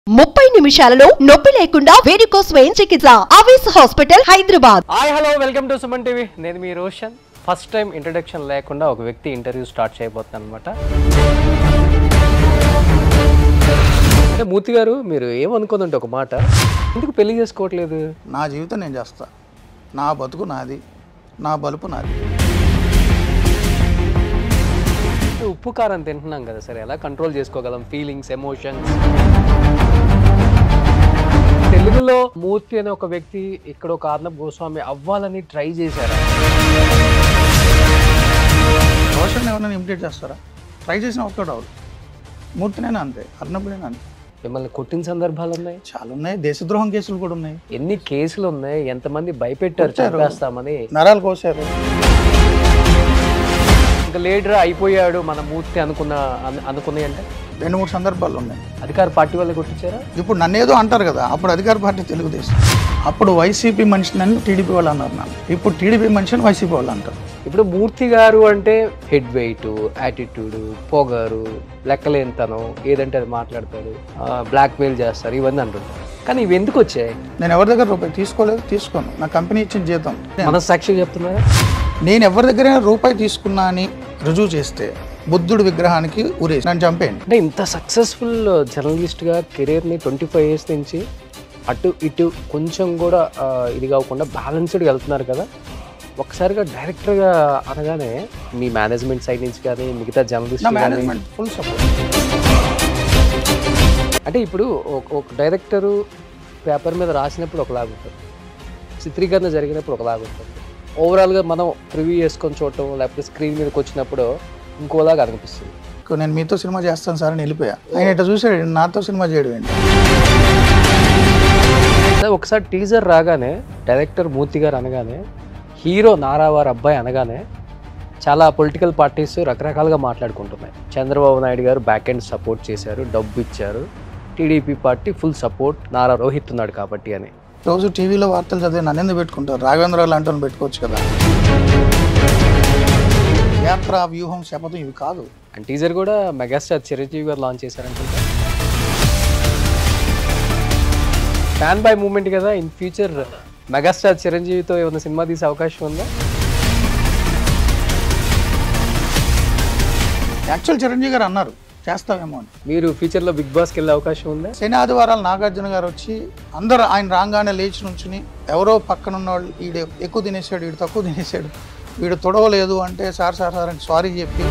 ముప్పై నిమిషాలలో నొప్పి లేకుండా వేడికోస్ స్వయం చికిత్స ఆవేశ hospital Hyderabad hi hello welcome to Suman TV నేను మీ రోషన్ ఫస్ట్ టైం ఇంట్రడక్షన్ లేకుండా ఒక వ్యక్తి ఇంటర్వ్యూ స్టార్ట్ చేయబోతున్నాను అనమాట అంటే మూర్తి గారు మీరు ఏమనుకోదంటే ఒక మాట ఎందుకు పెళ్లి చేసుకోవట్లేదు నా జీవితం నేను చేస్తా నా బతుకు నాది నా బలుపు నాది అంటే ఉప్పు కారం తింటున్నాం కదా సరే ఎలా కంట్రోల్ చేసుకోగలం ఫీలింగ్స్ ఎమోషన్స్ తెలుగులో మూర్తి అనే ఒక వ్యక్తి ఇక్కడ ఒక ఆర్నబ్ గోస్వామి అవ్వాలని ట్రై చేశారు రోషన్ ఎవరైనా ఇమిటేట్ చేస్తారా ట్రై చేసిన ఒక్కడు అవదు మూర్తినైనా అంతే అర్ణబుడైనా అంతే మిమ్మల్ని కొట్టిన సందర్భాలు ఉన్నాయి చాలా ఉన్నాయి దేశద్రోహం కేసులు కూడా ఉన్నాయి ఎన్ని కేసులు ఉన్నాయి ఎంతమంది భయపెట్టారు కొట్టారు. చంపేస్తామని నరాలు కోసారు ఇంకా లీడర్ అయిపోయాడు మన మూర్తి అనుకున్న అను- అనుకున్నాయి అంటే రెండు మూడు సందర్భాలు ఉన్నాయి అధికార పార్టీ వాళ్ళు కొట్టించారా ఇప్పుడు నన్ను ఏదో అంటారు కదా అప్పుడు అధికార పార్టీ తెలుగుదేశం అప్పుడు వైసీపీ మనిషిని అని టీడీపీ వాళ్ళు అన్నారు నన్ను ఇప్పుడు టీడీపీ మనిషిని వైసీపీ వాళ్ళు అంటారు ఇప్పుడు మూర్తి గారు అంటే హెడ్ వెయిట్ యాటిట్యూడ్ పొగరు లెక్కలేనితనం ఏదంటే అది మాట్లాడతాడు బ్లాక్మెయిల్ చేస్తారు ఇవన్నీ అంటుంటారు కానీ ఇవి ఎందుకు వచ్చాయి నేను ఎవరి దగ్గర రూపాయి తీసుకోలేదు తీసుకోను నా కంపెనీ ఇచ్చిన జీతం మనస్సాక్షి చెప్తున్నారా నేను ఎవరి దగ్గర రూపాయి తీసుకున్నా అని రుజువు చేస్తే బుద్ధుడి విగ్రహానికి ఉరేసి నన్ను చంపేయండి అంటే ఇంత సక్సెస్ఫుల్ జర్నలిస్ట్గా కెరీర్ని ట్వంటీ ఫైవ్ ఇయర్స్ నుంచి అటు ఇటు కొంచెం కూడా ఆ, ఇది కాకుండా బ్యాలెన్స్డ్గా వెళ్తున్నారు కదా ఒకసారిగా డైరెక్టర్గా అనగానే మీ మేనేజ్మెంట్ సైడ్ నుంచి కానీ మిగతా నా జర్నలిస్ట్ కానీ మేనేజ్మెంట్ ఫుల్ సపోర్ట్ అంటే ఇప్పుడు ఒక- ఒక డైరెక్టరు పేపర్ మీద రాసినప్పుడు ఒకలాగా ఉంటుంది చిత్రీకరణ జరిగినప్పుడు ఒకలాగా ఉంటుంది ఓవరాల్గా మనం ప్రివ్యూ చేసుకొని చూడటం లేకపోతే స్క్రీన్ మీదకి వచ్చినప్పుడు ఇంకోలాగా అనిపిస్తుంది నేను మీతో సినిమా చేస్తాను సార్ అని వెళ్ళిపోయా ఆయన ఇట్లా చూసాడు నాతో సినిమా చేయడం ఏంటి అదే ఒకసారి టీజర్ రాగానే డైరెక్టర్ మూర్తి గారు అనగానే హీరో నారావారి అబ్బాయి అనగానే చాలా పొలిటికల్ పార్టీస్ రకరకాలుగా మాట్లాడుకుంటున్నాయి చంద్రబాబు నాయుడు గారు బ్యాక్ ఎండ్ సపోర్ట్ చేశారు డబ్బు ఇచ్చారు TDP party full support Nara Rohit ఉన్నాడు కాబట్టి అని రోజు టీవీలో వార్తలు చదివి నన్ను ఎందుకు పెట్టుకుంటారు రాఘవేంద్ర లాంటి వాళ్ళని పెట్టుకోవచ్చు కదా యాత్ర వ్యూహం శపథం ఇవి కాదు అండ్ టీజర్ కూడా మెగాస్టార్ చిరంజీవి గారు లాంచ్ చేశారనుకుంటా ఫ్యాన్ బై మూమెంట్ కదా ఇన్ ఫ్యూచర్ మెగాస్టార్ చిరంజీవితో ఏమైనా సినిమా తీసే అవకాశం ఉందా యాక్చువల్ చిరంజీవి గారు అన్నారు చేస్తామేమో అని మీరు ఫ్యూచర్లో బిగ్ బాస్కి వెళ్ళే అవకాశం ఉందా శని ఆదివారాలు నాగార్జున గారు వచ్చి అందరూ ఆయన రాగానే లేచి నుంచుని ఎవరో పక్కన ఉన్న వాళ్ళు వీడు ఎక్కువ తినేసాడు వీడు తక్కువ తినేసాడు వీడు తొడవలేదు అంటే సార్ సార్ సార్ అని సారీ చెప్పి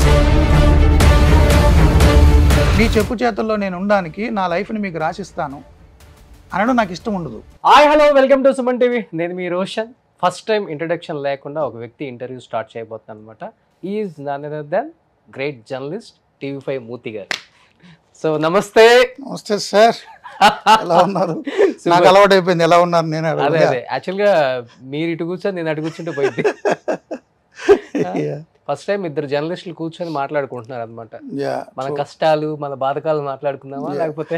నీ చెప్పు చేతుల్లో నేను ఉండడానికి నా లైఫ్ని మీకు రాసిస్తాను అనడం నాకు ఇష్టం ఉండదు hi hello welcome to Suman TV నేను మీ రోషన్ ఫస్ట్ టైం ఇంట్రడక్షన్ లేకుండా ఒక వ్యక్తి ఇంటర్వ్యూ స్టార్ట్ చేయబోతున్నాను అనమాట is none other than great journalist TV five Murthy garu so నమస్తే నమస్తే సార్ ఎలా ఉన్నారు నాకు అలవాటు అయిపోయింది ఎలా ఉన్నారు నేను అదే అడగగా. అదే యాక్చువల్గా మీరు ఇటు కూర్చొని నేను అటు కూర్చుంటే పోయింది Yeah. ఫస్ట్ టైం ఇద్దరు జర్నలిస్టులు కూర్చొని మాట్లాడుకుంటున్నారు అనమాట Yeah, మన true. కష్టాలు మన బాధకాలు మాట్లాడుకుందామా Yeah. లేకపోతే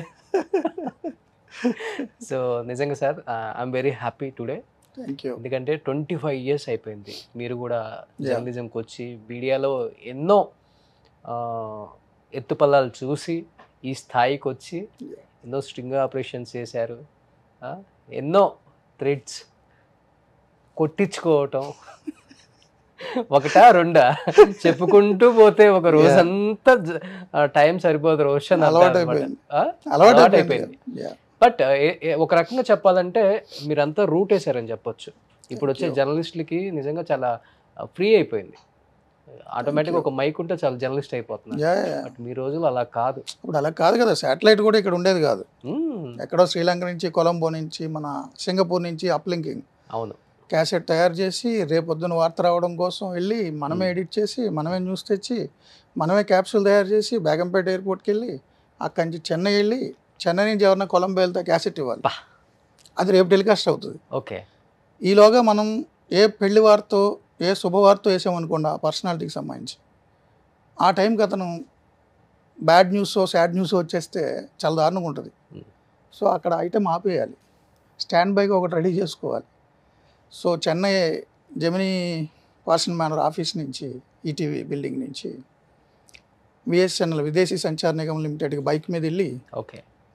సో నిజంగా sir I'm very happy today Thank you. ఎందుకంటే ట్వంటీ ఫైవ్ ఇయర్స్ అయిపోయింది మీరు కూడా జర్నలిజంకి వచ్చి మీడియాలో ఎన్నో ఆ, ఎత్తుపల్లాలు చూసి ఈ స్థాయికి వచ్చి ఎన్నో స్ట్రింగ్ ఆపరేషన్స్ చేశారు ఆ, ఎన్నో థ్రెడ్స్ కొట్టించుకోవటం ఒకటా రెండా చెప్పుకుంటూ పోతే ఒక రోజంతా టైం సరిపోదు రోషన్ అంతా అలవాటు అన్నమాట. అయిపోయింది. ఆ? అలవాటు అలవాటు అయిపోయింది Yeah. బట్ ఒక రకంగా చెప్పాలంటే మీరంతా రూట్ వేసారని చెప్పొచ్చు ఇప్పుడు వచ్చే జర్నలిస్టులకి నిజంగా చాలా ఫ్రీ అయిపోయింది ఆటోమేటిక్గా ఒక మైక్ ఉంటే చాలా జర్నలిస్ట్ అయిపోతున్నారు Yeah, yeah. బట్ మీ రోజులు అలా కాదు ఇప్పుడు అలా కాదు కదా శాటిలైట్ కూడా ఇక్కడ ఉండేది కాదు మ్మ్. ఎక్కడో శ్రీలంక నుంచి కొలంబో నుంచి మన సింగపూర్ నుంచి అప్లింకింగ్ అవును క్యాసెట్ తయారు చేసి రేపొద్దున వార్త రావడం కోసం వెళ్ళి మనమే ఎడిట్ చేసి మనమే న్యూస్ తెచ్చి మనమే క్యాప్సూల్ తయారు చేసి బేగంపేట ఎయిర్పోర్ట్కి వెళ్ళి అక్కడి నుంచి చెన్నై వెళ్ళి చెన్నై నుంచి ఎవరన్నా కొలంబో వెళ్తే క్యాసెట్ ఇవ్వాలి బా. అది రేపు టెలికాస్ట్ అవుతుంది ఓకే ఈలోగా మనం ఏ పెళ్లి వార్తో ఏ శుభవార్త వేసామనుకోండి ఆ పర్సనాలిటీకి సంబంధించి ఆ టైంకి అతను బ్యాడ్ న్యూస్ సాడ్ న్యూస్ వచ్చేస్తే చాలా దారుణంగా ఉంటుంది Hmm. సో అక్కడ ఐటెం ఆపేయాలి స్టాండ్ బైగా ఒకటి రెడీ చేసుకోవాలి so Chennai Gemini Parsn Manor office నుంచి ఈటీవీ బిల్డింగ్ నుంచి విఎస్ఎన్ఎల్ విదేశీ సంచార నిగమ్ లిమిటెడ్కి బైక్ మీద వెళ్ళి ఓకే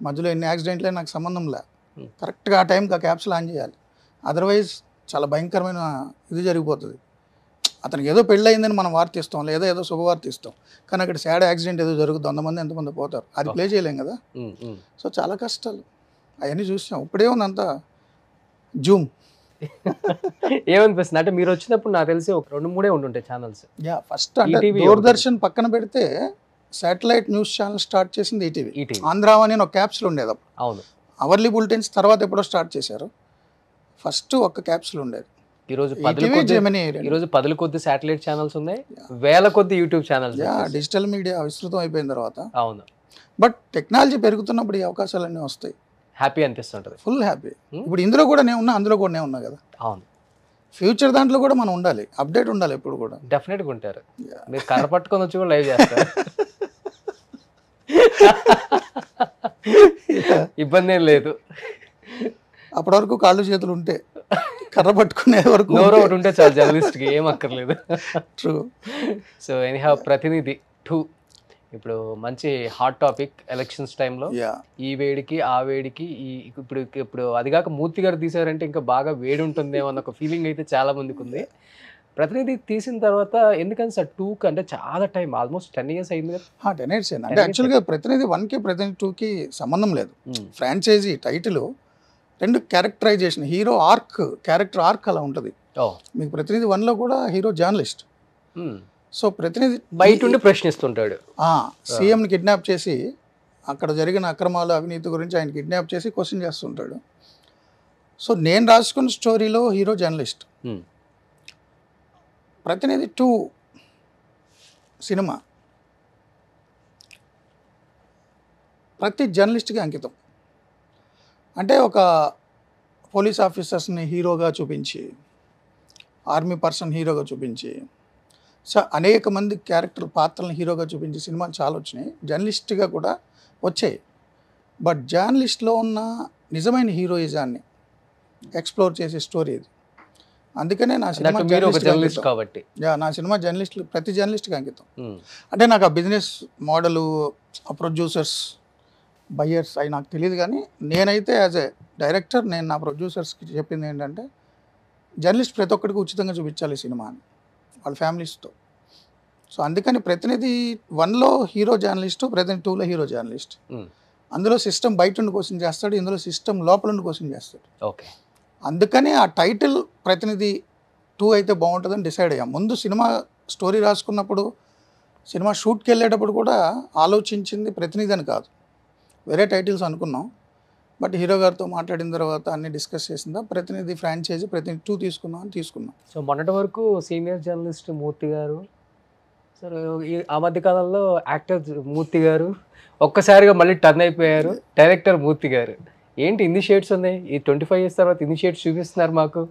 మధ్యలో ఎన్ని యాక్సిడెంట్లే నాకు సంబంధం లే Hmm. కరెక్ట్గా ఆ టైంకి ఆ క్యాప్సుల్ ఆన్ చేయాలి అదర్వైజ్ చాలా భయంకరమైన ఇది జరిగిపోతుంది అతనికి ఏదో పెళ్ళి అయిందని మనం వార్త ఇస్తాం లేదా ఏదో శుభవార్త ఇస్తాం కానీ అక్కడ సాడ్ యాక్సిడెంట్ ఏదో జరుగుతుంది వందమంది ఎంతమంది పోతారు అది ప్లే చేయలేం కదా ఉమ్, ఉమ్. సో చాలా కష్టాలు అవన్నీ చూసాం ఇప్పుడే ఉందంతా జూమ్ ఏమనిపిస్తుంది అంటే మీరు వచ్చినప్పుడు నాకు తెలిసి ఒక రెండు మూడే ఉండుంటాయి ఛానల్స్ యా ఫస్ట్ అంటే ETV దూరదర్శన్ పక్కన పెడితే శాటిలైట్ న్యూస్ ఛానల్ స్టార్ట్ చేసింది ఈటీవీ ఈటీవీ ఆంధ్రావని అని ఒక క్యాప్సుల్ ఉండేది అప్పుడు అవును అవర్లీ బులెటిన్స్ తర్వాత ఎప్పుడో స్టార్ట్ చేశారు ఫస్ట్ ఒక్క క్యాప్సుల్ ఉండేది ఈరోజు పదుల ఈటీవీ కొద్ది జెమినీ ఈరోజు పదుల కొద్ది శాటిలైట్ ఛానల్స్ ఉన్నాయి వేల కొద్ది YouTube channels yeah digital media విస్తృతం అయిపోయిన తర్వాత అవును బట్ టెక్నాలజీ పెరుగుతున్నప్పుడు ఈ అవకాశాలన్నీ వస్తాయి హ్యాపీ అనిపిస్తుంటది ఫుల్ హ్యాపీ Hmm. ఇప్పుడు ఇందులో కూడా నేను ఉన్నా అందులో కూడా నేను ఉన్నా కదా అవును ఫ్యూచర్ దాంట్లో కూడా మనం ఉండాలి అప్డేట్ ఉండాలి ఎప్పుడు కూడా డెఫినెట్ గా ఉంటారు Yeah. మీరు కర్ర పట్టుకొని వచ్చి కూడా లైవ్ చేస్తారు ఇబ్బంది ఏం లేదు అప్పటి వరకు కాళ్ళు చేతులు ఉంటే కర్ర పట్టుకునే వరకు నోరు ఒకటి ఉంటే చాలు జర్నలిస్ట్ కి ఏం అక్కర్లేదు ట్రూ సో ఎనీహా ప్రతినిధి టూ ఇప్పుడు మంచి హాట్ టాపిక్ ఎలక్షన్స్ టైంలో యా ఈ వేడికి ఆ వేడికి ఈ ఇప్పుడు ఇప్పుడు అది కాక మూర్తి గారు తీసారంటే ఇంకా బాగా వేడి ఉంటుందేమో అన్న ఒక ఫీలింగ్ అయితే చాలా మందికి ఉంది ప్రతినిధి తీసిన తర్వాత ఎందుకని సార్ టూ అంటే చాలా టైం ఆల్మోస్ట్ టెన్ ఇయర్స్ అయింది కదా టెన్ ఎయిట్స్ అంటే years యాక్చువల్గా ప్రతినిధి వన్కి ప్రతినిధి టూకి సంబంధం లేదు ఉమ్, ఫ్రాంచైజీ టైటిల్ రెండు characterization hero arc character arc అలా ఉంటుంది ఓ మీకు ప్రతినిధి వన్లో కూడా హీరో జర్నలిస్ట్ ఉమ్. సో ప్రతినిధి బయట ఉండి ప్రశ్నిస్తుంటాడు సీఎంని కిడ్నాప్ చేసి అక్కడ జరిగిన అక్రమాలు అవినీతి గురించి ఆయన కిడ్నాప్ చేసి క్వశ్చన్ చేస్తుంటాడు సో నేను రాసుకున్న స్టోరీలో హీరో జర్నలిస్ట్ ఉమ్, ప్రతినిధి టూ సినిమా ప్రతి జర్నలిస్ట్కి అంకితం అంటే ఒక పోలీస్ ఆఫీసర్స్ని హీరోగా చూపించి ఆర్మీ పర్సన్ హీరోగా చూపించి సో అనేక మంది క్యారెక్టర్ పాత్రలను హీరోగా చూపించి సినిమాలు చాలా వచ్చినాయి జర్నలిస్ట్గా కూడా వచ్చాయి బట్ జర్నలిస్ట్లో ఉన్న నిజమైన హీరోయిజాన్ని ఎక్స్ప్లోర్ చేసే స్టోరీ ఇది అందుకనే నా సినిమా అన్నట్టు మీరు ఒక జర్నలిస్ట్కి జర్నలిస్ట్ అంకితం. కాబట్టి యా నా సినిమా జర్నలిస్ట్ ప్రతి జర్నలిస్ట్కి అంకితం ఉమ్, అంటే నాకు ఆ బిజినెస్ మోడలు ఆ ప్రొడ్యూసర్స్ బయ్యర్స్ అవి నాకు తెలియదు కానీ నేనైతే యాజ్ ఎ డైరెక్టర్ నేను నా ప్రొడ్యూసర్స్కి చెప్పింది ఏంటంటే జర్నలిస్ట్ ప్రతి ఒక్కరికి ఉచితంగా చూపించాలి ఈ సినిమా అని వాళ్ళ ఫ్యామిలీస్తో సో అందుకని ప్రతినిధి వన్లో హీరో జర్నలిస్టు ప్రతినిధి టూలో హీరో జర్నలిస్ట్ ఉమ్, అందులో సిస్టమ్ బయట ఉండి కోసం చేస్తాడు ఇందులో సిస్టమ్ లోపల ఉండి కోసం చేస్తాడు ఓకే అందుకని ఆ టైటిల్ ప్రతినిధి టూ అయితే బాగుంటుందని డిసైడ్ అయ్యాం ముందు సినిమా స్టోరీ రాసుకున్నప్పుడు సినిమా షూట్కి వెళ్ళేటప్పుడు కూడా ఆలోచించింది ప్రతినిధి అని కాదు వేరే టైటిల్స్ అనుకున్నాం బట్ హీరో గారితో మాట్లాడిన తర్వాత అన్ని డిస్కస్ చేసిందా ప్రతినిధి ఫ్రాంచైజీ ప్రతినిధి టూ తీసుకుందాం అని తీసుకున్నాం సో మొన్నటి వరకు సీనియర్ జర్నలిస్ట్ మూర్తి గారు సార్ ఈ- ఆ మధ్య కాలంలో యాక్టర్ మూర్తి గారు ఒక్కసారిగా మళ్ళీ టర్న్ అయిపోయారు డైరెక్టర్ మూర్తి గారు ఏంటి ఇన్ని షేడ్స్ ఉన్నాయి ఈ ట్వంటీ ఫైవ్ ఇయర్స్ తర్వాత ఇన్ని షేడ్స్ చూపిస్తున్నారు మాకు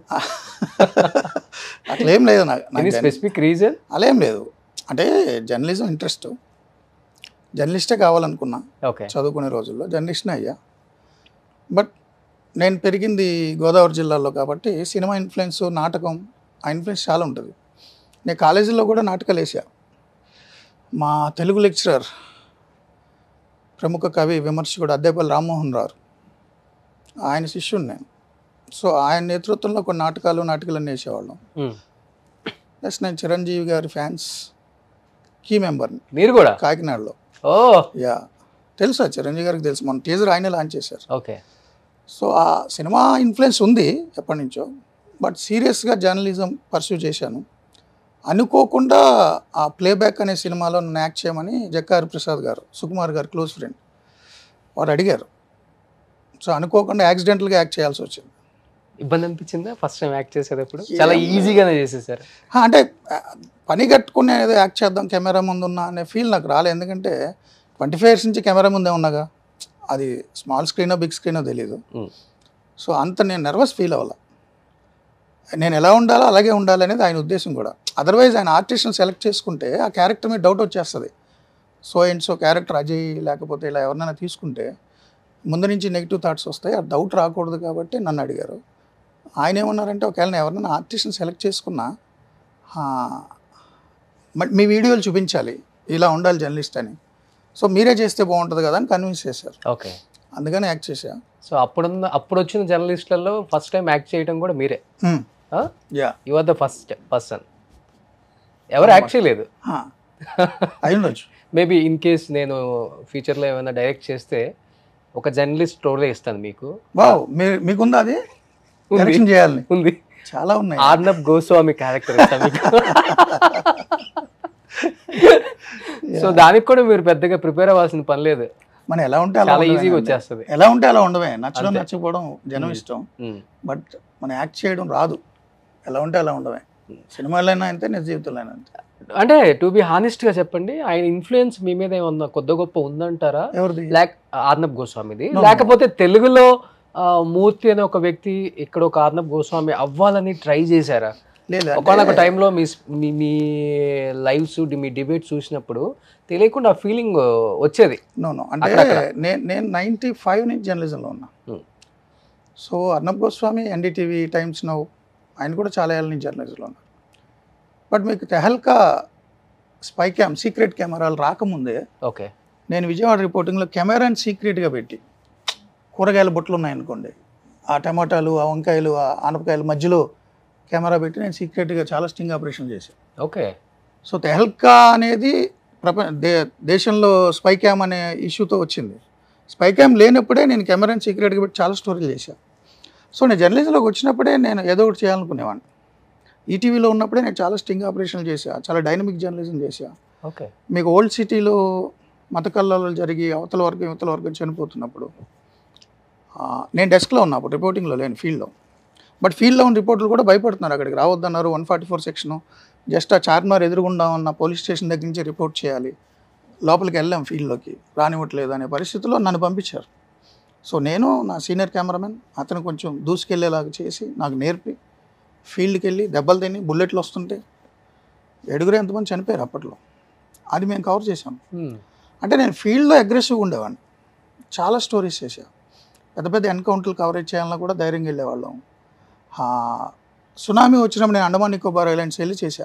అట్లా ఏం లేదు నాకు ఎనీ నాకు స్పెసిఫిక్ రీజన్ అలా ఏం లేదు అంటే జర్నలిజం ఇంట్రెస్ట్ జర్నలిస్టే కావాలనుకున్నా ఓకే చదువుకునే రోజుల్లో జర్నలిస్ట్నే అయ్యా బట్ నేను పెరిగింది గోదావరి జిల్లాలో కాబట్టి సినిమా ఇన్ఫ్లుయెన్స్ నాటకం ఆ ఇన్ఫ్లుయెన్స్ చాలా ఉంటుంది నేను కాలేజీలో కూడా నాటకాలు వేసా మా తెలుగు లెక్చరర్ ప్రముఖ కవి విమర్శకుడు అద్దేపల్లి రామ్మోహన్ రావు ఆయన శిష్యుడు నేను సో ఆయన నేతృత్వంలో కొన్ని నాటకాలు నాటకాలన్నీ వేసేవాళ్ళం ప్లస్ నేను చిరంజీవి గారి ఫ్యాన్స్ కీ మెంబర్ని మీరు కూడా కాకినాడలో ఓ యా తెలుసా చిరంజీవి గారికి తెలుసు మన టీజర్ ఆయనే లాంచ్ చేశారు ఓకే సో ఆ సినిమా ఇన్ఫ్లుయెన్స్ ఉంది ఎప్పటి నుంచో బట్ సీరియస్గా జర్నలిజం పర్సూ చేశాను అనుకోకుండా ఆ ప్లేబ్యాక్ అనే సినిమాలో నన్ను యాక్ట్ చేయమని జక్కారి ప్రసాద్ గారు సుకుమార్ గారు క్లోజ్ ఫ్రెండ్ వారు అడిగారు సో అనుకోకుండా యాక్సిడెంటల్గా యాక్ట్ చేయాల్సి వచ్చింది ఇబ్బంది అనిపించిందా ఫస్ట్ టైం యాక్ట్ చేసేటప్పుడు చాలా ఈజీగానే చేసేసారు హా, అంటే ఆ, పని కట్టుకుని ఏదో యాక్ట్ చేద్దాం కెమెరా ముందు ఉన్నా అనే ఫీల్ నాకు రాలేదు ఎందుకంటే ట్వంటీ ఫైవ్ ఇయర్స్ నుంచి కెమెరా ముందే ఉన్నాగా అది స్మాల్ స్క్రీనో బిగ్ స్క్రీనో తెలియదు Mm. సో అంత నేను నర్వస్ ఫీల్ అవ్వాల నేను ఎలా ఉండాలో అలాగే ఉండాలి అనేది ఆయన ఉద్దేశం కూడా అదర్వైజ్ ఆయన ఆర్టిస్ట్ని సెలెక్ట్ చేసుకుంటే ఆ క్యారెక్టర్ మీద డౌట్ వచ్చేస్తుంది so and so character Ajay లేకపోతే ఇలా ఎవరినైనా తీసుకుంటే ముందు నుంచి నెగిటివ్ థాట్స్ వస్తాయి ఆ డౌట్ రాకూడదు కాబట్టి నన్ను అడిగారు ఆయన ఏమన్నారంటే ఒకవేళ నేను ఎవరినైనా ఆర్టిస్ట్ని సెలెక్ట్ చేసుకున్నా ఆ, మరి మీ వీడియోలు చూపించాలి ఇలా ఉండాలి జర్నలిస్ట్ అని సో మీరే చేస్తే బాగుంటుంది కదా అని కన్విన్స్ చేశారు ఓకే అందుకని యాక్ట్ చేసా సో అప్పుడున్న అప్పుడు వచ్చిన జర్నలిస్టులలో ఫస్ట్ టైం యాక్ట్ చేయడం కూడా మీరే yeah you are the first person ఎవరు యాక్ట్ చేయలేదు అయి ఉండొచ్చు మేబీ ఇన్ కేస్ నేను ఫ్యూచర్లో ఏమైనా డైరెక్ట్ చేస్తే ఒక జర్నలిస్ట్ రోలే ఇస్తాను మీకు వావ్ మీరు మీకుందా అది డైరెక్షన్ చేయాలని ఉంది చాలా ఉన్నాయి ఆర్నబ్ గోస్వామి క్యారెక్టర్ ఇస్తాను మీకు సో దానికి కూడా మీరు పెద్దగా ప్రిపేర్ అవ్వాల్సిన పని లేదు మనం ఎలా ఉంటే అలా చాలా ఉండడమే ఈజీగా అంతే. వచ్చేస్తుంది ఎలా ఉంటే అలా ఉండమే నచ్చడం అంతే. నచ్చకపోవడం జనం ఇష్టం ఉమ్. బట్ మనం యాక్ట్ చేయడం రాదు ఎలా ఉంటే అలా ఉండమే సినిమాలైనా అంతే నిజ జీవితంలో అంతే అంటే టు బి హానెస్ట్ గా చెప్పండి ఆయన ఇన్ఫ్లుయెన్స్ మీ మీద ఏమన్నా కొద్ది గొప్ప ఉందంటారా ఎవరిది లేక ఆర్నబ్ గోస్వామిది No, no. లేకపోతే తెలుగులో ఆ, మూర్తి అనే ఒక వ్యక్తి ఇక్కడ ఒక ఆర్నబ్ గోస్వామి అవ్వాలని ట్రై చేశారా లేదు ఒకనొక అంటే టైంలో మీ మీ మీ లైవ్స్ మీ డిబేట్ చూసినప్పుడు తెలియకుండా ఆ ఫీలింగ్ వచ్చేది నో నో అంటే అక్కడక్కడ. నేను నేను నైంటీ ఫైవ్ నుంచి జర్నలిజంలో ఉన్నా Hmm. So Arnab Goswami NDTV Times Now ఆయన కూడా చాలా ఏళ్ళ నుంచి జర్నలిజంలో ఉన్నారు బట్ మీకు తెహల్కా స్పై క్యామ్ సీక్రెట్ కెమెరాలు రాకముందే ఓకే నేను విజయవాడ రిపోర్టింగ్లో కెమెరాని సీక్రెట్గా పెట్టి కూరగాయల బుట్టలు ఉన్నాయనుకోండి ఆ టమాటాలు ఆ వంకాయలు ఆ ఆనపకాయల మధ్యలో కెమెరా పెట్టి నేను సీక్రెట్గా చాలా స్టింగ్ ఆపరేషన్ చేశాను ఓకే సో తెహల్కా అనేది ప్రపంచ దే దేశంలో స్పై క్యామ్ అనే ఇష్యూతో వచ్చింది స్పై క్యామ్ లేనప్పుడే నేను కెమెరాని సీక్రెట్గా పెట్టి చాలా స్టోరీలు చేశాను సో నేను జర్నలిజంలోకి వచ్చినప్పుడే నేను ఏదో ఒకటి చేయాలనుకునేవాడిని ఈటీవీలో ఉన్నప్పుడే నేను చాలా స్టింగ్ ఆపరేషన్లు చేశా చాలా డైనమిక్ జర్నలిజం చేశా ఓకే మీకు ఓల్డ్ సిటీలో మత కల్లాలు జరిగి అవతల వర్గం యువతల వర్గం చనిపోతున్నప్పుడు ఆ, నేను డెస్క్లో ఉన్నా అప్పుడు రిపోర్టింగ్లో లేను ఫీల్డ్లో బట్ ఫీల్డ్లో ఉన్న రిపోర్టర్లు కూడా భయపడుతున్నారు అక్కడికి రావద్దన్నారు one forty four section just ఆ చార్మార్ ఎదురుగుండా ఉన్న పోలీస్ స్టేషన్ దగ్గర నుంచి రిపోర్ట్ చేయాలి లోపలికి వెళ్ళాం ఫీల్డ్లోకి రానివ్వట్లేదు అనే పరిస్థితిలో నన్ను పంపించారు సో నేను నా సీనియర్ కెమెరామెన్ అతను కొంచెం దూసుకెళ్ళేలాగా చేసి నాకు నేర్పి ఫీల్డ్కి వెళ్ళి దెబ్బలు తిని బుల్లెట్లు వస్తుంటే ఏడుగురు ఎంతమంది చనిపోయారు అప్పట్లో అది మేము కవర్ చేసాం అంటే నేను ఫీల్డ్లో అగ్రెసివ్గా ఉండేవాడిని చాలా స్టోరీస్ చేశా పెద్ద పెద్ద ఎన్కౌంటర్లు కవరేజ్ చేయాలన్నా కూడా ధైర్యంగా వెళ్ళేవాళ్ళం ఆ, సునామీ వచ్చినప్పుడు నేను అండమాన్ నికోబార్ ఐలాండ్స్ వెళ్ళి చేశా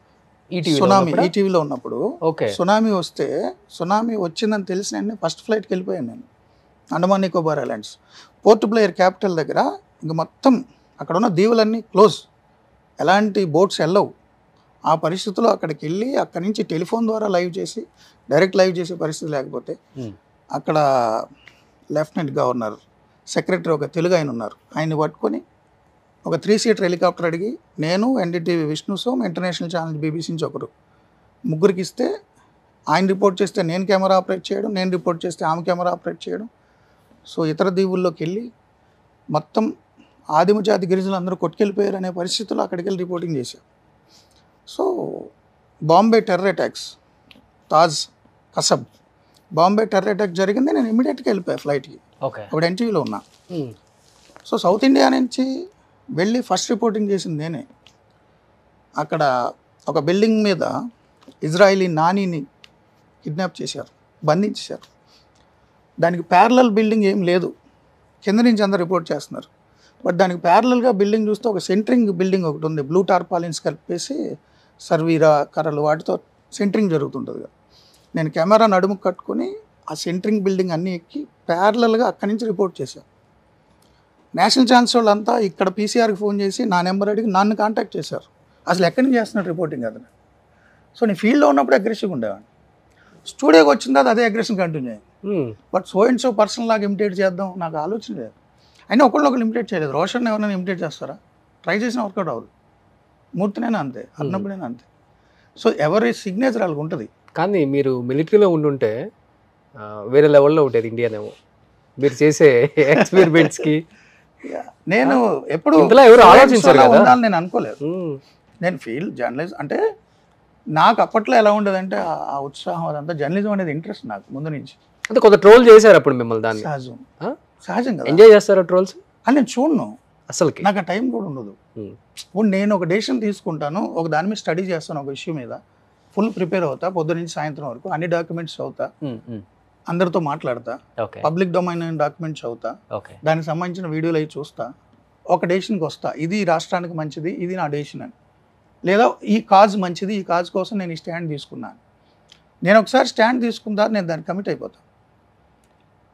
సునామీ ఈటీవీలో ఉన్నప్పుడు ఓకే సునామీ వస్తే సునామీ వచ్చిందని తెలిసిన వెంటనే ఫస్ట్ ఫ్లైట్కి వెళ్ళిపోయాను నేను అండమాన్ నికోబార్ ఐలాండ్స్ పోర్ట్ ప్లేయర్ క్యాపిటల్ దగ్గర ఇంక మొత్తం అక్కడ ఉన్న దీవులన్నీ క్లోజ్ ఎలాంటి బోట్స్ వెళ్ళవు ఆ పరిస్థితిలో అక్కడికి వెళ్ళి అక్కడి నుంచి టెలిఫోన్ ద్వారా లైవ్ చేసి డైరెక్ట్ లైవ్ చేసే పరిస్థితి లేకపోతే Hmm. అక్కడ లెఫ్టినెంట్ గవర్నర్ సెక్రటరీ ఒక తెలుగు ఆయన ఉన్నారు ఆయన్ని పట్టుకొని ఒక త్రీ సీటర్ హెలికాప్టర్ అడిగి నేను NDTV Vishnu Som international channel BBC నుంచి ఒకరు ముగ్గురికి ఇస్తే ఆయన రిపోర్ట్ చేస్తే నేను కెమెరా ఆపరేట్ చేయడం నేను రిపోర్ట్ చేస్తే ఆమె కెమెరా ఆపరేట్ చేయడం సో ఇతర దీవుల్లోకి వెళ్ళి మొత్తం ఆదిమ జాతి గిరిజనులు అందరూ కొట్టుకెళ్ళిపోయారు అనే పరిస్థితుల్లో అక్కడికి వెళ్ళి రిపోర్టింగ్ చేశాం so Bombay terror attacks Taj Kasab Bombay terror attack జరిగింది నేను ఇమీడియట్గా వెళ్ళిపోయా ఫ్లైట్కి ఓకే అప్పుడు ఎన్టీవీలో ఉన్నా సో సౌత్ ఇండియా నుంచి వెళ్ళి ఫస్ట్ రిపోర్టింగ్ చేసింది నేనే అక్కడ ఒక బిల్డింగ్ మీద ఇజ్రాయిలీ నానీని కిడ్నాప్ చేశారు బంధించేశారు దానికి ప్యారలల్ బిల్డింగ్ ఏం లేదు కింద నుంచి అందరు రిపోర్ట్ చేస్తున్నారు బట్ దానికి ప్యారలల్గా బిల్డింగ్ చూస్తే ఒక సెంటరింగ్ బిల్డింగ్ ఒకటి ఉంది బ్లూ టార్పాలిన్స్ కలిపేసి సర్వీరా కర్రలు వాటితో సెంటరింగ్ జరుగుతుంటుంది కదా నేను కెమెరా నడుము కట్టుకొని ఆ సెంటరింగ్ బిల్డింగ్ అన్నీ ఎక్కి ప్యారలల్గా అక్కడి నుంచి రిపోర్ట్ చేశాను నేషనల్ ఛాన్స్ వాళ్ళంతా ఇక్కడ పీసీఆర్కి ఫోన్ చేసి నా నెంబర్ అడిగి నన్ను కాంటాక్ట్ చేశారు అసలు ఎక్కడి నుంచి చేస్తున్నాడు రిపోర్టింగ్ అతను సో నేను ఫీల్డ్లో ఉన్నప్పుడు అగ్రెసివ్గా ఉండేవాడిని స్టూడియోకి వచ్చిన తర్వాత అదే అగ్రెషన్ కంటిన్యూ అయ్యింది but so and so person లాగా ఇమిటేట్ చేద్దాం నాకు ఆలోచన లేదు అయినా ఒకళ్ళు ఒకళ్ళు ఇమిటేట్ చేయలేదు రోషన్ ఎవరైనా ఇమిటేట్ చేస్తారా ట్రై చేసిన వర్కౌట్ అవ్వదు మూర్తినైనా అంతే అన్నప్పుడైనా అంతే సో ఎవరి సిగ్నేచర్ వాళ్ళకి ఉంటుంది కానీ మీరు మిలిటరీలో ఉండుంటే ఆ, వేరే లెవెల్లో ఉండేది ఇండియానేమో మీరు చేసే ఎక్స్పెరిమెంట్స్కి నేను ఎప్పుడు ఇంతలో ఎవరు so and so ఆలోచించరు లా కదా. ఉండాలని నేను అనుకోలేదు నేను ఫీల్ జర్నలిజం అంటే నాకు అప్పట్లో ఎలా ఉండేదంటే ఆ- ఆ ఉత్సాహం అదంతా జర్నలిజం అనేది ఇంట్రెస్ట్ నాకు ముందు నుంచి అంటే కొంత ట్రోల్ చేశారు అప్పుడు మిమ్మల్ని దాన్ని సహజం ఆ? సహజం కదా ఎంజాయ్ చేస్తారా ట్రోల్స్ అని నేను చూడను అసలుకి నాకు ఆ టైం కూడా ఉండదు Hmm. ఇప్పుడు నేను ఒక డెసిషన్ తీసుకుంటాను ఒక దాని మీద స్టడీ చేస్తాను ఒక ఇష్యూ మీద ఫుల్ ప్రిపేర్ అవుతా పొద్దు నుంచి సాయంత్రం వరకు అన్ని డాక్యుమెంట్స్ చదువుతా అందరితో మాట్లాడతా ఓకే పబ్లిక్ డొమైన్ డాక్యుమెంట్స్ చదువుతా ఓకే దానికి సంబంధించిన వీడియోలు అవి చూస్తా ఒక డెసిషన్కి వస్తా ఇది ఈ రాష్ట్రానికి మంచిది ఇది నా డెసిషన్ అని లేదా ఈ కాజ్ మంచిది ఈ కాజ్ కోసం నేను ఈ స్టాండ్ తీసుకున్నాను నేను ఒకసారి స్టాండ్ తీసుకున్న తర్వాత నేను దాన్ని కమిట్ అయిపోతాను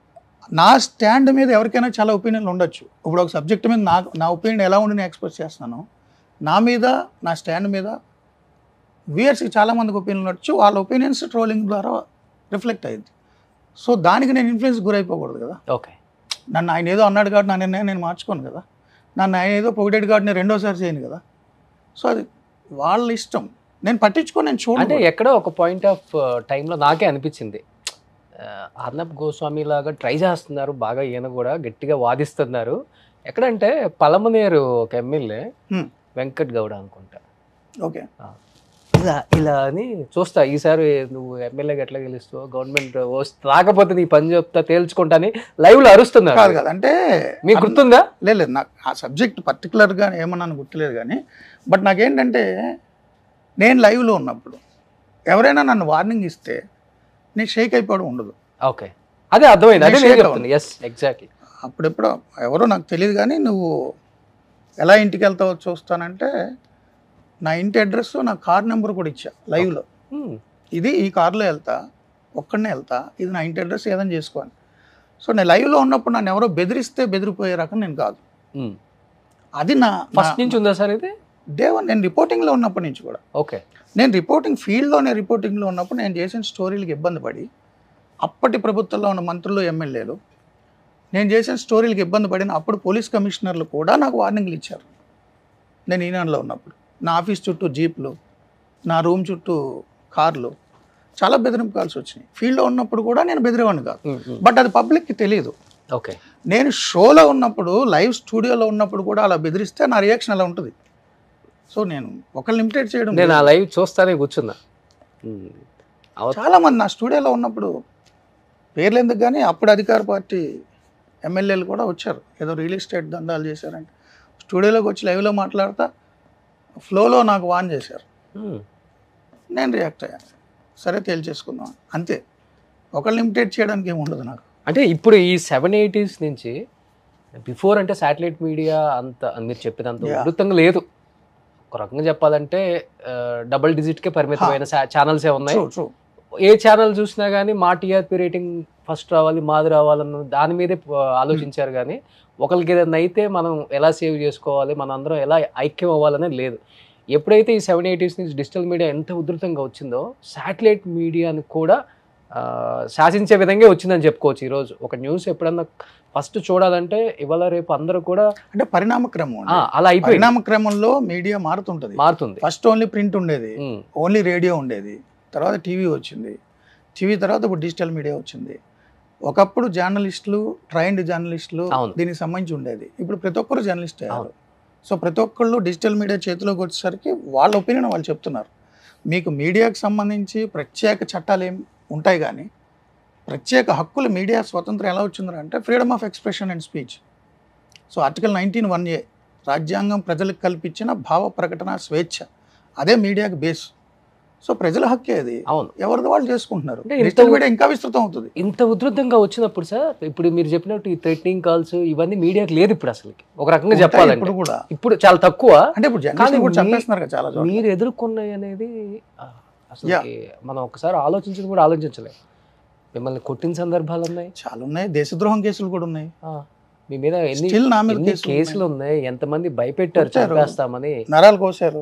నా స్టాండ్ మీద ఎవరికైనా చాలా ఒపీనియన్లు ఉండొచ్చు ఇప్పుడు ఒక సబ్జెక్ట్ మీద నా నా ఒపీనియన్ ఎలా ఉండి నేను ఎక్స్ప్రెస్ చేస్తాను నా మీద నా స్టాండ్ మీద వ్యూయర్స్కి చాలామందికి ఒపీనియన్ ఉండొచ్చు వాళ్ళ ఒపీనియన్స్ ట్రోలింగ్ ద్వారా రిఫ్లెక్ట్ అయ్యింది సో దానికి నేను ఇన్ఫ్లుయెన్స్ గురైపోకూడదు కదా ఓకే నన్ను ఆయన ఏదో అన్నాడు కాబట్టి నా నిర్ణయం నేను మార్చుకోను కదా నన్ను ఆయన ఏదో పొగిడేడు కాబట్టి నేను రెండోసారి చేయను కదా సో అది వాళ్ళ ఇష్టం నేను పట్టించుకొని నేను అంటే చూడండి ఎక్కడో ఒక పాయింట్ ఆఫ్ టైంలో నాకే అనిపించింది ఆ, అర్నబ్ గోస్వామి లాగా ట్రై చేస్తున్నారు బాగా ఈయన కూడా గట్టిగా వాదిస్తున్నారు ఎక్కడంటే పలమనేరు ఒక ఎమ్మెల్యే Hmm. వెంకట్ గౌడ అనుకుంటా ఓకే ఇలా ఇలా అని చూస్తా ఈసారి నువ్వు ఎమ్మెల్యేగా ఎట్లా గెలుస్తావు గవర్నమెంట్ రాకపోతే నీ పని చెప్తా తేల్చుకుంటా అని లైవ్ లో అరుస్తున్నారు కాదు కదా అంటే మీకు గుర్తుందా లేదు లేదు నాకు ఆ సబ్జెక్ట్ పర్టికులర్గా ఏమన్నాను గుర్తులేదు కానీ బట్ నాకేంటంటే నేను లైవ్లో ఉన్నప్పుడు ఎవరైనా నన్ను వార్నింగ్ ఇస్తే నేను షేక్ అయిపోవడం ఉండదు ఓకే అదే అర్థమైంది అదే Next నేను year చెప్తాను ఎస్ ఎగ్జాక్ట్లీ అప్పుడెప్పుడు ఎవరో నాకు తెలియదు కానీ నువ్వు ఎలా ఇంటికి వెళ్తావో చూస్తానంటే నా ఇంటి అడ్రస్ నా కార్ నెంబర్ కూడా ఇచ్చా లైవ్లో ఇది ఈ కార్లో వెళ్తా ఒక్కడనే వెళ్తా ఇది నా ఇంటి అడ్రస్ ఏదైనా చేసుకోని సో నేను లైవ్లో ఉన్నప్పుడు నన్ను ఎవరో బెదిరిస్తే బెదిరిపోయే రకం నేను కాదు అది నా ఫస్ట్ నుంచి ఉందా సార్ ఇది డే వన్ నేను రిపోర్టింగ్లో ఉన్నప్పటి నుంచి కూడా ఓకే నేను రిపోర్టింగ్ ఫీల్డ్లోనే రిపోర్టింగ్లో ఉన్నప్పుడు నేను చేసిన స్టోరీలకు ఇబ్బంది పడి అప్పటి ప్రభుత్వంలో ఉన్న మంత్రులు ఎమ్మెల్యేలు నేను చేసిన స్టోరీలకు ఇబ్బంది పడిన అప్పుడు పోలీస్ కమిషనర్లు కూడా నాకు వార్నింగ్లు ఇచ్చారు నేను ఈనాడులో ఉన్నప్పుడు నా ఆఫీస్ చుట్టూ జీప్లు నా రూమ్ చుట్టూ కార్లు చాలా బెదిరింపు కాల్సి వచ్చినాయి ఫీల్డ్లో ఉన్నప్పుడు కూడా నేను బెదిరేవాడిని కాదు బట్ అది పబ్లిక్కి తెలియదు ఓకే నేను షోలో ఉన్నప్పుడు లైవ్ స్టూడియోలో ఉన్నప్పుడు కూడా అలా బెదిరిస్తే నా రియాక్షన్ అలా ఉంటుంది సో నేను ఒకళ్ళు లిమిటెడ్ చేయడం నేను ఆ లేదు. లైవ్ చూస్తానే కూర్చున్నా ఉమ్. అవత్- చాలా మంది నా స్టూడియోలో ఉన్నప్పుడు పేర్లు ఎందుకు కానీ అప్పుడు అధికార పార్టీ ఎమ్మెల్యేలు కూడా వచ్చారు ఏదో రియల్ ఎస్టేట్ దందాలు చేశారంటే స్టూడియోలోకి వచ్చి లైవ్లో మాట్లాడతా ఫ్లోలో నాకు వాన్ చేశారు ఉమ్. నేను రియాక్ట్ అయ్యాను సరే తేల్చేసుకుందాం అంతే ఒకళ్ళు లిమిటెడ్ చేయడానికి ఏమి ఉండదు నాకు అంటే ఇప్పుడు ఈ సెవెన్ ఎయిటీస్ నుంచి బిఫోర్ అంటే శాటిలైట్ మీడియా అంత మీరు చెప్పినంత Yeah. ఉధృతంగా లేదు ఒక రకంగా చెప్పాలంటే డబుల్ డిజిట్కే పరిమితమైన ఛానల్సే ఉన్నాయి ట్రూ ట్రూ ఏ ఛానల్ చూసినా కానీ మా టీఆర్పీ రేటింగ్ ఫస్ట్ రావాలి మాది రావాలన్న దాని మీదే ఆ, ఆలోచించారు కానీ ఒకరికి ఏదైనా అయితే మనం ఎలా సేవ్ చేసుకోవాలి మన అందరం ఎలా ఐక్యం అవ్వాలనేది లేదు ఎప్పుడైతే ఈ సెవెన్ ఎయిటీస్ నుంచి డిజిటల్ మీడియా ఎంత ఉధృతంగా వచ్చిందో శాటిలైట్ మీడియాని కూడా ఆ, శాసించే విధంగా వచ్చిందని చెప్పుకోవచ్చు ఈరోజు ఒక న్యూస్ ఎప్పుడన్నా ఫస్ట్ చూడాలంటే ఇవాళ రేపు అందరూ కూడా అంటే పరిణామ క్రమం ఆ, అండి. అలా అయిపోయింది పరిణామ క్రమంలో మీడియా మారుతుంటది మారుతుంది ఫస్ట్ ఓన్లీ ప్రింట్ ఉండేది ఉమ్, ఓన్లీ రేడియో ఉండేది తర్వాత టీవీ వచ్చింది టీవీ తర్వాత ఇప్పుడు డిజిటల్ మీడియా వచ్చింది ఒకప్పుడు జర్నలిస్టులు ట్రైన్డ్ జర్నలిస్టులు అవును. దీనికి సంబంధించి ఉండేది ఇప్పుడు ప్రతి ఒక్కరు జర్నలిస్ట్ అయ్యారు అవును. సో ప్రతి ఒక్కళ్ళు డిజిటల్ మీడియా చేతిలోకి వచ్చేసరికి వాళ్ళ ఒపీనియన్ వాళ్ళు చెప్తున్నారు మీకు మీడియాకు సంబంధించి ప్రత్యేక చట్టాలు ఏం ఉంటాయి కానీ ప్రత్యేక హక్కులు మీడియా స్వతంత్రం ఎలా వచ్చిందంటే అంటే freedom of expression and speech so article nineteen one A రాజ్యాంగం ప్రజలకు కల్పించిన భావ ప్రకటన స్వేచ్ఛ అదే మీడియాకి బేస్ సో ప్రజల హక్కే అది అవును ఎవరిది వాళ్ళు చేసుకుంటున్నారు అంటే ఇంత డిజిటల్ మీడియా ఇంకా విస్తృతం అవుతుంది ఇంత ఉధృతంగా వచ్చినప్పుడు సార్ ఇప్పుడు మీరు చెప్పినట్టు ఈ థ్రెటనింగ్ కాల్స్ ఇవన్నీ మీడియాకి లేదు ఇప్పుడు అసలు ఒక రకంగా ఉంటాయి చెప్పాలంటే ఇప్పుడు కూడా ఇప్పుడు చాలా తక్కువ అంటే ఇప్పుడు కానీ జర్నలిస్ట్ కూడా మీ- చంపేస్తున్నారు కదా చాలా చోట్ల మీరు ఎదుర్కొన్నాయి అనేది ఆ, అసలు Yeah. మనం ఒకసారి ఆలోచించింది కూడా ఆలోచించలేం మిమ్మల్ని కొట్టిన సందర్భాలు ఉన్నాయి చాలా ఉన్నాయి దేశద్రోహం కేసులు కూడా ఉన్నాయి ఆ, మీ మీద ఎన్ని స్టిల్ నా మీద ఎన్ని కేసులు కేసులు ఉన్నాయి ఎంతమంది భయపెట్టారు కొట్టారు. చంపేస్తామని ఉన్నాయి. నరాలు కోసారు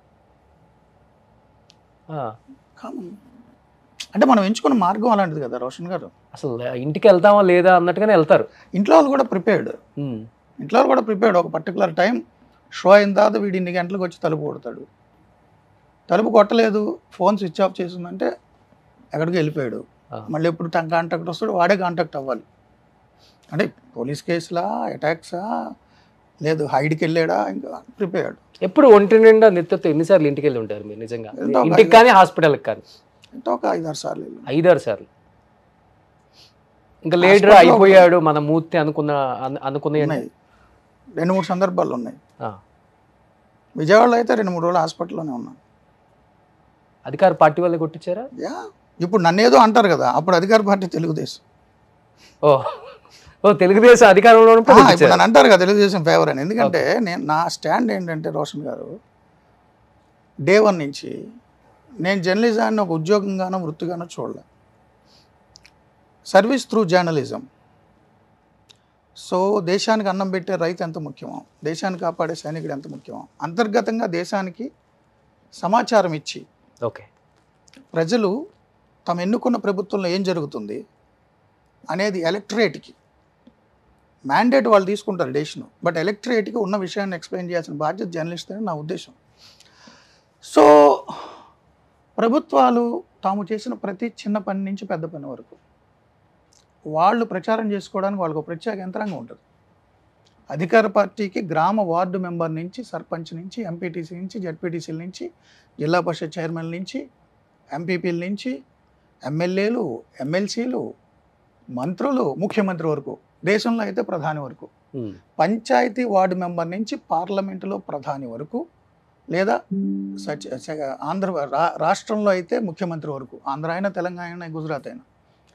ఆ, కామన్ అంటే మనం ఎంచుకున్న మార్గం అలాంటిది కదా రోషన్ గారు అసలు ఇంటికి వెళ్తామా లేదా అన్నట్టుగానే వెళ్తారు ఇంట్లో వాళ్ళు కూడా ప్రిపేర్డ్ ఉమ్, ఇంట్లో వాళ్ళు కూడా ప్రిపేర్డ్ ఒక పర్టికులర్ టైం షో అయిన తర్వాత వీడు ఇన్ని గంటలకు వచ్చి తలుపు కొడతాడు తలుపు కొట్టలేదు ఫోన్ స్విచ్ ఆఫ్ చేసిందంటే ఎక్కడికి వెళ్ళిపోయాడు ఆ. మళ్ళీ ఎప్పుడు తన కాంటాక్ట్ వస్తాడు వాడే కాంటాక్ట్ అవ్వాలి అంటే పోలీస్ కేసులా అటాక్సా లేదు హైడ్కి వెళ్ళాడా ఇంకా ప్రిపేర్డ్ ఎప్పుడు ఒంటి నిండా నెత్తతో ఎన్నిసార్లు ఇంటికి వెళ్ళి ఉంటారు మీరు నిజంగా ఎంతో ఒక ఇంటికి ఐదు- కానీ హాస్పిటల్కి కానీ ఎంతో ఒక ఐదారు సార్లు వెళ్ళాను. ఐదారు సార్లు ఇంకా లేడర్ హాస్పిటల్లో అయిపోయాడు మన మూర్తి అనుకున్న అను- అనుకునే ఉన్నాయి రెండు మూడు సందర్భాలు ఉన్నాయి ఆ. విజయవాడలో అయితే రెండు మూడు రోజులు హాస్పిటల్లోనే ఉన్నాను అధికార పార్టీ వాళ్ళే కొట్టించారా యా ఇప్పుడు నన్ను ఏదో అంటారు కదా అప్పుడు అధికార పార్టీ తెలుగుదేశం ఓ ఓ తెలుగుదేశం అధికారంలో ఉన్నప్పుడు ఆ, ఇప్పుడు కొట్టించారా? నన్ను అంటారు కదా తెలుగుదేశం ఫేవర్ అని ఎందుకంటే నేను నా స్టాండ్ ఏంటంటే రోషన్ గారు డే వన్ నుంచి నేను జర్నలిజాన్ని ఒక ఉద్యోగంగానో వృత్తిగానో చూడలే సర్వీస్ త్రూ జర్నలిజం సో దేశానికి అన్నం పెట్టే రైతు ఎంత ముఖ్యమో దేశాన్ని కాపాడే సైనికుడు ఎంత ముఖ్యమో అంతర్గతంగా దేశానికి సమాచారం ఇచ్చి ఓకే ప్రజలు తమ ఎన్నుకున్న ప్రభుత్వంలో ఏం జరుగుతుంది అనేది ఎలక్టరేట్కి మ్యాండేట్ వాళ్ళు తీసుకుంటారు డెసిషన్ బట్ ఎలక్టరేట్కి ఉన్న విషయాన్ని ఎక్స్ప్లెయిన్ చేయాల్సిన బాధ్యత జర్నలిస్ట్ అని నా ఉద్దేశం సో ప్రభుత్వాలు తాము చేసిన ప్రతి చిన్న పని నుంచి పెద్ద పని వరకు వాళ్ళు ప్రచారం చేసుకోవడానికి వాళ్ళకు ఒక ప్రత్యేక యంత్రాంగం ఉంటుంది అధికార పార్టీకి గ్రామ వార్డు మెంబర్ నుంచి సర్పంచ్ నుంచి ఎంపీటీసీ నుంచి జడ్పీటీసీల నుంచి జిల్లా పరిషత్ చైర్మన్ నుంచి ఎంపీపీల నుంచి ఎమ్మెల్యేలు ఎమ్మెల్సీలు మంత్రులు ముఖ్యమంత్రి వరకు దేశంలో అయితే ప్రధాని వరకు ఉమ్, పంచాయతీ వార్డు మెంబర్ నుంచి పార్లమెంటులో ప్రధాని వరకు లేదా సచ్ స- ఆంధ్ర రా- రాష్ట్రంలో అయితే ముఖ్యమంత్రి వరకు ఆంధ్ర అయినా తెలంగాణ అయినా గుజరాత్ అయినా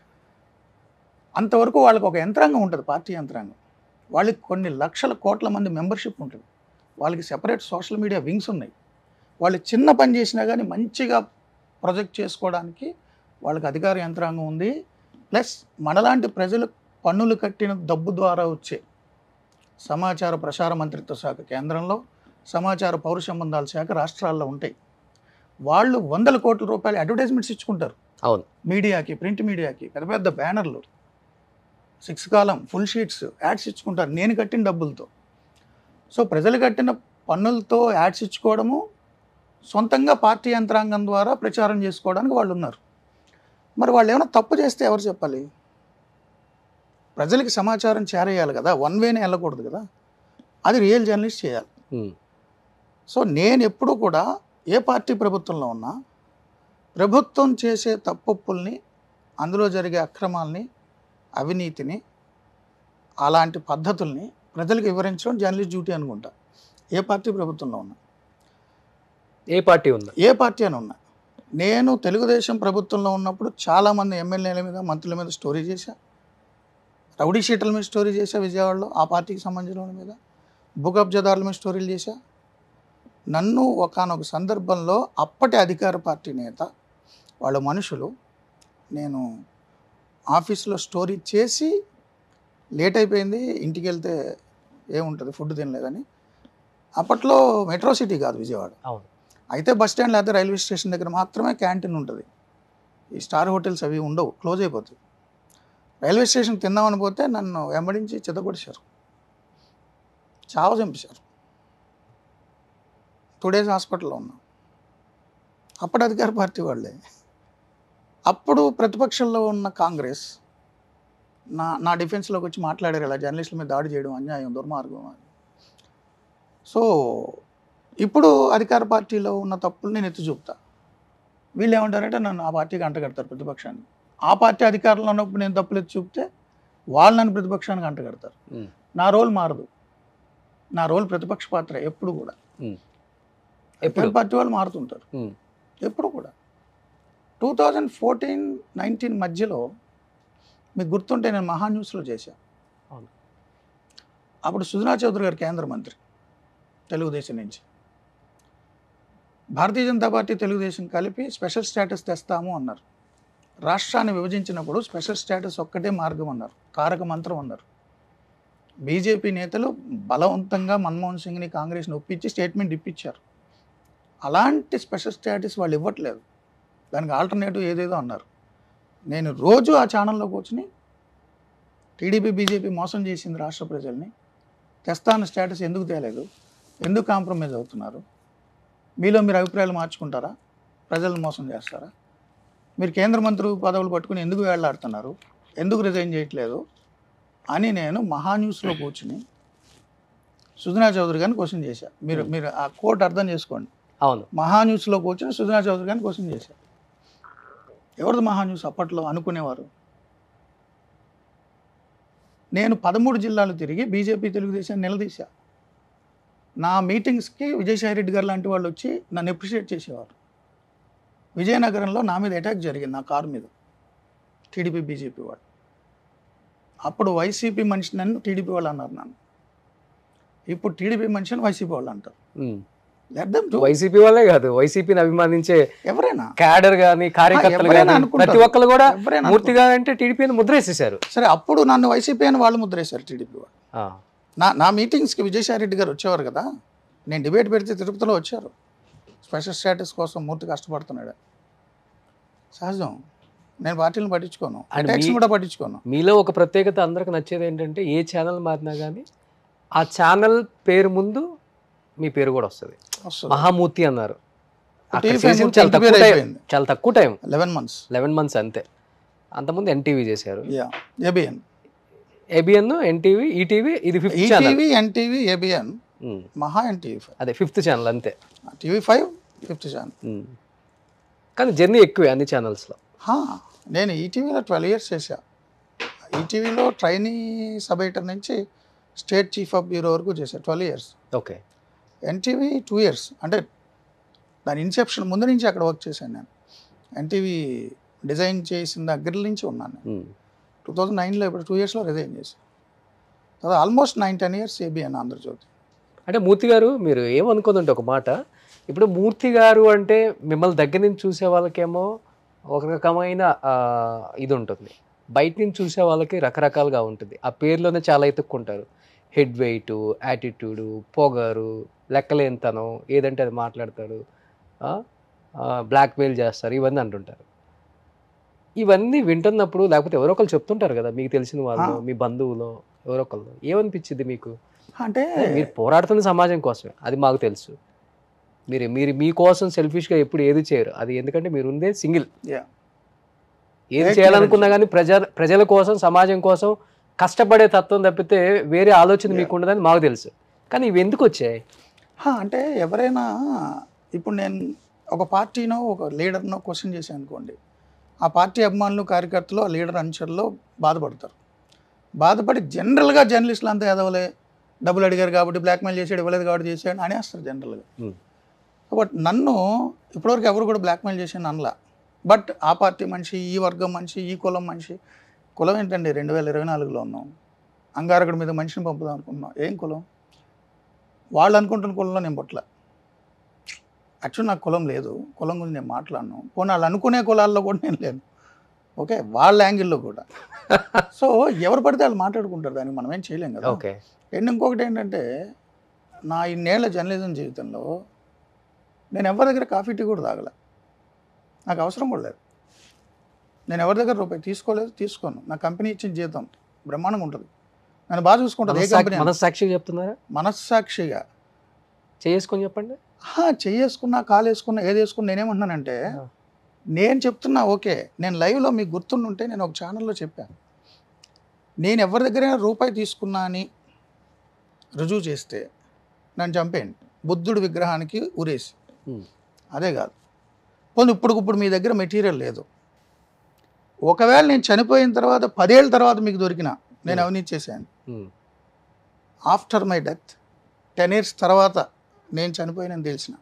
అంతవరకు వాళ్ళకి ఒక యంత్రాంగం ఉంటుంది పార్టీ యంత్రాంగం వాళ్ళకి కొన్ని లక్షల కోట్ల మంది మెంబర్షిప్ ఉంటుంది వాళ్ళకి సెపరేట్ సోషల్ మీడియా వింగ్స్ ఉన్నాయి వాళ్ళు చిన్న పని చేసినా కానీ మంచిగా ప్రొజెక్ట్ చేసుకోవడానికి వాళ్ళకి అధికార యంత్రాంగం ఉంది ప్లస్ మనలాంటి ప్రజలు పన్నులు కట్టిన డబ్బు ద్వారా వచ్చే సమాచార ప్రసార మంత్రిత్వ శాఖ కేంద్రంలో సమాచార పౌర సంబంధాల శాఖ రాష్ట్రాల్లో ఉంటాయి వాళ్ళు వందల కోట్ల రూపాయలు అడ్వర్టైజ్మెంట్స్ ఇచ్చుకుంటారు అవును మీడియాకి ప్రింట్ మీడియాకి పెద్ద పెద్ద బ్యానర్లు సిక్స్ కాలం ఫుల్ షీట్స్ యాడ్స్ ఇచ్చుకుంటారు నేను కట్టిన డబ్బులతో సో ప్రజలు కట్టిన పన్నులతో యాడ్స్ ఇచ్చుకోవడము సొంతంగా పార్టీ యంత్రాంగం ద్వారా ప్రచారం చేసుకోవడానికి వాళ్ళు ఉన్నారు మరి వాళ్ళు ఏమైనా తప్పు చేస్తే ఎవరు చెప్పాలి ప్రజలకి సమాచారం చేరేయాలి కదా వన్ వేనే వెళ్ళకూడదు కదా అది రియల్ జర్నలిస్ట్ చేయాలి ఉమ్, సో నేను ఎప్పుడూ కూడా ఏ పార్టీ ప్రభుత్వంలో ఉన్నా ప్రభుత్వం చేసే తప్పుల్ని అందులో జరిగే అక్రమాల్ని అవినీతిని అలాంటి పద్ధతుల్ని ప్రజలకు వివరించడం జర్నలిస్ట్ డ్యూటీ అనుకుంటా ఏ పార్టీ ప్రభుత్వంలో ఉన్నా ఏ పార్టీ ఉందా ఏ పార్టీ అని ఉన్నా నేను తెలుగుదేశం ప్రభుత్వంలో ఉన్నప్పుడు చాలామంది ఎమ్మెల్యేల మీద మంత్రుల మీద స్టోరీ చేశా రౌడీ షీటల మీద స్టోరీ చేశా విజయవాడలో ఆ పార్టీకి సంబంధించిన వాళ్ళ మీద బుక్ అబ్జదారుల మీద స్టోరీలు చేశా నన్ను ఒకానొక సందర్భంలో అప్పటి అధికార పార్టీ నేత వాళ్ళ మనుషులు నేను ఆఫీస్లో స్టోరీ చేసి లేట్ అయిపోయింది ఇంటికి వెళ్తే ఏముంటుంది ఫుడ్ తినలేదని అప్పట్లో మెట్రో సిటీ కాదు విజయవాడ అవును అయితే బస్ స్టాండ్ లేకపోతే రైల్వే స్టేషన్ దగ్గర మాత్రమే క్యాంటీన్ ఉంటుంది ఈ స్టార్ హోటల్స్ అవి ఉండవు క్లోజ్ అయిపోతాయి రైల్వే స్టేషన్ తిందామని పోతే నన్ను వెంబడించి చెత్తపడిశారు చావ చంపేశారు టూ డేస్ హాస్పిటల్లో ఉన్నా అప్పుడు అధికార పార్టీ వాళ్ళే అప్పుడు ప్రతిపక్షంలో ఉన్న కాంగ్రెస్ నా నా డిఫెన్స్లోకి వచ్చి మాట్లాడారు ఇలా జర్నలిస్టుల మీద దాడి చేయడం అన్యాయం దుర్మార్గం అని సో ఇప్పుడు అధికార పార్టీలో ఉన్న తప్పులు నేను ఎత్తి చూపుతా వీళ్ళు ఏమంటారంటే నన్ను ఆ పార్టీకి అంటగడతారు ప్రతిపక్షాన్ని ఆ పార్టీ అధికారంలో ఉన్నప్పుడు నేను తప్పులు ఎత్తి చూపితే వాళ్ళు నన్ను ప్రతిపక్షానికి అంటగడతారు ఉమ్, నా రోల్ మారదు నా రోల్ ప్రతిపక్ష పాత్ర ఎప్పుడు కూడా ఉమ్. ఎప్పుడు ఎప్పుడు పార్టీ వాళ్ళు మారుతుంటారు ఉమ్, ఎప్పుడు కూడా టూ థౌజండ్ ఫోర్టీన్ నైన్టీన్ మధ్యలో మీకు గుర్తుంటే నేను మహా న్యూస్లో చేశాను అవును. అప్పుడు సుజనా చౌదరి గారు కేంద్ర మంత్రి తెలుగుదేశం నుంచి భారతీయ జనతా పార్టీ తెలుగుదేశం కలిపి స్పెషల్ స్టేటస్ తెస్తాము అన్నారు రాష్ట్రాన్ని విభజించినప్పుడు స్పెషల్ స్టేటస్ ఒక్కటే మార్గం అన్నారు తారక మంత్రం అన్నారు బీజేపీ నేతలు బలవంతంగా మన్మోహన్ సింగ్ని కాంగ్రెస్ని ఒప్పించి స్టేట్మెంట్ ఇప్పించారు అలాంటి స్పెషల్ స్టేటస్ వాళ్ళు ఇవ్వట్లేదు దానికి ఆల్టర్నేటివ్ ఏదేదో అన్నారు నేను రోజు ఆ ఛానల్లో కూర్చుని టీడీపీ బీజేపీ మోసం చేసింది రాష్ట్ర ప్రజల్ని తెస్తాన స్టేటస్ ఎందుకు తేలేదు ఎందుకు కాంప్రమైజ్ అవుతున్నారు మీలో మీరు అభిప్రాయాలు మార్చుకుంటారా ప్రజలను మోసం చేస్తారా మీరు కేంద్ర మంత్రి పదవులు పట్టుకుని ఎందుకు వేళ్లాడుతున్నారు ఎందుకు రిజైన్ చేయట్లేదు అని నేను మహా న్యూస్లో కూర్చుని సుజనా చౌదరి గారిని క్వశ్చన్ చేశా మీరు మీరు ఆ కోట్ అర్థం చేసుకోండి అవును మహా న్యూస్లో కూర్చొని సుజనా చౌదరి గారిని క్వశ్చన్ చేశారు ఎవరిది మహా న్యూస్ అప్పట్లో అనుకునేవారు నేను పదమూడు జిల్లాలు తిరిగి బీజేపీ తెలుగుదేశాన్ని నిలదీశా నా మీటింగ్స్కి విజయసాయి రెడ్డి గారు లాంటి వాళ్ళు వచ్చి నన్ను అప్రిషియేట్ చేసేవారు విజయనగరంలో నా మీద అటాక్ జరిగింది నా కారు మీద టీడీపీ బీజేపీ వాళ్ళు అప్పుడు వైసీపీ మనిషి నన్ను టీడీపీ వాళ్ళు అన్నారు నన్ను ఇప్పుడు టీడీపీ మనిషిని వైసీపీ వాళ్ళు అంటారు um, let them do YCP వాళ్ళే కాదు వైసీపీని అభిమానించే ఎవరైనా క్యాడర్ గాని కార్యకర్తలు ఎవరైనా గాని అనుకుంటారు. ప్రతి ఒక్కరు కూడా ఎవరైనా మూర్తి గారు అంటే టీడీపీని ముద్రేసేశారు సరే అప్పుడు నన్ను వైసీపీ అని వాళ్ళు ముద్రేశారు టీడీపీ వాళ్ళు ఆ, నా నా మీటింగ్స్కి విజయసాయి రెడ్డి గారు వచ్చేవారు కదా నేను డిబేట్ పెడితే తిరుపతిలో వచ్చారు స్పెషల్ స్టేటస్ కోసం మూర్తి కష్టపడుతున్నాడు సహజం నేను పార్టీలను పట్టించుకోను And టెక్స్ మీ- కూడా పట్టించుకోను మీలో ఒక ప్రత్యేకత అందరికి నచ్చేది ఏంటంటే ఏ ఛానల్ మారినా కానీ ఆ ఛానల్ పేరు ముందు మీ పేరు కూడా వస్తుంది వస్తుంది మహామూర్తి అన్నారు అక్కడ టీవీ చేసింది ఫైవ్ చాలా ఇంటి తక్కువ పేరు టైం అయిపోయింది. చాలా తక్కువ time eleven months eleven months అంతే అంతకుముందు ఎన్టీవీ చేశారు yeah ABN ABN NTV ETV ఇది fifth channel ETV NTV ABN Maha NTV five అదే ఫిఫ్త్ ఛానల్ అంతే TV five fifth channel um. కానీ జర్నీ ఎక్కువే అన్ని ఛానల్స్లో హా, నేను ఈటీవీలో ట్వెల్వ్ ఇయర్స్ చేశా ఈటీవీలో ట్రైనీ సబ్ ఎడిటర్ నుంచి స్టేట్ చీఫ్ ఆఫ్ బ్యూరో వరకు చేశా twelve years okay NTV two years అంటే దాని ఇన్సెప్షన్ ముందు నుంచి అక్కడ వర్క్ చేశాను నేను ఎన్టీవీ డిజైన్ చేసిన దగ్గర నుంచి ఉన్నాను నేను ఉమ్. టూ థౌజండ్ నైన్లో ఇప్పుడు టూ ఇయర్స్లో రిజైన్ చేశాను తర్వాత almost nine ten years ABN Andhra Jyothi అంటే మూర్తి గారు మీరు ఏమనుకోదంటే ఒక మాట ఇప్పుడు మూర్తి గారు అంటే మిమ్మల్ని దగ్గర నుంచి చూసే వాళ్ళకేమో ఒక రకమైన ఆ, ఇది ఉంటుంది బయట నుంచి చూసే వాళ్ళకి రకరకాలుగా ఉంటుంది ఆ పేర్లోనే చాలా ఎత్తుక్కుంటారు హెడ్ వెయిట్ యాటిట్యూడు పొగరు లెక్కలేనితనం ఏదంటే అది మాట్లాడతారు బ్లాక్మెయిల్ చేస్తారు ఇవన్నీ అంటుంటారు ఇవన్నీ వింటున్నప్పుడు లేకపోతే ఎవరో ఒకరు చెప్తుంటారు కదా మీకు తెలిసిన వాళ్ళు ఆ. మీ బంధువులు ఎవరో ఒకళ్ళు ఏమనిపించింది మీకు అంటే మీరు పోరాడుతున్న సమాజం కోసమే అది మాకు తెలుసు మీరు మీరు మీకోసం సెల్ఫిష్గా ఎప్పుడు ఏది చేయరు అది ఎందుకంటే మీరు ఉందే సింగిల్ Yeah. ఏది Right చేయాలనుకున్నా కానీ ప్రజ ప్రజల కోసం సమాజం కోసం కష్టపడే తత్వం తప్పితే వేరే ఆలోచన మీకు ఉండదని మాకు తెలుసు కానీ ఇవి ఎందుకు వచ్చాయి హా, అంటే ఎవరైనా ఇప్పుడు నేను ఒక పార్టీనో ఒక లీడర్నో క్వశ్చన్ చేశాను అనుకోండి ఆ పార్టీ అభిమానులు కార్యకర్తలు ఆ లీడర్ అనుచరులు బాధపడతారు బాధపడి జనరల్గా జర్నలిస్టులు అంతా ఎదవలే డబ్బులు అడిగారు కాబట్టి బ్లాక్మెయిల్ చేసాడు ఇవ్వలేదు కాబట్టి చేసాడు అనేస్తారు జనరల్గా Hmm. బట్ నన్ను ఇప్పటివరకు ఎవరు కూడా బ్లాక్మెయిల్ చేసాను అనలా బట్ ఆ పార్టీ మనిషి ఈ వర్గం మనిషి ఈ కులం మనిషి కులం ఏంటండి రెండు వేల ఇరవై నాలుగులో ఉన్నాం అంగారకుడి మీద మనిషిని పంపుదాం అనుకున్నాం ఏం కులం వాళ్ళు అనుకుంటున్న కులంలో నేను పుట్టల యాక్చువల్ నాకు కులం లేదు కులం గురించి నేను మాట్లాడను పోనీ వాళ్ళు అనుకునే కులాల్లో కూడా నేను లేను ఓకే వాళ్ళ యాంగిల్లో కూడా సో ఎవరు పడితే వాళ్ళు మాట్లాడుకుంటారు దానికి మనం ఏం చేయలేం కదా ఓకే అండ్ ఇంకొకటి ఏంటంటే నా ఇన్నేళ్ల జర్నలిజం జీవితంలో నేను ఎవరి దగ్గర కాఫీ టీ కూడా తాగలే నాకు అవసరం కూడా లేదు నేను ఎవరి దగ్గర రూపాయి తీసుకోలేదు తీసుకోను నా కంపెనీ ఇచ్చిన జీతం బ్రహ్మాండంగా ఉంటుంది నన్ను బాగా చూసుకుంటుంది ఏ కంపెనీ అయినా. మనస్సాక్షిగా చెప్తున్నారా మనస్సాక్షిగా చేసుకొని చెప్పండి ఆహా, చెయ్యేసుకున్నా కాలు వేసుకున్నా ఏది వేసుకున్నా నేనేమంటున్నానంటే ఆ. నేను చెప్తున్నా ఓకే నేను లైవ్లో మీకు గుర్తుండుంటే నేను ఒక ఛానల్లో చెప్పాను నేను ఎవరి దగ్గరైనా రూపాయి తీసుకున్నా అని రుజువు చేస్తే నన్ను చంపేయండి బుద్ధుడి విగ్రహానికి ఉరేసి Hmm. అదే కాదు పోనీ ఇప్పుడు ఇప్పుడు మీ దగ్గర మెటీరియల్ లేదు ఒకవేళ నేను చనిపోయిన తర్వాత పదేళ్ళ తర్వాత మీకు దొరికిన నేను Hmm. అవినీతి చేశాను um. After my death ten years తర్వాత నేను చనిపోయినని తెలిసిన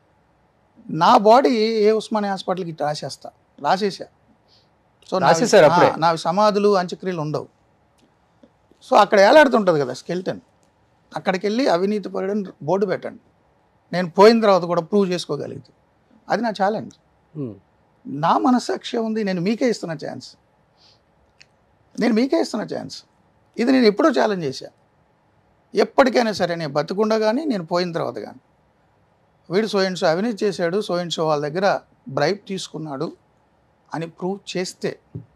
నా బాడీ ఏ ఉస్మానియా హాస్పిటల్కి ఇట్లా రాసేస్తా రాసేసా సో నావి- రాసేశారు అప్పుడే? ఆ, నావి సమాధులు అంత్యక్రియలు ఉండవు సో అక్కడ ఏలాడుతుంటుంది కదా స్కెల్టన్ అక్కడికి వెళ్ళి అవినీతి పడని బోర్డు పెట్టండి నేను పోయిన తర్వాత కూడా ప్రూవ్ చేసుకోగలిగితే అది నా ఛాలెంజ్ ఉమ్. నా మనస్సాక్షి ఉంది నేను మీకే ఇస్తున్న ఛాన్స్ నేను మీకే ఇస్తున్న ఛాన్స్ ఇది నేను ఎప్పుడో ఛాలెంజ్ చేశా ఎప్పటికైనా సరే నేను బతుకుండా కానీ నేను పోయిన తర్వాత కానీ వీడు సో అండ్ సో అవినీతి చేశాడు సో అండ్ సో వాళ్ళ దగ్గర బ్రైబ్ తీసుకున్నాడు అని ప్రూవ్ చేస్తే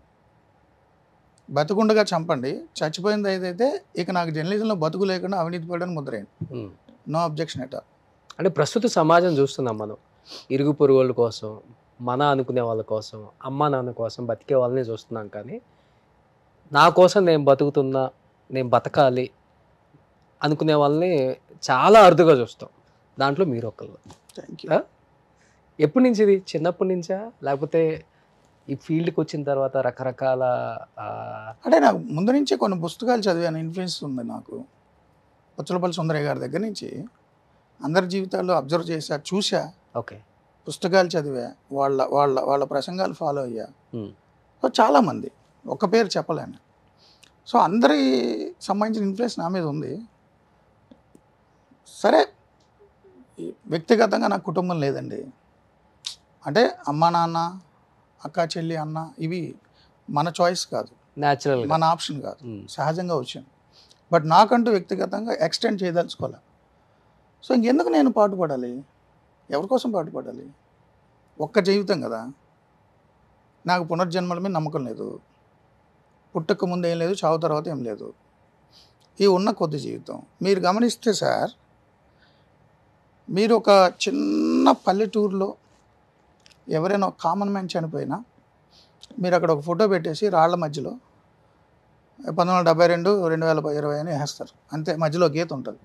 బతుకుండగా చంపండి చచ్చిపోయింది ఏదైతే ఇక నాకు జర్నలిజంలో బతుకు లేకుండా అవినీతి పడని ముద్రేయండి ఉమ్. నో అబ్జెక్షన్ ఎట్ అంటే ప్రస్తుత సమాజం చూస్తున్నాం మనం ఇరుగు పొరుగు వాళ్ళ కోసం మన అనుకునే వాళ్ళ కోసం అమ్మ నాన్న కోసం బతికే వాళ్ళని చూస్తున్నాం కానీ నా కోసం నేను బతుకుతున్నా నేను బతకాలి అనుకునే వాళ్ళని చాలా అరుదుగా చూస్తాం దాంట్లో మీరు ఒకళ్ళు థ్యాంక్ యూ ఆ? ఎప్పటి నుంచి ఇది చిన్నప్పటి నుంచా లేకపోతే ఈ ఫీల్డ్కి వచ్చిన తర్వాత రకరకాల ఆ, అంటే నాకు ముందు నుంచే కొన్ని పుస్తకాలు చదివాను ఇన్ఫ్లుయెన్స్ ఉంది నాకు పుచ్చలపల్లి సుందరయ్య గారి దగ్గర నుంచి అందరి జీవితాల్లో అబ్జర్వ్ చేశా చూసా ఓకే పుస్తకాలు చదివా వాళ్ళ వాళ్ళ వాళ్ళ ప్రసంగాలు ఫాలో అయ్యా ఉమ్, సో చాలామంది ఒక పేరు చెప్పలేను సో అందరి సంబంధించిన ఇన్ఫ్లుయెన్స్ నా మీద ఉంది సరే ఈ వ్యక్తిగతంగా నాకు కుటుంబం లేదండి అంటే అమ్మ నాన్న అక్క చెల్లి అన్న ఇవి మన చాయిస్ కాదు న్యాచురల్ మన ఆప్షన్ కాదు సహజంగా వచ్చింది బట్ నాకంటూ వ్యక్తిగతంగా ఎక్స్టెండ్ చేయదలుచుకోవాలి సో ఇంకెందుకు నేను పాటుపడాలి ఎవరి కోసం పాటుపడాలి ఒక్క జీవితం కదా నాకు పునర్జన్మల మీద నమ్మకం లేదు పుట్టక ముందు ఏం లేదు చావు తర్వాత ఏం లేదు ఈ ఉన్న కొద్ది జీవితం మీరు గమనిస్తే సార్ మీరు ఒక చిన్న పల్లెటూరులో ఎవరైనా ఒక కామన్ మ్యాన్ చనిపోయినా మీరు అక్కడ ఒక ఫోటో పెట్టేసి రాళ్ల మధ్యలో పంతొమ్మిది వందల డెబ్బై రెండు రెండు వేల ఇరవై అని వేస్తారు అంతే మధ్యలో గీత ఉంటుంది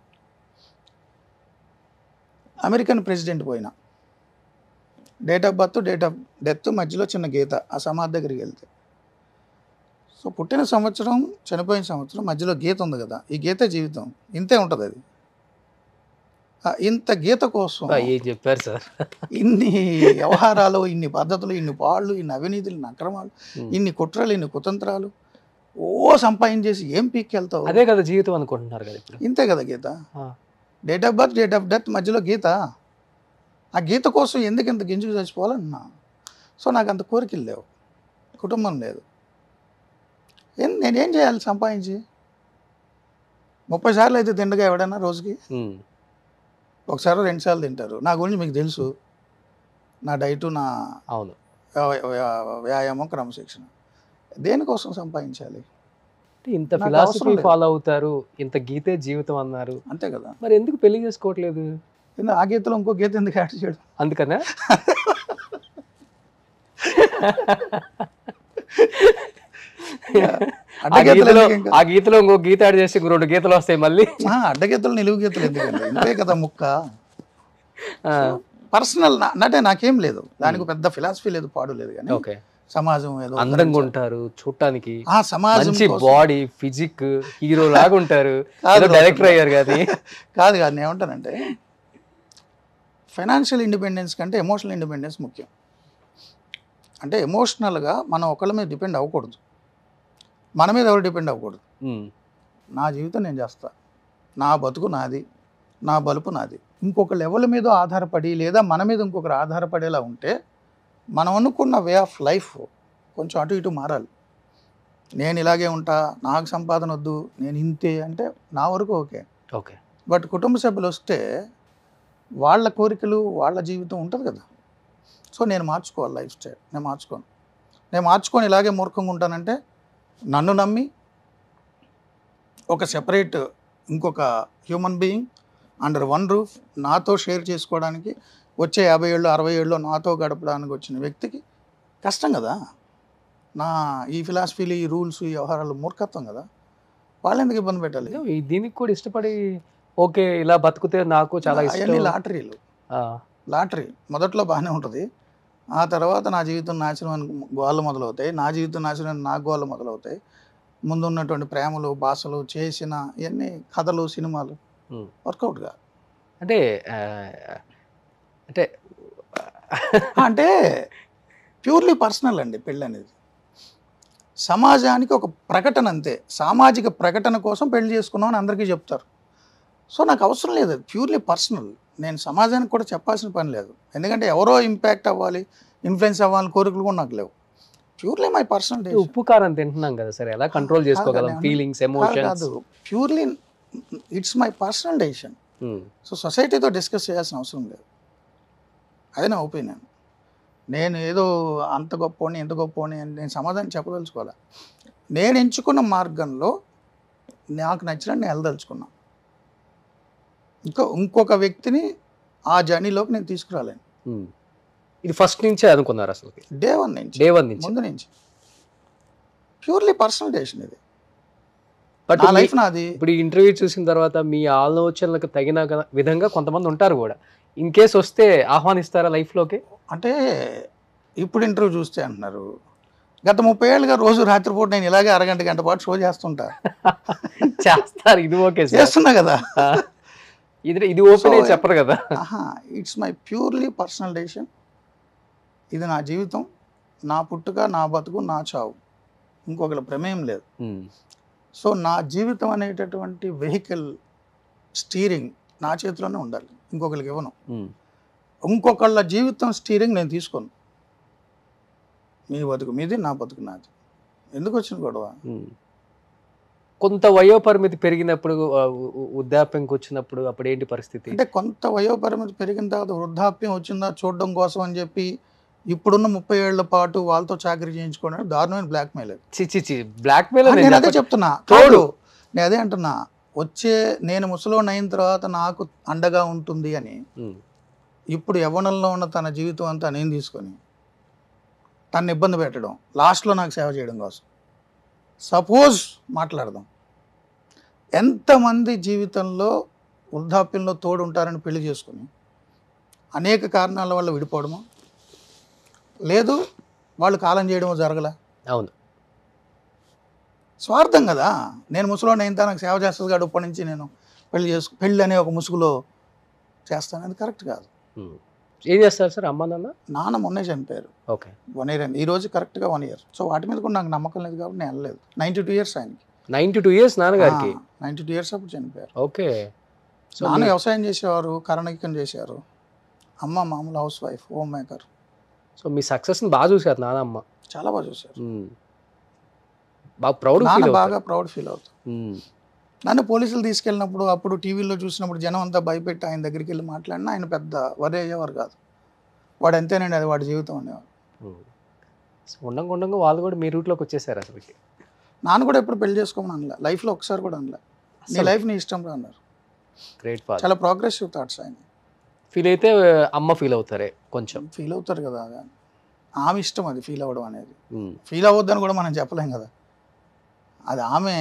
అమెరికన్ ప్రెసిడెంట్ పోయిన date of birth date of death మధ్యలో చిన్న గీత ఆ సమాధి దగ్గరికి వెళ్తే సో పుట్టిన సంవత్సరం చనిపోయిన సంవత్సరం మధ్యలో గీత ఉంది కదా ఈ గీత జీవితం ఇంతే ఉంటుంది అది ఆ ఇంత గీత కోసం ఏం చెప్పారు సార్ ఇన్ని వ్యవహారాలు ఇన్ని పద్ధతులు ఇన్ని పాళ్ళు ఇన్ని అవినీతులు ఇన్ని అక్రమాలు ఇన్ని కుట్రలు ఇన్ని కుతంత్రాలు ఓ సంపాదించేసి ఏం పీక్కెళ్తావు అదే కదా జీవితం అనుకుంటున్నారు కదా ఇప్పుడు ఇంతే కదా గీత ఆ. Date of birth date of death మధ్యలో గీత ఆ గీత కోసం ఎందుకు ఇంత గింజుకు చచ్చిపోవాలన్నా సో నాకు అంత కోరికలు లేవు కుటుంబం లేదు ఏం నేనేం చేయాలి సంపాదించి ముప్పై సార్లు అయితే తిండగా ఎవడన్నా రోజుకి ఉమ్. ఒకసారి రెండు సార్లు తింటారు నా గురించి మీకు తెలుసు నా డైటు నా అవును వ్యా- వ్యా- వ్యాయామం క్రమశిక్షణ దేనికోసం సంపాదించాలి అంటే ఇంత నాకు ఫిలాసఫీ అవసరం లేదు. ఫాలో అవుతారు ఇంత గీతే జీవితం అన్నారు అంతే కదా మరి ఎందుకు పెళ్లి చేసుకోవట్లేదు ఎందుకు ఆ గీతలో ఇంకో గీత ఎందుకు యాడ్ చేయడం అందుకనే ఆ అడ్డగీతలు గీతలో ఎందుకు ఇంకా? ఆ గీతలో ఇంకో గీత యాడ్ చేసి ఇంకో రెండు గీతలు వస్తాయి మళ్ళీ ఆ, అడ్డగీతలు నిలువు గీతలు ఎందుకండి ఇంతే కదా ముక్క ఆ, పర్సనల్ అంటే నాకేం లేదు దానికి పెద్ద ఫిలాసఫీ లేదు పాడు లేదు కానీ ఓకే సమాజం ఏదో అందంగా ఉంటారు చూడటానికి ఆ సమాజం మంచి కోసం- బాడీ ఫిజిక్ హీరో లాగా ఉంటారు కాదు. డైరెక్టర్ అయ్యారు కానీ కాదు కాదు నేను ఏమంటానంటే ఫైనాన్షియల్ ఇండిపెండెన్స్ కంటే ఎమోషనల్ ఇండిపెండెన్స్ ముఖ్యం అంటే ఎమోషనల్గా మనం ఒకళ్ళ మీద డిపెండ్ అవ్వకూడదు మన మీద ఎవరు డిపెండ్ అవ్వకూడదు ఉమ్, నా జీవితం నేను చేస్తా నా బతుకు నాది నా బలుపు నాది ఇంకొక లెవెల్ మీద ఆధారపడి లేదా మన మీద ఇంకొకరు ఆధారపడేలా ఉంటే మనం అనుకున్న వే ఆఫ్ లైఫ్ కొంచెం అటు ఇటు మారాలి నేను ఇలాగే ఉంటా నాకు సంపాదన వద్దు నేను ఇంతే అంటే నా వరకు ఓకే ఓకే బట్ కుటుంబ సభ్యులు వస్తే వాళ్ళ కోరికలు వాళ్ళ జీవితం ఉంటుంది కదా సో నేను మార్చుకోవాలి లైఫ్ స్టైల్ నేను మార్చుకోను నేను మార్చుకొని ఇలాగే మూర్ఖంగా ఉంటానంటే నన్ను నమ్మి ఒక సెపరేట్ ఇంకొక human being under one roof నాతో షేర్ చేసుకోవడానికి వచ్చే యాభై ఏళ్ళు అరవై ఏళ్ళు నాతో గడపడానికి వచ్చిన వ్యక్తికి కష్టం కదా నా ఈ ఫిలాసఫీలు ఈ రూల్స్ ఈ వ్యవహారాలు మూర్ఖత్వం కదా వాళ్ళు ఎందుకు ఇబ్బంది పెట్టాలి ఏదో ఈ దీనికి కూడా ఇష్టపడి ఓకే ఇలా బతుకుతే నాకు చాలా అవన్నీ ఇష్టం లాటరీలు ఆ, లాటరీ మొదట్లో బాగానే ఉంటుంది ఆ తర్వాత నా జీవితం నాశనం అని గోళ్ళు మొదలవుతాయి నా జీవితం నాశనం అని నా గోళ్ళు మొదలవుతాయి ముందు ఉన్నటువంటి ప్రేమలు భాషలు చేసిన ఇవన్నీ కథలు సినిమాలు ఉమ్. వర్కౌట్గా అంటే ఆ, అంటే అంటే ప్యూర్లీ పర్సనల్ అండి పెళ్ళి అనేది సమాజానికి ఒక ప్రకటన అంతే సామాజిక ప్రకటన కోసం పెళ్లి చేసుకున్నాం అని అందరికీ చెప్తారు సో నాకు అవసరం లేదు ప్యూర్లీ పర్సనల్ నేను సమాజానికి కూడా చెప్పాల్సిన పని లేదు ఎందుకంటే ఎవరో ఇంపాక్ట్ అవ్వాలి ఇన్ఫ్లుయెన్స్ అవ్వాలని కోరికలు కూడా నాకు లేవు ప్యూర్లీ మై పర్సనల్ ఈ ఉప్పు కారం తింటున్నాం కదా సరే ఎలా కంట్రోల్ చేసుకోగలం కాదు, ఫీలింగ్స్ ఎమోషన్స్ కాదు purely it's my personal decision so సొసైటీతో డిస్కస్ చేయాల్సిన అవసరం లేదు అదే నా ఒపీనియన్ నేను ఏదో అంత గొప్పని ఎంత గొప్పని అని నేను సమాధానం చెప్పదలుచుకోవాలి నేను ఎంచుకున్న మార్గంలో నాకు నచ్చినట్టు నేను వెళ్ళదలుచుకున్నా ఇంకో ఇంకొక వ్యక్తిని ఆ జర్నీలోకి నేను తీసుకురాలేను ఇది ఫస్ట్ నుంచే అనుకున్నారు అసలు డే వన్ నుంచి డే వన్ నుంచి ముందు నుంచి ప్యూర్లీ పర్సనల్ డెసిషన్ ఇది బట్ నా లైఫ్ నాది ఇప్పుడు ఈ ఇంటర్వ్యూ చూసిన తర్వాత మీ ఆలోచనలకు తగిన గ- విధంగా కొంతమంది ఉంటారు కూడా ఇన్ కేస్ వస్తే ఆహ్వానిస్తారా లైఫ్ లోకి అంటే ఇప్పుడు ఇంటర్వ్యూ చూస్తే అంటున్నారు గత ముప్పై ఏళ్ళుగా రోజు రాత్రిపూట నేను ఇలాగే అరగంట గంట పాటు షో చేస్తుంటా చేస్తారు ఇది ఓకే సార్ చేస్తున్నా కదా ఇది ఇది ఓపెన్ So, చెప్పరు కదా ఆహా it's my purely personal decision ఇది నా జీవితం నా పుట్టుక నా బతుకు నా చావు ఇంకొకరి ప్రమేయం లేదు ఉమ్, సో నా జీవితం అనేటటువంటి వెహికల్ స్టీరింగ్ నా చేతిలోనే ఉండాలి ఇంకొకరికి ఇవ్వను ఉమ్. ఇంకొకళ్ళ జీవితం స్టీరింగ్ నేను తీసుకోను మీ బతుకు మీది నా బతుకు నాది ఎందుకు వచ్చిన గొడవ ఉమ్. కొంత వయోపరిమితి పెరిగినప్పుడు ఆ, ఉ- ఉ- వృద్ధాప్యంకి వచ్చినప్పుడు అప్పుడు ఏంటి పరిస్థితి అంటే కొంత వయోపరిమితి పెరిగిన తర్వాత వృద్ధాప్యం వచ్చిందా చూడడం కోసం అని చెప్పి ఇప్పుడున్న ముప్పై ఏళ్ల పాటు వాళ్ళతో చాకరీ చేయించుకోవడం దారుణమైన బ్లాక్మెయిల్ అది చి చి చి బ్లాక్ మెయిల్ నేను అదే చెప్తున్నా తోడు. తోడు నేను అదే అంటున్నా వచ్చే నేను ముసలోని అయిన తర్వాత నాకు అండగా ఉంటుంది అని ఇప్పుడు యవ్వనంలో ఉన్న తన జీవితం అంతా నేను తీసుకొని తను ఇబ్బంది పెట్టడం లాస్ట్లో నాకు సేవ చేయడం కోసం సపోజ్ మాట్లాడదాం ఎంతమంది జీవితంలో వృద్ధాప్యంలో తోడు ఉంటారని పెళ్లి చేసుకుని అనేక కారణాల వల్ల విడిపోవడమో లేదు వాళ్ళు కాలం చేయడమో జరగలే అవును స్వార్థం కదా నేను ముసలోని అయిన నాకు సేవ చేస్తుంది కాదు ఇప్పటి నుంచి నేను పెళ్లి చేసుకు పెళ్ళి అనే ఒక ముసుగులో చేస్తాను అది కరెక్ట్ కాదు ఉమ్. ఏం చేస్తారు సార్ అమ్మ నాన్న నాన్న మొన్నే చనిపోయారు ఓకే వన్ ఇయర్ అయింది ఈ రోజు కరెక్ట్గా వన్ ఇయర్ సో వాటి మీద కూడా నాకు నమ్మకం లేదు కాబట్టి నేను వెళ్ళలేదు నైంటీ టూ ఇయర్స్ ఆయనకి నైన్టీ టూ ఇయర్స్ నాన్నగారికి నైంటీ టూ ఇయర్స్ అప్పుడు చనిపోయారు ఓకే సో నాన్న మీ- వ్యవసాయం చేసేవారు కరణికం చేశారు అమ్మ మామూలు housewife homemaker so మీ సక్సెస్ని బాగా చూసారు నానమ్మ చాలా బాగా చూశారు ఉమ్. బాగా ప్రౌడ్ నాన్న ఫీల్ బాగా ప్రౌడ్ ఫీల్ అవుతారు నన్ను పోలీసులు తీసుకెళ్ళినప్పుడు అప్పుడు టీవీలో చూసినప్పుడు జనం అంతా భయపెట్టి ఆయన దగ్గరికి వెళ్ళి మాట్లాడినా ఆయన పెద్ద వరి అయ్యేవారు కాదు వాడు అంతేనండి అది వాడి జీవితం అనేవారు ఉండంగా ఉండంగా వాళ్ళు కూడా మీ రూట్లోకి వచ్చేసారు అసలుకి నాన్న కూడా ఎప్పుడు పెళ్లి చేసుకోమని అనలే లైఫ్లో ఒకసారి కూడా అనలే నీ లైఫ్ నీ ఇష్టం రా అన్నారు గ్రేట్ ఫాదర్ చాలా ప్రోగ్రెసివ్ థాట్స్ ఆయన ఫీల్ అయితే అమ్మ ఫీల్ అవుతారే కొంచెం ఫీల్ అవుతారు కదా అది. ఆమె ఇష్టం అది ఫీల్ అవ్వడం అనేది ఉమ్. ఫీల్ అవ్వద్దని కూడా మనం చెప్పలేం కదా అది ఆమె